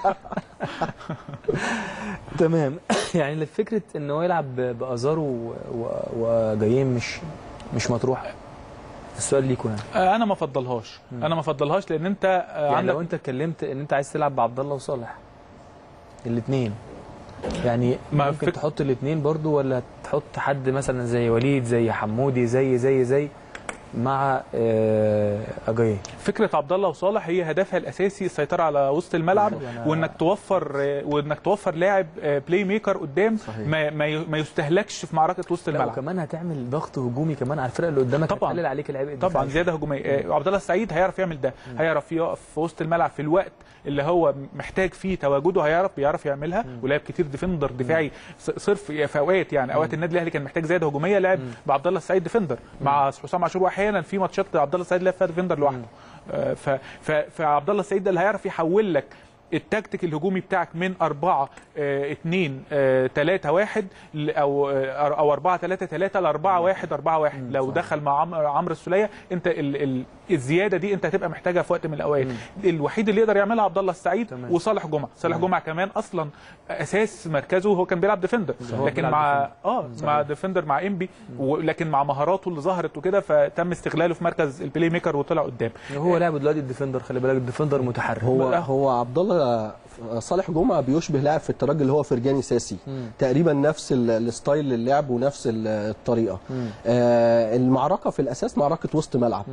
تمام يعني فكره ان هو يلعب ب- بازارو و- و- وجايين مش مش مطروح السؤال ليكوا يعني آه، انا ما افضلهاش انا ما افضلهاش لان انت آه، يعني عندك لو انت اتكلمت ان انت عايز تلعب بعبد الله وصالح الاثنين يعني ما ممكن فك- تحط الاثنين برضو ولا تحط حد مثلا زي وليد زي حمودي زي زي زي مع آه، اجاي فكره عبد الله وصالح هي هدفها الاساسي السيطره على وسط الملعب أنا- وانك توفر وانك توفر لاعب بلاي ميكر قدام صحيح. ما ما ي- ما يستهلكش في معركه وسط لا الملعب وكمان هتعمل ضغط هجومي كمان على الفرقه اللي قدامك طبعاً. هتقلل عليك العبء الدفاعي طبعا زياده هجوميه آه، عبد الله السعيد هيعرف يعمل ده هيعرف يقف في وسط الملعب في الوقت اللي هو محتاج فيه تواجده هيعرف بيعرف يعملها ولعب كتير ديفندر دفاعي ص- صرف في اوقات يعني اوقات النادي الاهلي كان محتاج زياده هجوميه لعب بعبد الله السعيد ديفندر مع حسام عاشور واحيانا في ماتشات عبد الله السعيد لعب فيها ديفندر لوحده آه، ف- ف- فعبد الله السعيد ده اللي هيعرف يحول لك التكتيك الهجومي بتاعك من 4 2 3 1 او آه، او 4 3 3 ل 4 1 4 1 لو دخل مع عم- عمرو السوليه انت ال ال الزياده دي انت هتبقى محتاجها في وقت من الاوقات الوحيد اللي يقدر يعملها عبد الله السعيد تمام. وصالح جمعه صالح جمعه كمان اصلا اساس مركزه هو كان بيلعب ديفندر هو لكن بيلعب مع اه مع ديفندر مع انبي ولكن مع مهاراته اللي ظهرت وكده فتم استغلاله في مركز البلاي ميكر وطلع قدام هو لاعب دلوقتي الديفندر خلي بالك الديفندر متحرك هو لا. هو عبد الله صالح جمعه بيشبه لاعب في الترجي اللي هو فرجاني ساسي تقريبا نفس ال- الستايل للعب ونفس ال- الطريقه آه المعركه في الاساس معركه وسط ملعب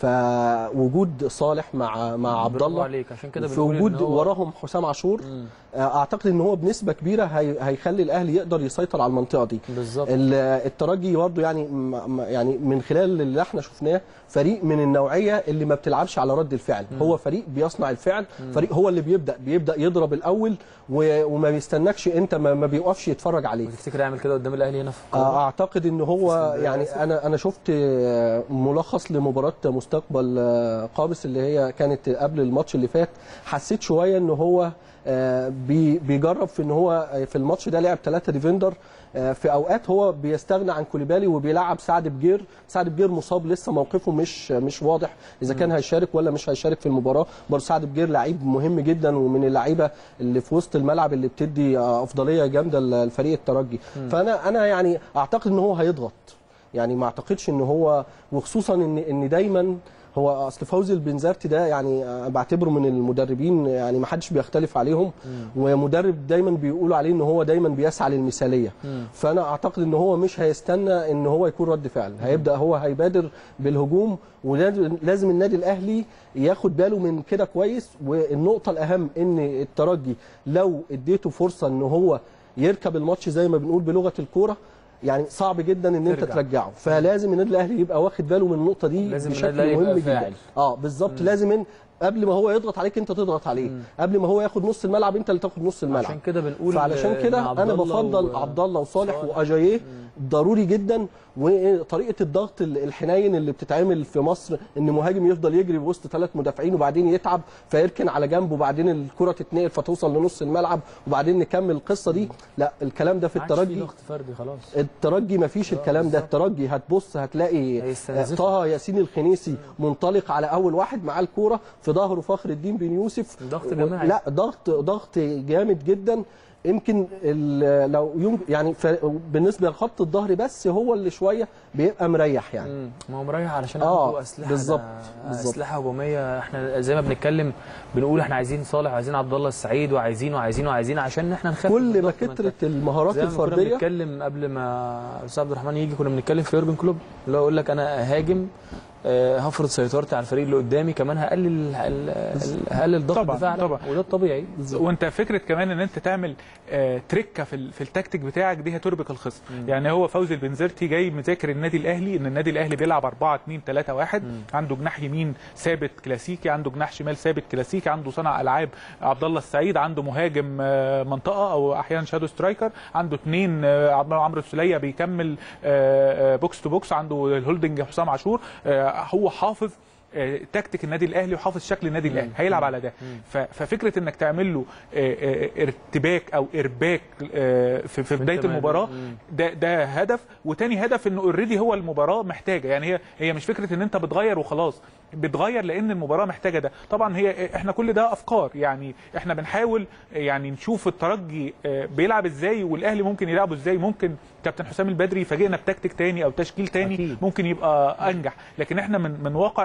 فوجود صالح مع مع عبد برافو الله عليك عشان كده في بنقول إن وجود هو- وراهم حسام عاشور آه، اعتقد ان هو بنسبه كبيره هي هيخلي الاهلي يقدر يسيطر على المنطقه دي بالظبط ال- الترجي برضه يعني م- م- يعني من خلال اللي احنا شفناه فريق من النوعيه اللي ما بتلعبش على رد الفعل هو فريق بيصنع الفعل فريق هو اللي بيبدا بيبدا يضرب الاول و- وما بيستناكش انت ما ما بيوقفش يتفرج عليه تفتكر يعمل كده قدام الاهلي هنا في القاهرة؟ آه، اعتقد ان هو يعني انا انا شفت آه، ملخص لمباراه مستقبل آه، قابس اللي هي كانت قبل الماتش اللي فات حسيت شويه ان هو آه، بي- بيجرب في ان هو في الماتش ده لعب ثلاثه ديفندر آه، في اوقات هو بيستغنى عن كوليبالي وبيلعب سعد بجير سعد بجير مصاب لسه موقفه مش مش واضح اذا كان هيشارك ولا مش هيشارك في المباراه برضه سعد بجير لعيب مهم جدا ومن اللعيبه اللي في وسط الملعب اللي بتدي آه، افضليه جامده للفريق الترجي فانا انا يعني اعتقد ان هو هيضغط يعني ما اعتقدش ان هو وخصوصا ان ان دايما هو اصل فوزي البنزرتي ده يعني آه، بعتبره من المدربين يعني ما حدش بيختلف عليهم ومدرب دايما بيقولوا عليه ان هو دايما بيسعى للمثاليه فانا اعتقد ان هو مش هيستنى ان هو يكون رد فعل هيبدا هو هيبادر بالهجوم ولازم النادي الاهلي ياخد باله من كده كويس والنقطه الاهم ان الترجي لو اديته فرصه ان هو يركب الماتش زي ما بنقول بلغه الكوره يعني صعب جدا ان انت ترجع. ترجعه فلازم النادي الاهلي يبقى واخد باله من النقطه دي لازم بشكل النادي الأهلي مهم يبقى جدا فاعل. اه بالظبط لازم إن قبل ما هو يضغط عليك انت تضغط عليه قبل ما هو ياخد نص الملعب انت اللي تاخد نص الملعب عشان كده بنقول فعلشان إن كده عبد انا الله بفضل و- عبد الله وصالح صالح. واجاييه ضروري جدا وطريقه الضغط ال- الحنين اللي بتتعمل في مصر ان مهاجم يفضل يجري وسط ثلاث مدافعين وبعدين يتعب فيركن على جنب وبعدين الكره تتنقل فتوصل لنص الملعب وبعدين نكمل القصه دي لا الكلام ده في ما عادش في الترجي ضغط فردي خلاص الترجي ما فيش الكلام ده الترجي هتبص هتلاقي هيستنزفه. طه ياسين الخنيسي منطلق على اول واحد معاه الكوره في ظهره فخر الدين بن يوسف ضغط و- جماعي. لا ضغط ضغط جامد جدا يمكن ال- لو يوم يعني ف- بالنسبه لخط الظهر بس هو اللي شويه بيبقى مريح يعني مم. ما هو مريح علشان آه، عنده اسلحه بالظبط، ده بالظبط. اسلحه هجوميه احنا زي ما بنتكلم بنقول احنا عايزين صالح وعايزين عبد الله السعيد وعايزين وعايزين وعايزين عشان احنا نخفف كل ما الضغط. انت- كترت المهارات زي ما كنا الفرديه بنتكلم قبل ما استاذ عبد الرحمن يجي كنا بنتكلم في يورجن كلوب اللي هو يقول لك انا هاجم آه، هفرض سيطرتي على الفريق اللي قدامي كمان هقلل ال- ال- هقلل ضغط طبعاً، الدفاع عليه. طبعاً. وده الطبيعي وانت فكره كمان ان انت تعمل آه تريكه في ال- في التكتيك بتاعك دي هتربك الخصم يعني هو فوزي البنزرتي جاي مذاكر النادي الاهلي ان النادي الاهلي بيلعب 4 2 3 1 عنده جناح يمين ثابت كلاسيكي عنده جناح شمال ثابت كلاسيكي عنده صانع العاب عبد الله السعيد عنده مهاجم آه منطقه او احيانا شادو سترايكر عنده اثنين عمرو السوليه بيكمل آه، آه، بوكس تو بوكس عنده الهولدنج حسام عاشور آه، هو حافظ آه، تكتيك النادي الاهلي وحافظ شكل النادي الاهلي هيلعب على ده ف- ففكره انك تعمل له آه، آه، ارتباك او ارباك آه، في في بدايه تمام. المباراه مم. ده ده هدف وتاني هدف انه اوريدي هو المباراه محتاجه يعني هي هي مش فكره ان انت بتغير وخلاص بتغير لان المباراه محتاجه ده طبعا هي احنا كل ده افكار يعني احنا بنحاول يعني نشوف الترجي آه، بيلعب ازاي والاهلي ممكن يلعبه ازاي ممكن كابتن حسام البدري يفاجئنا بتكتيك تاني او تشكيل تاني أكيد. ممكن يبقى انجح لكن احنا من من واقع قرايتنا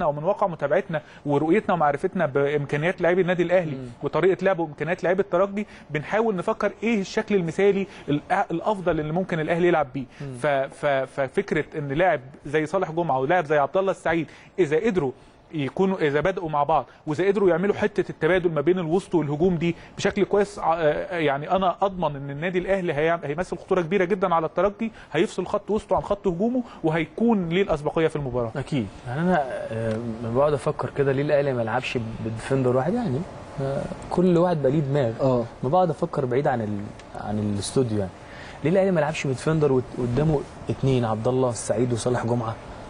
ومن واقع متابعتنا ورؤيتنا ومعرفتنا بامكانيات لاعبي النادي الاهلي وطريقه لعبه وامكانيات لاعبي الترجي بنحاول نفكر ايه الشكل المثالي الأ- الافضل اللي ممكن الاهلي يلعب بيه ف- ف- ففكره ان لاعب زي صالح جمعه ولاعب زي عبد الله السعيد اذا قدروا يكونوا اذا بداوا مع بعض واذا قدروا يعملوا حته التبادل ما بين الوسط والهجوم دي بشكل كويس ع- آه، يعني انا اضمن ان النادي الاهلي هيعم- هيمثل خطوره كبيره جدا على الترجي هيفصل خط وسطه عن خط هجومه وهيكون ليه الاسبقيه في المباراه اكيد يعني انا آه، لما بقعد افكر كده ليه الاهلي ما يلعبش بديفندر واحد يعني آه، كل واحد بقى ليه دماغ اه ما بقعد افكر بعيد عن ال... عن الاستوديو يعني ليه الاهلي ما يلعبش بديفندر وت- قدامه اثنين عبد الله السعيد وصالح جمعه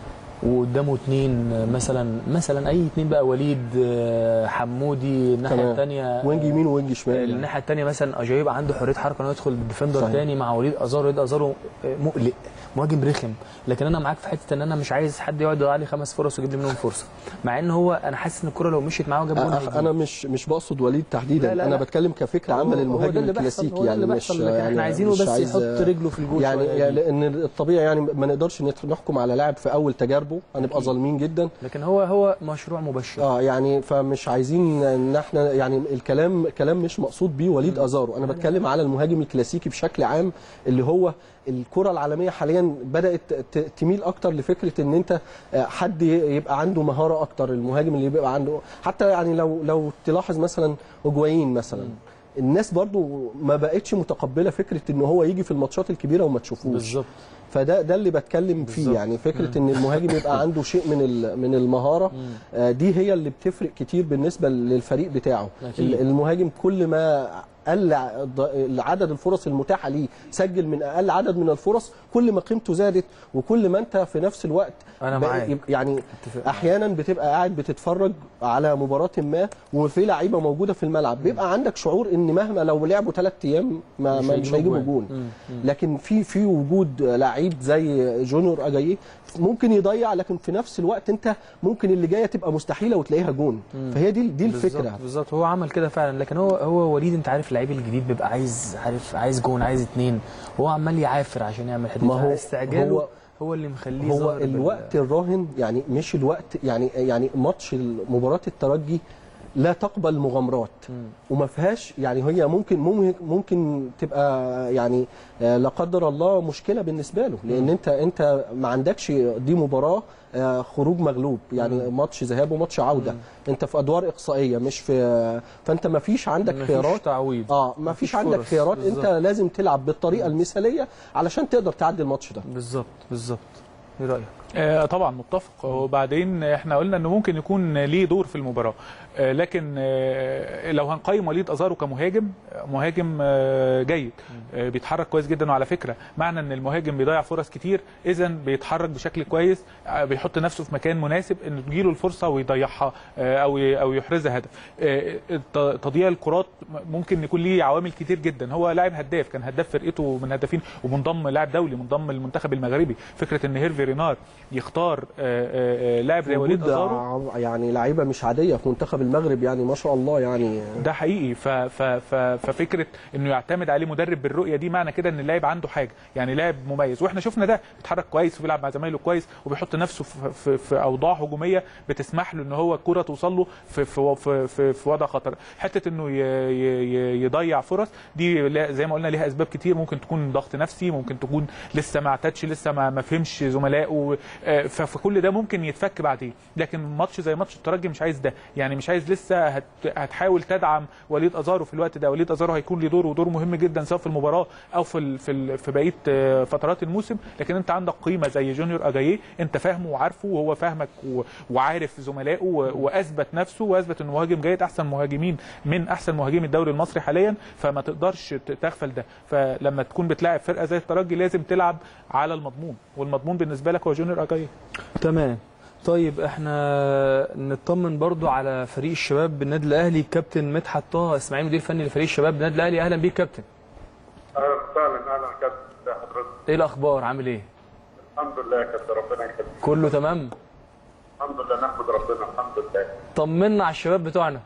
وقدامه اثنين مثلا مثلا اي اثنين بقى وليد آه، حمودي الناحيه تمام. الثانيه وينج يمين وينج شمال يعني. الناحيه الثانيه مثلا اجاي يبقى عنده حريه حركه انه يدخل ديفندر صحيح. ثاني مع وليد ازارو وليد ازارو آه، مقلق مهاجم رخم لكن انا معاك في حته ان انا مش عايز حد يقعد يضيع لي خمس فرص ويجيب لي منهم فرصه مع ان هو انا حاسس ان الكره لو مشيت معاه وجاب جون أ- هيجيب. انا مش مش بقصد وليد تحديدا لا، لا، انا لا. بتكلم كفكره عامه هو- هو ده للمهاجم اللي بيحصل، الكلاسيكي هو ده يعني اللي مش بيحصل، لكن يعني احنا عايزينه مش بس عايز- يحط رجله في الجول يعني, شوية. يعني لان الطبيعي يعني ما نقدرش نت- نحكم على لاعب في اول تجاربه هنبقى ظالمين جدا لكن هو هو مشروع مبشر اه يعني فمش عايزين ان احنا يعني الكلام كلام مش مقصود بيه وليد ازارو انا بتكلم على المهاجم الكلاسيكي بشكل عام اللي هو الكره العالميه حاليا بدات ت- تميل اكتر لفكره ان انت آه، حد ي- يبقى عنده مهاره اكتر المهاجم اللي بيبقى عنده حتى يعني لو لو تلاحظ مثلا اوجوايين مثلا الناس برضو ما بقتش متقبله فكره ان هو يجي في الماتشات الكبيره وما تشوفوش بالظبط فده ده اللي بتكلم فيه بالظبط. يعني فكره ان المهاجم يبقى عنده شيء من ال- من المهاره آه، دي هي اللي بتفرق كتير بالنسبه للفريق بتاعه أكيد. ال- المهاجم كل ما قل ع- ض- عدد الفرص المتاحه ليه سجل من اقل عدد من الفرص كل ما قيمته زادت وكل ما انت في نفس الوقت أنا بقى- معاك. يبقى- يعني أتفق. احيانا بتبقى قاعد بتتفرج على مباراه ما وفي لعيبه موجوده في الملعب بيبقى عندك شعور ان مهما لو لعبوا ثلاث ايام ما مش ما- مش هيجيبوا هيجيبوا جوان. جون لكن في في وجود لعيب زي جونيور اجاييه ممكن يضيع لكن في نفس الوقت انت ممكن اللي جايه تبقى مستحيله وتلاقيها جون فهي دي دي الفكره بالظبط بالظبط هو عمل كده فعلا لكن هو هو وليد انت عارف اللعيب الجديد بيبقى عايز عارف عايز جون عايز اتنين هو عمال يعافر عشان يعمل حته ما هو- استعجاله هو- هو, هو اللي مخليه هو ظاهر بال- الوقت الراهن يعني مش الوقت يعني يعني ماتش مباراه الترجي لا تقبل مغامرات وما فيهاش يعني هي ممكن ممكن ممكن تبقى يعني آه، لا قدر الله مشكله بالنسبه له لان انت انت ما عندكش دي مباراه آه، خروج مغلوب يعني ماتش ذهاب وماتش عوده انت في ادوار اقصائيه مش في فانت ما فيش عندك مفيش خيارات تعويض اه ما مفيش فيش عندك فرص. خيارات بالظبط. انت لازم تلعب بالطريقه المثاليه علشان تقدر تعدي الماتش ده بالظبط بالظبط ايه رايك آه، طبعا متفق وبعدين احنا قلنا انه ممكن يكون ليه دور في المباراه آه، لكن آه، لو هنقيم وليد ازارو كمهاجم آه، مهاجم آه، جيد آه، بيتحرك كويس جدا وعلى فكره معنى ان المهاجم بيضيع فرص كتير اذا بيتحرك بشكل كويس آه، بيحط نفسه في مكان مناسب ان تجيله الفرصه ويضيعها آه، او ي- او يحرزها هدف آه، الت- تضييع الكرات ممكن يكون ليه عوامل كتير جدا هو لاعب هداف كان هداف فرقته من هدافين ومنضم لاعب دولي منضم المنتخب المغربي فكره ان هيرفي رينار يختار آه، آه، آه، لاعب زي وليد وجود ازارو ع- يعني لعيبه مش عاديه في منتخب المغرب يعني ما شاء الله يعني ده حقيقي ف ف ف ففكره انه يعتمد عليه مدرب بالرؤيه دي معنى كده ان اللاعب عنده حاجه يعني لاعب مميز واحنا شفنا ده بيتحرك كويس وبيلعب مع زمايله كويس وبيحط نفسه في, في, في اوضاع هجوميه بتسمح له ان هو الكره توصل له في في في, في, في وضع خطر حته انه ي ي ي يضيع فرص دي لا- زي ما قلنا ليها اسباب كتير ممكن تكون ضغط نفسي ممكن تكون لسه ما اعتادش لسه ما ما فهمش زملائه آه، ف- فكل ده ممكن يتفك بعدين لكن ماتش زي ماتش الترجي مش عايز ده يعني مش عايز لسه هت هتحاول تدعم وليد ازارو في الوقت ده وليد ازارو هيكون له دور ودور مهم جدا سواء في المباراه او في ال في ال في بقيه آه، فترات الموسم لكن انت عندك قيمه زي جونيور اجاييه انت فاهمه وعارفه وهو فاهمك و- وعارف زملائه و- واثبت نفسه واثبت انه مهاجم جيد احسن مهاجمين من احسن مهاجمي الدوري المصري حاليا فما تقدرش ت- تغفل ده فلما تكون بتلاعب فرقه زي الترجي لازم تلعب على المضمون والمضمون بالنسبه لك هو جونيور اجاييه تمام طيب احنا نطمن برضو على فريق الشباب بالنادي الاهلي كابتن مدحت طه اسماعيل مدير فني لفريق الشباب بالنادي الاهلي اهلا بيك كابتن اهلا وسهلا اهلا يا كابتن ازي حضرتك ايه الاخبار عامل ايه الحمد لله يا كابتن ربنا يخليك كله تمام الحمد لله نحمد ربنا الحمد لله طمنا على الشباب بتوعنا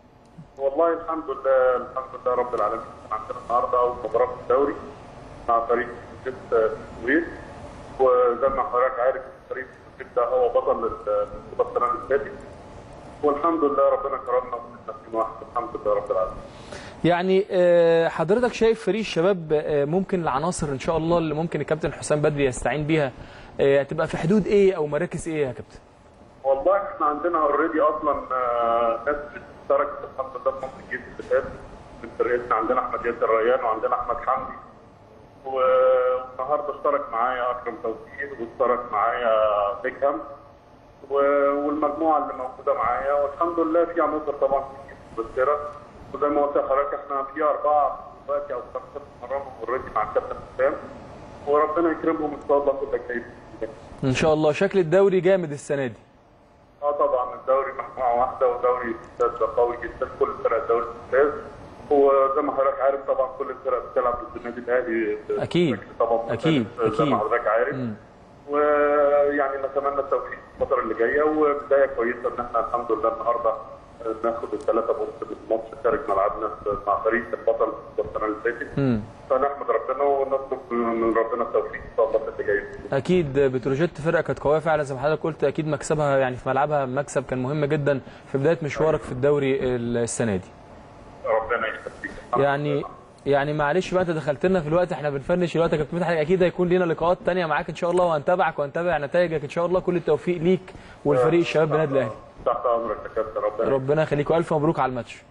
والله الحمد لله الحمد لله رب العالمين كان عندنا النهارده اول مباراه في الدوري مع فريق جيت السويس وزي ما حضرتك عارف فريق ده هو بطل ال- البطل السنه اللي فاتت والحمد لله ربنا كرمنا وكسبنا 2-1 الحمد لله رب العالمين يعني آه، حضرتك شايف فريق الشباب آه، ممكن العناصر ان شاء الله اللي ممكن الكابتن حسام بدري يستعين بيها آه، هتبقى في حدود ايه او مراكز ايه يا كابتن؟ والله احنا عندنا اوريدي اصلا آه، ناس اشتركت الحمد لله في ماتش الجيش اللي فات من فرقتنا عندنا احمد ياسر ريان وعندنا احمد حمدي و- والنهارده اشترك معايا اكرم توفيق واشترك معايا بيكهام و- والمجموعه اللي موجوده معايا والحمد لله في عناصر طبعا كتير مبشره وزي ما قلت لحضرتك احنا في اربعه دلوقتي او خمسه بنتمرنوا اوريدي مع الكابتن حسام وربنا يكرمهم ان شاء الله كل جاي ان شاء الله شكل الدوري جامد السنه دي اه طبعا الدوري مجموعه واحده ودوري ممتاز قوي جدا كل فرق الدوري ممتاز وزي ما حضرتك عارف طبعا كل الفرق بتلعب ضد النادي الاهلي أكيد. بشكل طبعا مختلف أكيد. زي أكيد. ما حضرتك عارف ويعني نتمنى التوفيق الفتره اللي جايه وبدايه كويسه ان احنا الحمد لله النهارده ناخد الثلاثه بونت من الماتش خارج ملعبنا مع فريق البطل السنه اللي فاتت فنحمد ربنا ونطلب من ربنا التوفيق ان شاء الله في اللي جاي اكيد بتروجيت فرقه كانت قويه فعلا زي ما حضرتك قلت اكيد مكسبها يعني في ملعبها مكسب كان مهم جدا في بدايه مشوارك في الدوري السنه دي ربنا يخليك يعني يعني معلش بقى انت دخلت لنا في الوقت احنا بنفنش الوقت يا كابتن مدحت اكيد هيكون لينا لقاءات تانية معاك ان شاء الله وهنتابعك وهنتابع نتائجك ان شاء الله كل التوفيق ليك والفريق الشباب بالنادي الاهلي تحت امرك يا كابتن ربنا ربنا يخليك والف مبروك على الماتش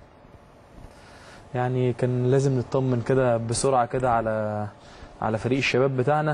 يعني كان لازم نطمن كده بسرعه كده على على فريق الشباب بتاعنا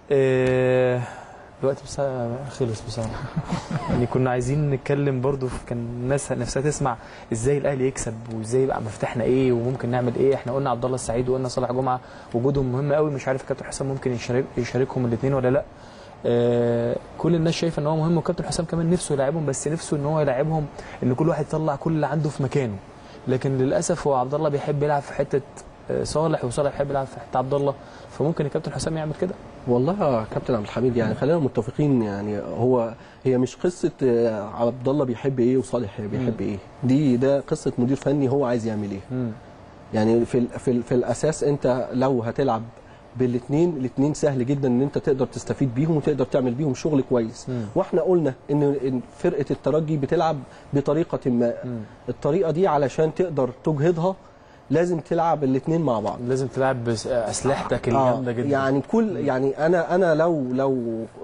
اه، الوقت بس خلص بصراحه يعني كنا عايزين نتكلم برضو في- كان الناس نفسها تسمع ازاي الاهلي يكسب وازاي يبقى مفتاحنا ايه وممكن نعمل ايه احنا قلنا عبد الله السعيد وقلنا صالح جمعه وجودهم مهم قوي مش عارف كابتن حسام ممكن يشارك يشاركهم الاثنين ولا لا آه، كل الناس شايفه ان هو مهم وكابتن حسام كمان نفسه يلعبهم بس نفسه ان هو يلعبهم ان كل واحد يطلع كل اللي عنده في مكانه لكن للاسف هو عبد الله بيحب يلعب في حته آه، صالح وصالح بيحب يلعب في حته عبد الله فممكن الكابتن حسام يعمل كده والله يا كابتن عبد الحميد يعني خلينا متفقين يعني هو هي مش قصه آه، عبد الله بيحب ايه وصالح بيحب ايه دي ده قصه مدير فني هو عايز يعمل ايه يعني في ال في, ال في الاساس انت لو هتلعب بالاثنين الاثنين سهل جدا ان انت تقدر تستفيد بيهم وتقدر تعمل بيهم شغل كويس واحنا قلنا ان إن فرقه الترجي بتلعب بطريقه ما الطريقه دي علشان تقدر تجهضها لازم تلعب الاثنين مع بعض لازم تلعب باسلحتك آه، الجامده جدا يعني كل يعني انا انا لو لو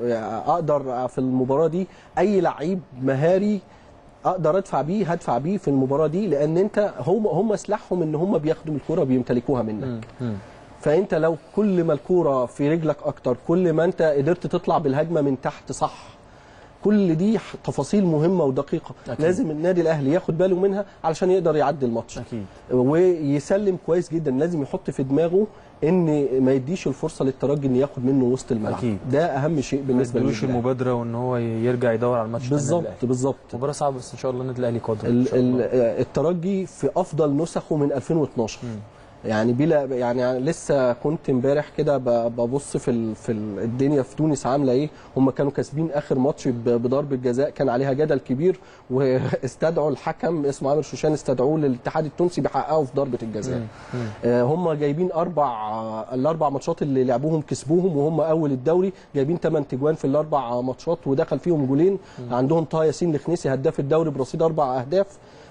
اقدر في المباراه دي اي لعيب مهاري اقدر ادفع بيه هدفع بيه في المباراه دي لان انت هم هم سلاحهم ان هم بياخدوا الكوره بيمتلكوها منك فانت لو كل ما الكوره في رجلك اكتر كل ما انت قدرت تطلع بالهجمه من تحت صح كل دي ح- تفاصيل مهمه ودقيقه أكيد. أكيد. لازم النادي الاهلي ياخد باله منها علشان يقدر يعدي الماتش اكيد ويسلم كويس جدا لازم يحط في دماغه ان ما يديش الفرصه للترجي ان ياخد منه وسط الملعب أكيد. ده اهم شيء ما بالنسبه يدلوش للنادي الأهلي. المبادره وان هو يرجع يدور على الماتش بتاع النادي بالظبط الأهلي. بالظبط مباراه صعبه بس ان شاء الله النادي الاهلي قادر ان ال- شاء الله ال- الترجي في افضل نسخه من 2012 يعني بلا يعني لسه كنت امبارح كده ب- ببص في ال في ال الدنيا في تونس عامله ايه هم كانوا كاسبين اخر ماتش ب- بضربه جزاء كان عليها جدل كبير واستدعوا الحكم اسمه عامر شوشان استدعوه للاتحاد التونسي بيحققوا في ضربه الجزاء آه، هم جايبين اربع آه، الاربع ماتشات اللي لعبوهم كسبوهم وهم اول الدوري جايبين 8 تجوان في الاربع ماتشات ودخل فيهم جولين عندهم طه ياسين الخنيسي هداف الدوري برصيد اربع اهداف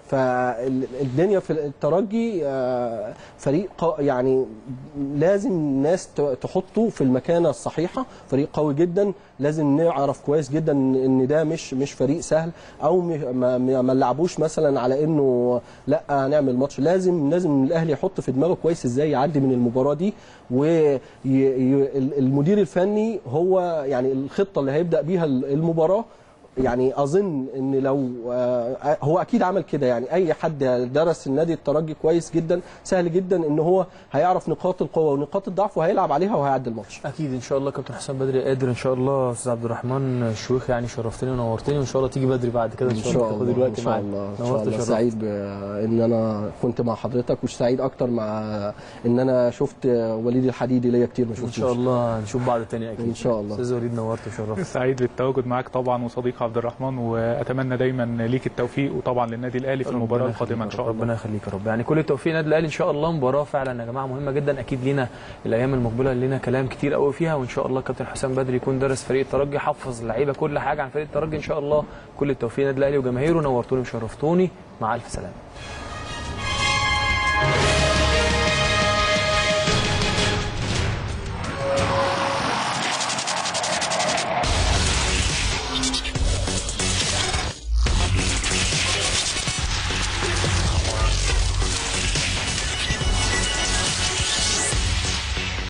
فالدنيا في الترجي آه، فريق قا- يعني لازم ناس ت- تحطه في المكانه الصحيحه فريق قوي جدا لازم نعرف كويس جدا ان ده مش مش فريق سهل او م- ما ما ما نلعبوش مثلا على انه لا هنعمل ماتش لازم لازم الاهلي يحط في دماغه كويس ازاي يعدي من المباراه دي والمدير الفني هو يعني الخطه اللي هيبدا بيها المباراه يعني اظن ان لو آه، هو اكيد عمل كده يعني اي حد درس النادي الترجي كويس جدا سهل جدا ان هو هيعرف نقاط القوه ونقاط الضعف وهيلعب عليها وهيعدي الماتش اكيد ان شاء الله كابتن حسام بدري قادر ان شاء الله استاذ عبد الرحمن الشويخ يعني شرفتني ونورتني وان شاء الله تيجي بدري بعد كده ان شاء الله تاخد الوقت ان شاء معاك. الله ان شاء نورت الله وشرفت. سعيد ب- ان انا كنت مع حضرتك وسعيد اكتر مع ان انا شفت وليد الحديدي ليا كتير ما ان شفتوش شاء الله نشوف بعض تاني اكيد ان شاء الله استاذ وليد نورت وشرفت سعيد بالتواجد معاك طبعا وصديق عبد الرحمن واتمنى دايما ليك التوفيق وطبعا للنادي الاهلي في المباراه ربنا القادمه ان يخليك يا شاء رب. الله ربنا يخليك يا رب يعني كل التوفيق للنادي الاهلي ان شاء الله مباراه فعلا يا جماعه مهمه جدا اكيد لينا الايام المقبله لينا كلام كتير قوي فيها وان شاء الله كابتن حسام بدري يكون درس فريق الترجي حفظ اللعيبه كل حاجه عن فريق الترجي ان شاء الله كل التوفيق للنادي الاهلي وجماهيره نورتوني وشرفتوني مع الف سلامه